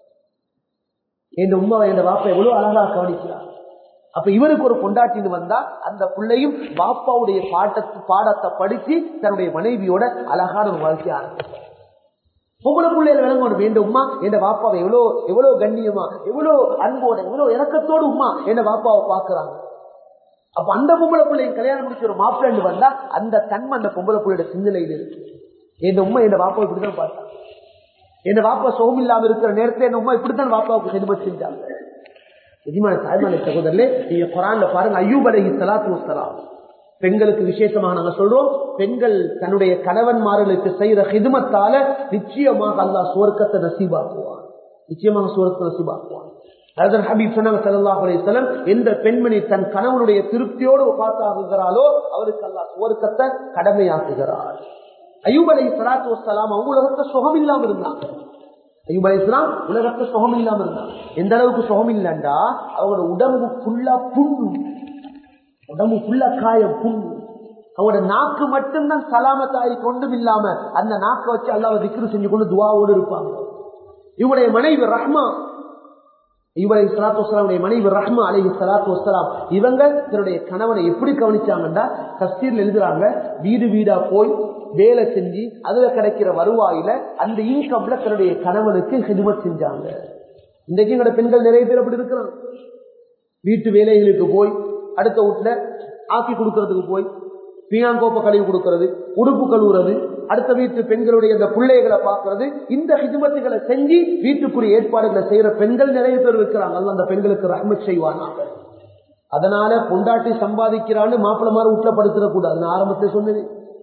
என் உமாவை என் வாப்பா எவ்வளவு அழகா கவனிக்கிறான் அப்ப இவருக்கு ஒரு கொண்டாட்டின்னு வந்தா அந்த பிள்ளையும் பாப்பாவுடைய பாட்டத்து பாடத்தை படிச்சு தன்னுடைய மனைவியோட அழகான ஒரு வாழ்க்கைய ஆரம்பிச்சார் பொம்பளை பிள்ளையில விளங்கணும் என் உமா என் பாப்பாவை எவ்வளவு எவ்வளவு கண்ணியமா எவ்வளவு அன்போட எவ்வளவு இறக்கத்தோடு உமா என் பாப்பாவை பாக்குறாங்க அப்ப அந்த பொம்பளை பிள்ளைங்க கல்யாணம் முடிச்ச ஒரு மாப்பிள்ளை வந்தா அந்த தன்மை அந்த பொம்பளை பிள்ளையோட சிந்தனையில் இருக்கு என் உமா என் பாப்பா இப்படிதான் பார்த்தாங்க என் பாப்பா சோகம் இல்லாம இருக்கிற நேரத்துல என் உமா இப்படித்தான் பாப்பாவுக்கு செதுமதி செஞ்சாங்க எஜமான தாய்மலை சகோதரர்களே நீங்க குரான்ல பாருங்க ஐயூப் அலைஹி ஸலாத்து வஸ்ஸலாம் பெண்களுக்கு விசேஷமாக நாங்க சொல்றோம் பெண்கள் தன்னுடைய கணவன்மார்களுக்கு செய்யற ஹிதுமத்தால நிச்சயமாக அல்லாஹ் சுவர்க்கத்தை நசீபாக்குவான் நிச்சயமாக சுவர்க்கத்தை நசீபாக்குவான் அதன் ஹபீப் சொன்னாங்க ஸல்லல்லாஹு அலைஹி வஸல்லம் எந்த பெண்மணி தன் கணவனுடைய திருப்தியோடு பார்த்தாகுகிறாளோ அவருக்கு அல்லாஹ் சுவர்க்கத்தை கடமையாக்குகிறார் ஐயூப் அலைஹி ஸலாத்து வஸ்ஸலாம் அவங்க உலகத்தை சுகம் இல்லாம இருந்தாங்க ஐயூப் அலி இஸ்லாம் உலகத்துல சுகம் இல்லாம இருந்தாங்க எந்த அளவுக்கு சுகம் இல்லைண்டா அவங்களோட உடம்பு ஃபுல்லா புண்ணு உடம்பு ஃபுல்லா காயம் புண்ணு அவங்களோட நாக்கு மட்டும்தான் சலாமத்தாய் கொண்டும் இல்லாம அந்த நாக்கை வச்சு அல்லாஹ் திக்ரு செஞ்சு கொண்டு துவாவோடு இருப்பாங்க இவருடைய மனைவி ரஹ்மா இவரை சலாத்து வசலாமுடைய மனைவி ரஹ்மா அலஹி சலாத்து வசலாம் இவங்க தன்னுடைய கணவனை எப்படி கவனிச்சாங்கன்னா தஸ்தீர்ல எழுதுறாங்க வீடு வீடா போய் வேலை செஞ்சு அதுல கிடைக்கிற வருவாயில அந்த இன்கம்ல தன்னுடைய கணவனுக்கு ஹிதுமத் செஞ்சாங்க இன்றைக்கு எங்களோட பெண்கள் நிறைய பேர் அப்படி இருக்கிறாங்க வீட்டு வேலைகளுக்கு போய் அடுத்த வீட்டுல ஆக்கி கொடுக்கறதுக்கு போய் பீனாங்கோப்ப கழுவி கொடுக்கறது உடுப்பு கழுவுறது அடுத்த வீட்டு பெண்களுடைய இந்த பிள்ளைகளை பார்க்கறது இந்த ஹிஜமத்துகளை செஞ்சு வீட்டுக்குரிய ஏற்பாடுகளை செய்யற பெண்கள் நிறைய பேர் இருக்கிறாங்க அல்ல அந்த பெண்களுக்கு ரஹ்மத் செய்வானாங்க அதனால பொண்டாட்டி சம்பாதிக்கிறான்னு மாப்பிள்ள மாதிரி வீட்டுல கூடாது நான் ஆரம்பத்தை சொன்னது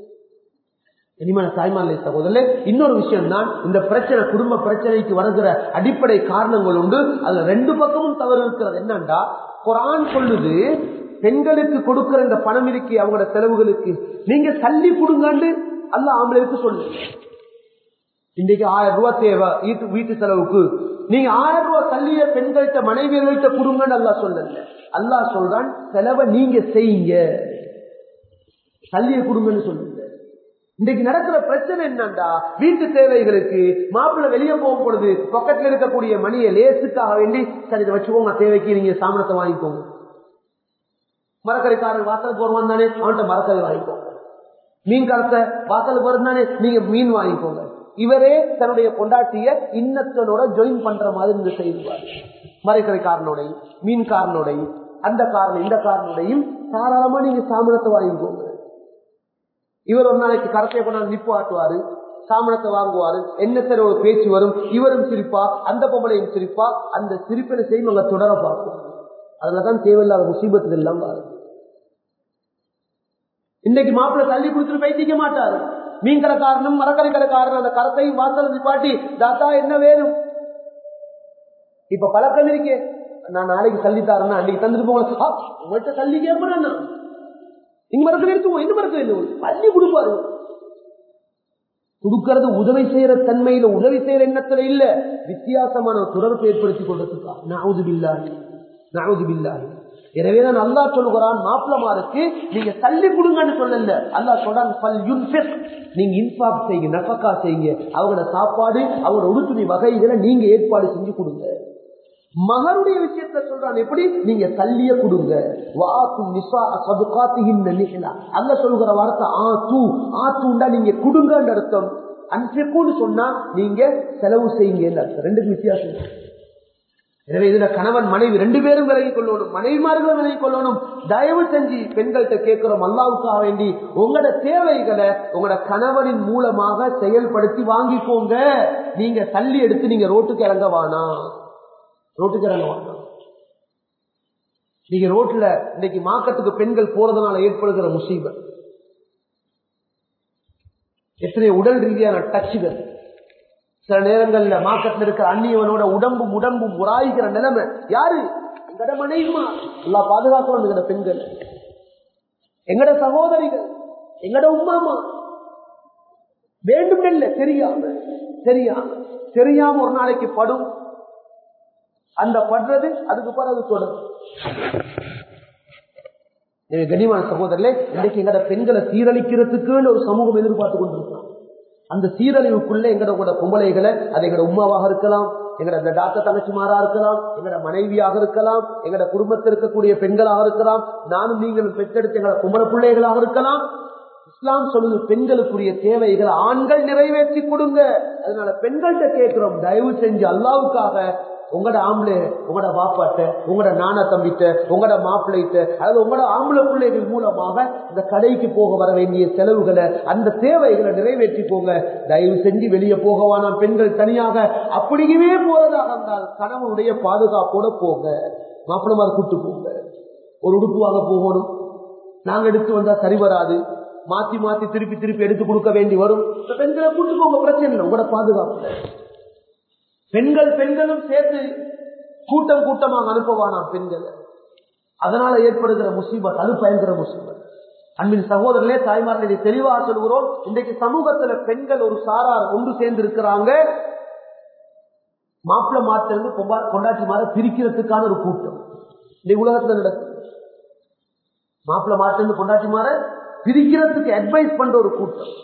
இனிமான தாய்மாலை சகோதரர் இன்னொரு விஷயம் தான் இந்த பிரச்சனை குடும்ப பிரச்சனைக்கு வருகிற அடிப்படை காரணங்கள் உண்டு அதுல ரெண்டு பக்கமும் தவறு இருக்கிறது என்னண்டா குரான் சொல்லுது பெண்களுக்கு கொடுக்கிற இந்த பணம் இருக்கி அவங்களோட செலவுகளுக்கு நீங்க தள்ளி கொடுங்கன்னு அல்ல ஆம்பளைக்கு சொல்லு இன்னைக்கு ஆயிரம் ரூபாய் தேவை வீட்டு வீட்டு செலவுக்கு நீங்க ஆயிரம் ரூபாய் தள்ளிய பெண்கள்கிட்ட மனைவியர்கள்ட்ட கொடுங்கன்னு அல்லா சொல்லல அல்லா சொல்றான் செலவை நீங்க செய்யுங்க தள்ளிய கொடுங்கன்னு சொல்லுங்க இன்னைக்கு நடக்கிற பிரச்சனை என்னண்டா வீட்டு தேவைகளுக்கு மாப்பிள்ளை வெளியே போகும் பொழுது பக்கத்துல இருக்கக்கூடிய மணியை லேசுக்காக வேண்டி சரி இதை வச்சுக்கோங்க தேவைக்கு நீங்க சாமனத்தை வாங்கிக்கோங்க மரக்கறிக்காரன் வாசலுக்கு வருவான் தானே அவன்கிட்ட மரக்கறி வாங்கிக்கோங்க மீன் கலத்த வாசலுக்கு வரும் தானே நீங்க மீன் வாங்கிக்கோங்க இவரே தன்னுடைய பொண்டாட்டிய இன்னத்தனோட ஜாயின் பண்ற மாதிரி இந்த செய்வார் மரக்கறிக்காரனோடையும் மீன்காரனோடையும் அந்த காரணம் இந்த காரணோடையும் தாராளமா நீங்க சாமனத்தை வாங்கிக்கோங்க இவர் ஒரு நாளைக்கு கரத்தையை கொண்டாந்து நிப்பு ஆட்டுவாரு சாமனத்தை வாங்குவாரு என்ன ஒரு பேச்சு வரும் இவரும் சிரிப்பா அந்த பொம்பளையும் சிரிப்பா அந்த சிரிப்பின செய்யும் அங்க தொடர பார்க்கும் அதுலதான் தேவையில்லாத முசீபத்துகள் எல்லாம் வருது இன்னைக்கு மாப்பிள்ளை தள்ளி கொடுத்துட்டு பைத்திக்க மாட்டாரு மீன் கடைக்காரனும் மரக்கறி கடைக்காரனும் அந்த கரத்தையும் வாசல் நிப்பாட்டி தாத்தா என்ன வேணும் இப்ப பழக்கம் இருக்கே நான் நாளைக்கு தள்ளி தாரேன்னா அன்னைக்கு தந்துட்டு போங்க உங்கள்கிட்ட தள்ளி கேட்பேன் நான் இங்க மரத்துல எடுத்துவோம் இந்த மரத்துல எடுத்துவோம் பள்ளி கொடுப்பாரு கொடுக்கறது உதவி செய்யற தன்மையில உதவி செய்யற எண்ணத்துல இல்ல வித்தியாசமான ஒரு தொடர்பு ஏற்படுத்தி கொண்டதுக்கா நாவுது பில்லாஹி நாவுது பில்லாஹி எனவே தான் அல்லா சொல்லுகிறான் மாப்பிளமாருக்கு நீங்க தள்ளி கொடுங்கன்னு சொல்லல அல்லா சொல்றாங்க நீங்க இன்பாக் செய்யுங்க நபக்கா செய்யுங்க அவங்களோட சாப்பாடு அவங்களோட உடுத்துணி வகைகளை நீங்க ஏற்பாடு செஞ்சு கொடுங்க மகருடைய விஷயத்த சொல்றான் எப்படி நீங்க தள்ளிய கொடுங்க வாத்து நிசா சதுகாத்துகின்ற அல்ல சொல்லுகிற வார்த்தை ஆ தூ ஆ தூண்டா நீங்க கொடுங்கன்னு அர்த்தம் அன்றைக்குன்னு சொன்னா நீங்க செலவு செய்யுங்க அர்த்தம் ரெண்டுக்கு வித்தியாசம் எனவே இதுல கணவன் மனைவி ரெண்டு பேரும் விலகிக் கொள்ளணும் மனைவிமார்களும் விலகிக் கொள்ளணும் தயவு செஞ்சு பெண்கள்கிட்ட கேட்கிறோம் அல்லாவுக்காக வேண்டி உங்களோட தேவைகளை உங்களோட கணவனின் மூலமாக செயல்படுத்தி வாங்கிக்கோங்க நீங்க தள்ளி எடுத்து நீங்க ரோட்டுக்கு இறங்க வானா ரோட்டுக்கு இறங்க வேண்டாம் நீங்க ரோட்ல இன்னைக்கு மார்க்கெட்டுக்கு பெண்கள் போறதுனால ஏற்படுகிற முசீபத் எத்தனை உடல் ரீதியான டச்சுகள் சில நேரங்கள்ல மார்க்கெட்ல இருக்கிற அந்நியவனோட உடம்பும் உடம்பும் உராய்கிற நிலைமை யாரு எங்கட மனைவிமா எல்லாம் பாதுகாக்கணும் எங்கட பெண்கள் எங்கட சகோதரிகள் எங்கட உமாமா வேண்டும் இல்ல தெரியாம தெரியாம தெரியாம ஒரு நாளைக்கு படும் அந்த படுறது அதுக்கு பிறகு தொடரும் கனிமான சகோதரர்களே இன்றைக்கு எங்கட பெண்களை சீரழிக்கிறதுக்குன்னு ஒரு சமூகம் எதிர்பார்த்து கொண்டிருக்கிறோம் அந்த சீரழிவுக்குள்ள எங்களோட பொம்பளைகளை அது எங்களோட உமாவாக இருக்கலாம் எங்கட இந்த டாக்டர் தங்கச்சிமாரா இருக்கலாம் எங்கட மனைவியாக இருக்கலாம் எங்கட குடும்பத்தில் இருக்கக்கூடிய பெண்களாக இருக்கலாம் நானும் நீங்களும் பெற்றெடுத்த எங்களோட கும்பல பிள்ளைகளாக இருக்கலாம் இஸ்லாம் சொல்லுது பெண்களுக்குரிய தேவைகளை ஆண்கள் நிறைவேற்றி கொடுங்க அதனால பெண்கள்கிட்ட கேட்கிறோம் தயவு செஞ்சு அல்லாவுக்காக உங்களோட ஆம்பளை உங்களோட பாப்பாட்ட உங்களோட நானா தம்பிட்ட உங்களோட மாப்பிள்ளைட்ட அதாவது உங்களோட ஆம்பளை பிள்ளைகள் மூலமாக இந்த கடைக்கு போக வர வேண்டிய செலவுகளை அந்த தேவைகளை நிறைவேற்றி போங்க தயவு செஞ்சு வெளியே போகவானாம் பெண்கள் தனியாக அப்படியுமே போறதாக இருந்தால் கணவனுடைய பாதுகாப்போட போங்க மாப்பிள்ளமார் கூட்டு போங்க ஒரு உடுப்பு வாங்க போகணும் நாங்க எடுத்து வந்தா சரி வராது மாத்தி மாத்தி திருப்பி திருப்பி எடுத்து கொடுக்க வேண்டி வரும் பெண்களை கூட்டு போங்க பிரச்சனை இல்லை உங்களோட பாதுகாப்பு பெண்கள் பெண்களும் சேர்த்து கூட்டம் கூட்டமாக அனுப்புவானாம் பெண்கள் அதனால ஏற்படுகிற முசீபத் அது பயங்கர முசீபத் அன்பின் சகோதரர்களே தாய்மார்களை தெளிவாக சொல்கிறோம் இன்றைக்கு சமூகத்துல பெண்கள் ஒரு சாரார் ஒன்று சேர்ந்து இருக்கிறாங்க மாப்பிள்ள மாட்டிலிருந்து கொண்டாட்டி மாற பிரிக்கிறதுக்கான ஒரு கூட்டம் இந்த உலகத்துல நடக்குது மாப்பிள்ள மாட்டிலிருந்து கொண்டாட்டி மாற பிரிக்கிறதுக்கு அட்வைஸ் பண்ற ஒரு கூட்டம்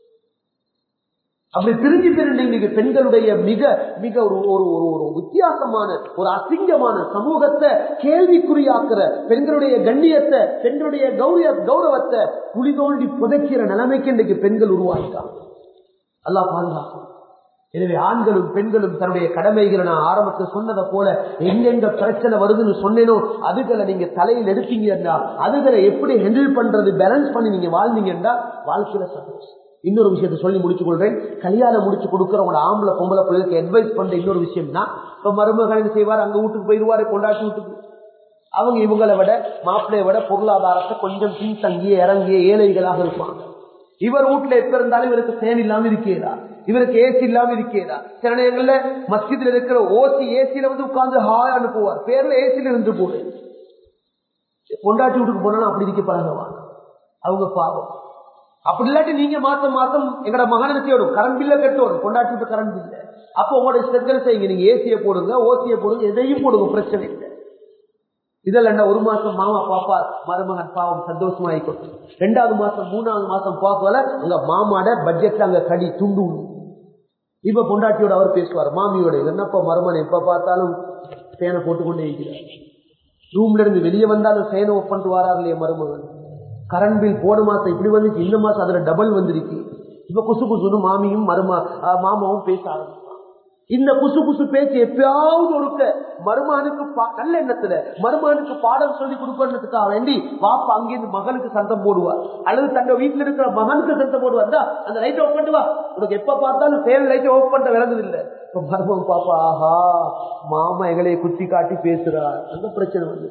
அப்படி பிரிஞ்சு பிரிந்து இன்னைக்கு பெண்களுடைய மிக மிக ஒரு ஒரு ஒரு ஒரு வித்தியாசமான ஒரு அசிங்கமான சமூகத்தை கேள்விக்குறியாக்குற பெண்களுடைய கண்ணியத்தை பெண்களுடைய கௌரிய கௌரவத்தை குழி தோண்டி புதைக்கிற நிலைமைக்கு இன்றைக்கு பெண்கள் உருவாக்கிட்டாங்க அல்லா பாதுகாக்கும் எனவே ஆண்களும் பெண்களும் தன்னுடைய கடமைகளை நான் ஆரம்பத்தில் சொன்னதை போல எங்கெங்க பிரச்சனை வருதுன்னு சொன்னேனோ அதுகளை நீங்க தலையில் எடுத்தீங்கன்னா அதுகளை எப்படி ஹேண்டில் பண்றது பேலன்ஸ் பண்ணி நீங்க வாழ்ந்தீங்கன்னா வாழ்க்கையில சந்தோஷம் இன்னொரு விஷயத்தை சொல்லி முடிச்சு கொள்றேன் கல்யாணம் முடிச்சு கொடுக்குறவங்க ஆம்பளை பொம்பளை பிள்ளைகளுக்கு அட்வைஸ் பண்ற இன்னொரு விஷயம்னா இப்ப மருமகன் என்ன செய்வார் அங்க வீட்டுக்கு போயிடுவாரு கொண்டாட்டி வீட்டுக்கு அவங்க இவங்களை விட மாப்பிள்ளைய விட பொருளாதாரத்தை கொஞ்சம் பின்தங்கிய இறங்கிய ஏழைகளாக இருப்பாங்க இவர் வீட்டுல எப்ப இருந்தாலும் இவருக்கு ஃபேன் இல்லாம இருக்கேதா இவருக்கு ஏசி இல்லாம இருக்கேதா சில நேரங்கள்ல மஸ்ஜித்ல இருக்கிற ஓசி ஏசியில வந்து உட்கார்ந்து ஹாய் அனுப்புவார் பேர்ல ஏசியில இருந்து போடு பொண்டாட்டி வீட்டுக்கு போனா அப்படி இருக்க பழகுவாங்க அவங்க பாவம் அப்படி இல்லாட்டி நீங்க மாசம் மாசம் எங்கட மகனுக்கு வரும் கரண்ட் பில்ல கட்டணும் கொண்டாட்டி கரண்ட் பில்ல அப்போ உங்களோட ஸ்ட்ரகிள் செய்யுங்க நீங்க ஏசிய போடுங்க ஓசிய போடுங்க எதையும் போடுங்க பிரச்சனை இல்லை இதெல்லாம் என்ன ஒரு மாசம் மாமா பாப்பா மருமகன் பாவம் சந்தோஷமா ஆயிக்கொண்டு ரெண்டாவது மாசம் மூணாவது மாசம் பார்க்கல உங்க மாமாட பட்ஜெட்ல அங்க கடி துண்டு இப்ப பொண்டாட்டியோட அவர் பேசுவார் மாமியோட என்னப்பா மருமன் எப்ப பார்த்தாலும் பேனை போட்டுக்கொண்டே இருக்கிறார் ரூம்ல இருந்து வெளியே வந்தாலும் ஃபேன் ஓப் பண்ணிட்டு வராரு இல்லையா மருமகன் கரண்ட் பில் போன மாசம் இப்படி வந்துச்சு இந்த மாசம் அதுல டபுள் வந்திருக்கு இப்ப குசு குசுன்னு மாமியும் மருமா ஆஹ் மாமாவும் பேச ஆரம்பிப்பான் இந்த குசு குசு பேச்சு எப்பயாவது ஒருக்க மருமானுக்கு பா- நல்ல எண்ணத்துல மருமானுக்கு பாடம் சொல்லி கொடுக்கறதுக்காக வேண்டி வாப்பா அங்கிருந்து மகனுக்கு சந்தம் போடுவார் அல்லது தங்க வீட்டுல இருக்கிற மகனுக்கு சந்தம் போடுவார் "இந்தா, அந்த லைட் ஆஃப் பண்ணிட்டு வா உனக்கு எப்ப பார்த்தாலும் ஃபேன் லைட் ஆஃப் பண்ண விளங்குது இல்ல இப்ப மருமகன் பாப்பா ஆஹா மாமா எங்களைய குத்தி காட்டி பேசுறார் அந்த பிரச்சனை வந்து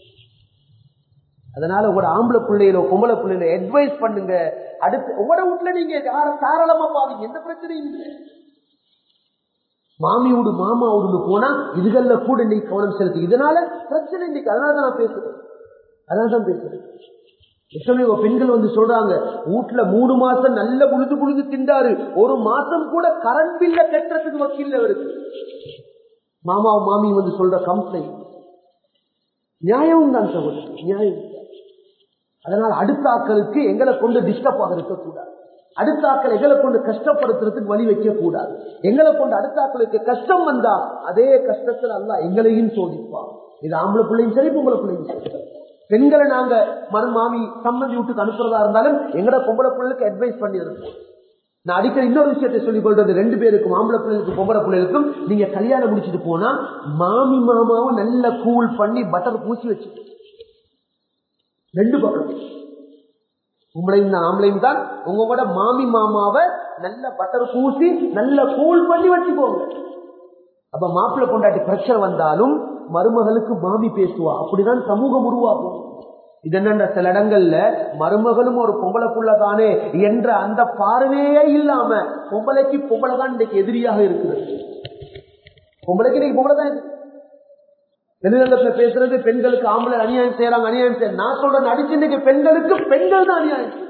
அதனால உங்களோட ஆம்பளை பிள்ளைகளோ பொம்பளை பிள்ளைகளோ அட்வைஸ் பண்ணுங்க அடுத்து உங்களோட வீட்டுல நீங்க யார தாராளமா பாவீங்க எந்த பிரச்சனையும் இல்லை மாமியோடு மாமாவோடு போனா இதுகள்ல கூட இன்னைக்கு கவனம் செலுத்து இதனால பிரச்சனை இன்னைக்கு அதனால தான் நான் பேசுறேன் அதனால தான் பேசுறேன் எத்தனையோ பெண்கள் வந்து சொல்றாங்க வீட்டுல மூணு மாசம் நல்ல புழுது புழுது திண்டாரு ஒரு மாசம் கூட கரண்ட் பில்ல கட்டுறதுக்கு வக்கீல்ல இருக்கு மாமாவும் மாமியும் வந்து சொல்ற கம்ப்ளைண்ட் நியாயமும் தான் சகோதரர் நியாயம் தான். அதனால அடுத்த ஆக்களுக்கு எங்களை கொண்டு டிஸ்டர்ப் ஆக இருக்கக்கூடாது அடுத்த ஆக்கள் எங்களை கொண்டு கஷ்டப்படுத்துறதுக்கு வழி வைக்க கூடாது எங்களை கொண்டு அடுத்த ஆக்களுக்கு கஷ்டம் வந்தா அதே கஷ்டத்துல அல்ல எங்களையும் சோதிப்பான் இது ஆம்பளை பிள்ளையும் சரி பொம்பளை பிள்ளையும் சரி பெண்களை நாங்க மருமாமி சம்மந்தி வீட்டுக்கு அனுப்புறதா இருந்தாலும் எங்கட பொம்பளை பிள்ளைகளுக்கு அட்வைஸ் பண்ணி இருப்போம் நான் அடிக்கடி இன்னொரு விஷயத்தை சொல்லிக் கொள்றது ரெண்டு பேருக்கும் ஆம்பளை பிள்ளைகளுக்கும் பொம்பளை பிள்ளைகளுக்கும் நீங்க கல்யாணம் முடிச்சிட்டு போனா மாமி மாமாவும் நல்ல கூல் பண்ணி பட்டர் பூசி வச்சுட்டு ரெண்டு பக்கம் உங்களையும் தான் ஆம்பளையும் தான் உங்களோட மாமி மாமாவை நல்ல பட்டர் பூசி நல்ல கூல் பண்ணி வச்சுக்கோங்க அப்ப மாப்பிள்ளை கொண்டாட்டி பிரச்சனை வந்தாலும் மருமகளுக்கு மாமி பேசுவா அப்படிதான் சமூகம் உருவாகும் இது என்னன்ற சில இடங்கள்ல மருமகளும் ஒரு பொம்பளை புள்ள தானே என்ற அந்த பார்வையே இல்லாம பொம்பளைக்கு பொம்பளை தான் இன்னைக்கு எதிரியாக இருக்கிறது பொம்பளைக்கு இன்னைக்கு பொம்பளை தான் எதிரி. வெளிநகரத்துல பேசுறது பெண்களுக்கு ஆம்பளை அநியாயம் செய்யறாங்க அநியாயம் செய்ய நான் சொல்றேன் அடிச்சு இன்னைக்கு பெண்களுக்கு பெண்கள் தான் அநியாயம் செய்யறாங்க.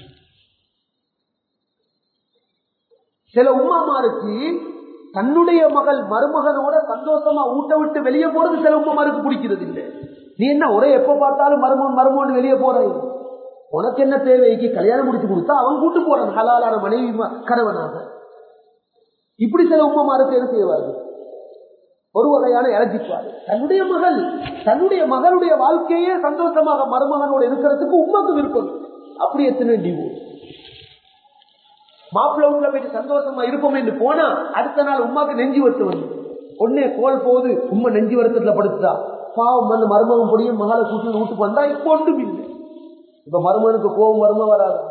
சில உமாமாருக்கு தன்னுடைய மகள் மருமகனோட சந்தோஷமா ஊட்ட விட்டு வெளியே போறது சில உமாமாருக்கு பிடிக்கிறது இல்லை நீ என்ன ஒரே எப்ப பார்த்தாலும் மருமகன் மருமகன் வெளியே போற உனக்கு என்ன தேவைக்கு கல்யாணம் முடிச்சு கொடுத்தா அவன் கூட்டு போறான் ஹலாலான மனைவி ம- கணவனாக இப்படி சில உமாமாருக்கு என்ன செய்வார்கள் ஒரு வகையான இறங்கிப்பாரு தன்னுடைய மகள் தன்னுடைய மகளுடைய வாழ்க்கையே சந்தோஷமாக மருமகனோடு இருக்கிறதுக்கு உண்மைக்கு விருப்பம் இல்லை. அப்படி எத்தனை டிவோர்ஸ் மாப்பிள்ளை வீட்டுல போயிட்டு சந்தோஷமா இருப்போம் என்று போனா அடுத்த நாள் உமாக்கு நெஞ்சு வருத்து வந்து ஒன்னே கோல் போகுது உண்மை நெஞ்சு வருத்தத்துல படுத்துட்டா பாவம் வந்து மருமகன் பொடியும் மகளை கூட்டி வீட்டுக்கு வந்தா இப்ப ஒன்றும் இல்லை இப்ப மருமகனுக்கு கோபம் வருமா வராது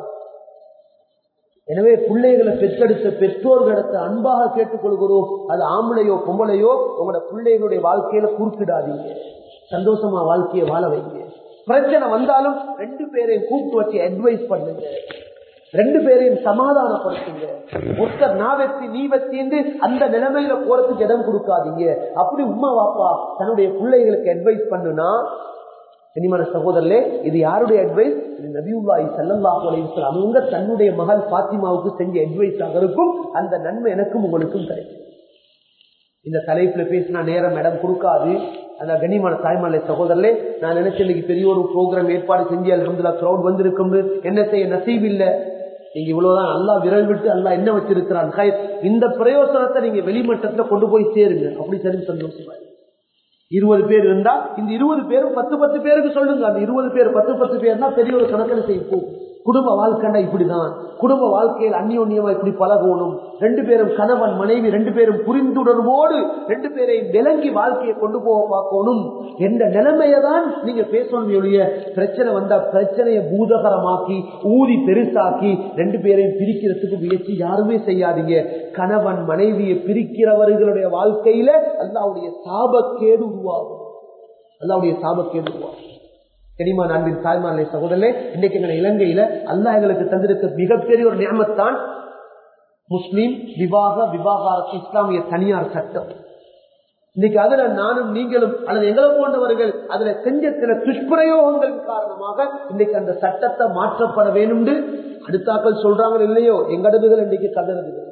எனவே பிள்ளைகளை பெற்றெடுத்த பெற்றோர்களிடத்தை அன்பாக கேட்டுக்கொள்கிறோம் அது ஆம்பளையோ பொம்பளையோ உங்களோட பிள்ளைகளுடைய வாழ்க்கையில குறுக்கிடாதீங்க சந்தோஷமா வாழ்க்கையை வாழ வைங்க பிரச்சனை வந்தாலும் ரெண்டு பேரையும் கூப்பிட்டு வச்சு அட்வைஸ் பண்ணுங்க ரெண்டு பேரையும் சமாதானப்படுத்துங்க ஒருத்தர் நான் வெற்றி நீ வெற்றின்னு அந்த நிலைமையில போறதுக்கு இடம் கொடுக்காதீங்க அப்படி உமா வாப்பா தன்னுடைய பிள்ளைகளுக்கு அட்வைஸ் பண்ணுனா இனிமான சகோதரர்களே இது யாருடைய அட்வைஸ் இது நபியுல்லாஹி ஸல்லல்லாஹு அலைஹி வஸல்லம் அவங்க தன்னுடைய மகள் பாத்திமாவுக்கு செஞ்ச அட்வைஸாக இருக்கும் அந்த நன்மை எனக்கும் உங்களுக்கும் கிடைக்கும் இந்த தலைப்புல பேசினா நேரம் இடம் கொடுக்காது அந்த கனிமான தாய்மலை சகோதரர்களே நான் நினைச்ச இன்னைக்கு பெரிய ஒரு ப்ரோக்ராம் ஏற்பாடு செஞ்சு அல்ஹம்துலில்லாஹ் கிரௌட் வந்திருக்கும் என்ன செய்ய நசீப் இல்ல நீங்க இவ்வளவுதான் அல்லா விரல் விட்டு அல்லா என்ன வச்சிருக்கிறான் ஹைர். இந்த பிரயோசனத்தை நீங்க வெளிமட்டத்துல கொண்டு போய் சேருங்க அப்படி சரி சந்தோஷமா இருக்கு. இருபது பேர் இருந்தா இந்த இருபது பேரும் பத்து பத்து பேருக்கு சொல்லுங்க அந்த இருபது பேர் பத்து பத்து பேர்னா பெரிய ஒரு கணக்கில் செய்யும் குடும்ப வாழ்க்கைண்டா இப்படிதான் குடும்ப வாழ்க்கையில் அந்யோன்யமா இப்படி பழகணும் ரெண்டு பேரும் கணவன் மனைவி ரெண்டு பேரும் புரிந்துணர்வோடு ரெண்டு பேரையும் விளங்கி வாழ்க்கையை கொண்டு போக பார்க்கணும் என்ற நிலைமையை தான் நீங்க பேசணும் ஒழிய பிரச்சனை வந்தா பிரச்சனையை பூதகரமாக்கி ஊதி பெருசாக்கி ரெண்டு பேரையும் பிரிக்கிறதுக்கு முயற்சி யாருமே செய்யாதீங்க கணவன் மனைவியை பிரிக்கிறவர்களுடைய வாழ்க்கையில அல்லாவுடைய சாபக்கேடு உருவாகும் அல்லாவுடைய சாபக்கேடு உருவாகும் தெரியுமா அன்பின் தாய்மார்களே சகோதரே இன்னைக்கு எங்க இலங்கையில அல்லாஹ் எங்களுக்கு தந்திருக்க மிகப்பெரிய ஒரு நியமத்தான் முஸ்லீம் விவாக விவாகாரத்து இஸ்லாமிய தனியார் சட்டம் இன்னைக்கு அதுல நானும் நீங்களும் அல்லது எங்களை போன்றவர்கள் அதுல செஞ்ச சில துஷ்பிரயோகங்களின் காரணமாக இன்னைக்கு அந்த சட்டத்தை மாற்றப்பட வேண்டும் அடுத்தாக்கள் சொல்றாங்க இல்லையோ எங்கடவுகள் இன்னைக்கு கதறுதுகள்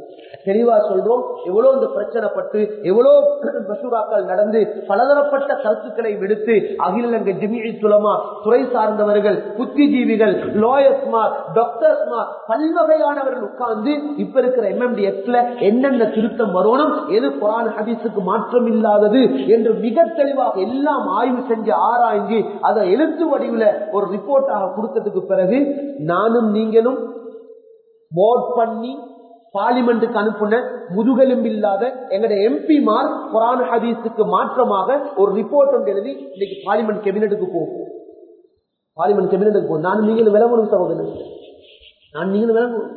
தெளிவா சொல்றோம் எவ்வளவு இந்த பிரச்சனை பட்டு எவ்வளவு மசூராக்கள் நடந்து பலதரப்பட்ட கருத்துக்களை விடுத்து அகில இலங்கை ஜிமிழி துலமா துறை சார்ந்தவர்கள் புத்திஜீவிகள் லாயர்ஸ்மார் டாக்டர்ஸ்மார் பல்வகையானவர்கள் உட்கார்ந்து இப்ப இருக்கிற எம்எம்டிஎக்ஸ்ல என்னென்ன திருத்தம் வரணும் எது குரான் ஹதீஸுக்கு மாற்றம் இல்லாதது என்று மிக தெளிவாக எல்லாம் ஆய்வு செஞ்சு ஆராய்ஞ்சு அதை எழுத்து வடிவில் ஒரு ரிப்போர்ட்டாக கொடுத்ததுக்கு பிறகு நானும் நீங்களும் போர்ட் பண்ணி பார்லிமெண்ட்டுக்கு அனுப்புன முதுகெலும்பில்லாத எங்களுடைய எம்பிமார் குரான் ஹதீஸுக்கு மாற்றமாக ஒரு ரிப்போர்ட் ஒன்று எழுதி இன்னைக்கு பார்லிமெண்ட் கேபினெட்டுக்கு போகும் பார்லிமெண்ட் கேபினெட்டுக்கு போகும் நான் நீங்களும் விளங்கணும் சகோதரன் நான் நீங்களும் விளங்கணும்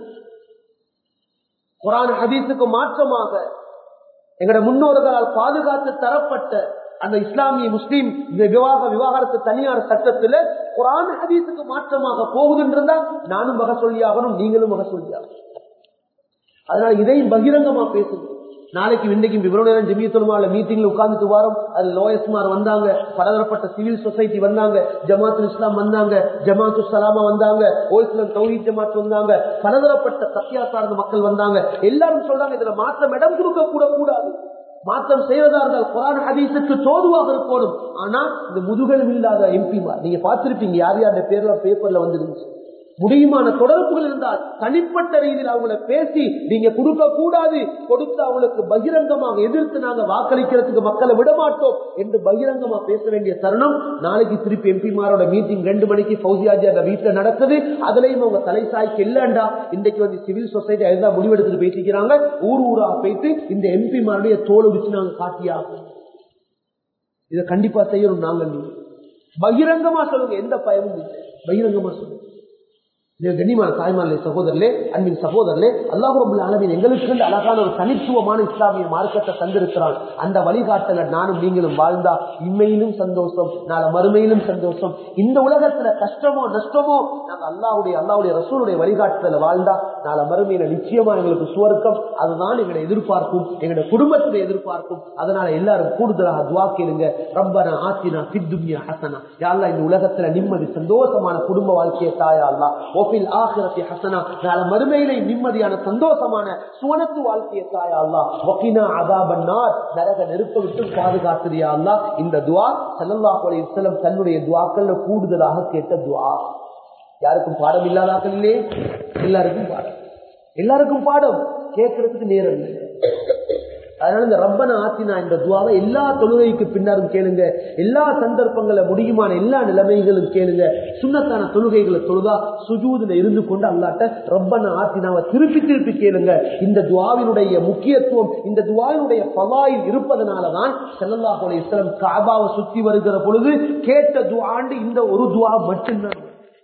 குரான் ஹதீஸுக்கு மாற்றமாக எங்களுடைய முன்னோர்களால் பாதுகாத்து தரப்பட்ட அந்த இஸ்லாமிய முஸ்லீம் விவாக விவாகரத்து தனியார் சட்டத்துல குரான் ஹதீஸுக்கு மாற்றமாக போகுதுன்றதா நானும் வகை சொல்லியாகணும் நீங்களும் வகை சொல்லியாகணும் அதனால இதையும் பகிரங்கமா பேசுங்க நாளைக்கு இன்றைக்கும் இவ்வளவு ஜெமியத்துலமால மீட்டிங்ல உட்கார்ந்துட்டு வாரம் அது லோயஸ்மார் வந்தாங்க பலதரப்பட்ட சிவில் சொசைட்டி வந்தாங்க ஜமாத்துல் இஸ்லாம் வந்தாங்க ஜமாத்து சலாமா வந்தாங்க ஓய்ஸ்லம் தௌஹீத் ஜமாத் வந்தாங்க பலதரப்பட்ட சத்தியா சார்ந்த மக்கள் வந்தாங்க எல்லாரும் சொல்றாங்க இதுல மாற்றம் இடம் கொடுக்க கூட கூடாது மாற்றம் செய்வதா இருந்தால் குரான் ஹதீஸுக்கு தோதுவாக இருக்கணும் ஆனா இந்த முதுகெலும் இல்லாத எம்பிமார் நீங்க பார்த்திருப்பீங்க யார் யாருடைய பேர்ல பேப்பர்ல வந்துருந்துச்சு முடியுமான தொடர்புகள் இருந்தால் தனிப்பட்ட ரீதியில் அவங்கள பேசி நீங்க கொடுக்க கூடாது கொடுத்து அவங்களுக்கு பகிரங்கமாக எதிர்த்து நாங்க வாக்களிக்கிறதுக்கு மக்களை விட மாட்டோம் என்று பகிரங்கமா பேச வேண்டிய தருணம் நாளைக்கு திருப்பி எம்பிமாரோட மீட்டிங் ரெண்டு மணிக்கு பௌசியாஜி அந்த வீட்டுல நடக்குது அதுலயும் அவங்க தலை சாய்க்கு இல்லண்டா இன்றைக்கு வந்து சிவில் சொசைட்டி அதுதான் முடிவெடுத்துட்டு பேசிக்கிறாங்க ஊர் ஊரா போயிட்டு இந்த எம்பிமாருடைய தோல் வச்சு நாங்க காட்டியாகும் இதை கண்டிப்பா செய்யணும் நாங்க நீங்க பகிரங்கமா சொல்லுங்க எந்த பயமும் இல்லை பகிரங்கமா சொல்லுங்க கண்ணியமான தாய்மார்களே சகோதரர்களே அன்பின் சகோதரர்களே அல்லாஹு ரபுல் ஆலமின் எங்களுக்கு அழகான ஒரு தனித்துவமான இஸ்லாமிய மார்க்கத்தை தந்திருக்கிறான் அந்த வழிகாட்டல நானும் நீங்களும் வாழ்ந்தா இம்மையிலும் சந்தோஷம் நாளை மறுமையிலும் சந்தோஷம் இந்த உலகத்துல கஷ்டமோ நஷ்டமோ நாங்க அல்லாவுடைய அல்லாவுடைய ரசூலுடைய வழிகாட்டுதல வாழ்ந்தா நாளை மறுமையில நிச்சயமா எங்களுக்கு சுவர்க்கம் அதுதான் எங்களை எதிர்பார்க்கும் எங்களுடைய குடும்பத்துடைய எதிர்பார்க்கும் அதனால எல்லாரும் கூடுதலாக துவா கேளுங்க ரப்பனா ஆத்தினா பித்துமியா ஹசனா யாழ்லா இந்த உலகத்துல நிம்மதி சந்தோஷமான குடும்ப வாழ்க்கையை தாயா அல்லா ஓபில் ஆகிரத்தி ஹசனா நாளை மறுமையிலே நிம்மதியான சந்தோஷமான சுவனத்து வாழ்க்கையை தாயா அல்லா வக்கினா அதாபன்னார் நரக நெருப்ப விட்டு பாதுகாத்துறியா அல்லா இந்த துவா சல்லல்லாஹு அலைஹி வஸல்லம் தன்னுடைய துவாக்கள்ல கூடுதலாக கேட்ட துவா யாருக்கும் பாடம் இல்லாதாக்கள் இல்லையே எல்லாருக்கும் பாடம் எல்லாருக்கும் பாடம் கேட்கறதுக்கு நேரம் இல்லை அதனால இந்த ரப்பன ஆத்தினா இந்த துவாவை எல்லா தொழுகைக்கு பின்னாரும் கேளுங்க எல்லா சந்தர்ப்பங்கள முடியுமான எல்லா நிலைமைகளும் கேளுங்க சுண்ணத்தான தொழுகைகளை தொழுதா சுஜூதுல இருந்து கொண்டு அல்லாட்ட ரப்பன ஆத்தினாவை திருப்பி திருப்பி கேளுங்க இந்த துவாவினுடைய முக்கியத்துவம் இந்த துவாவினுடைய பவாயில் இருப்பதனாலதான் செல்லல்லாஹுடைய இஸ்லாம் காபாவை சுத்தி வருகிற பொழுது கேட்ட துவாண்டு இந்த ஒரு துவா மட்டும்தான்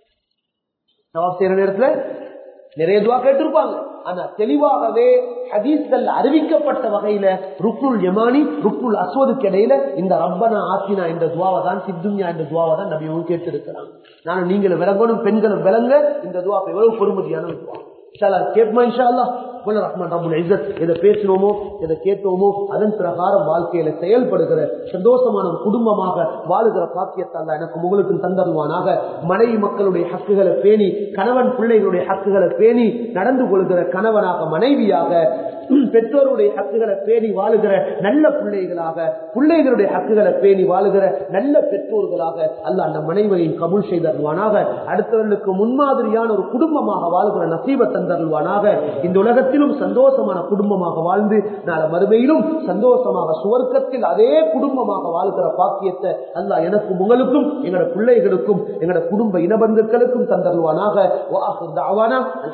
நவாப் செய்யற நேரத்துல நிறைய துவா கேட்டிருப்பாங்க ஆனா தெளிவாகவே ஹதீஸ்கள் அறிவிக்கப்பட்ட வகையில ருக்குல் யமானி ருக்குல் அஸ்வதுக்கு இடையில இந்த ரப்பனா ஆத்தினா என்ற துவாவை தான் சித்துன்யா என்ற துவாவை தான் நபியும் கேட்டிருக்கிறாங்க நானும் நீங்களும் விளங்கணும் பெண்களும் விளங்க இந்த துவா எவ்வளவு பொறுமதியான துவா கேட்போமா இன்ஷா அல்லா உள்ள ரஹ்மான் ரபுல் இஸ்ஸத் எதை பேசினோமோ எதை கேட்டோமோ அதன் பிரகாரம் வாழ்க்கையில செயல்படுகிற சந்தோஷமான ஒரு குடும்பமாக வாழுகிற பாக்கியத்தால் எனக்கு உங்களுக்கும் தந்தருவானாக மனைவி மக்களுடைய ஹக்குகளை பேணி கணவன் பிள்ளைகளுடைய ஹக்குகளை பேணி நடந்து கொள்கிற கணவனாக மனைவியாக பெற்றோருடைய ஹக்குகளை பேணி வாழுகிற நல்ல பிள்ளைகளாக பிள்ளைகளுடைய ஹக்குகளை பேணி வாழுகிற நல்ல பெற்றோர்களாக அல்ல அந்த மனைவியையும் கபுல் செய்தருவானாக அடுத்தவர்களுக்கு முன்மாதிரியான ஒரு குடும்பமாக வாழ்கிற நசீப தந்தருவானாக இந்த உலகத்திலும் சந்தோஷமான குடும்பமாக வாழ்ந்து நாளை மறுமையிலும் சந்தோஷமாக சுவர்க்கத்தில் அதே குடும்பமாக வாழ்கிற பாக்கியத்தை அல்ல எனக்கும் உங்களுக்கும் எங்களோட பிள்ளைகளுக்கும் எங்களோட குடும்ப இனபந்துக்களுக்கும் தந்தருவானாக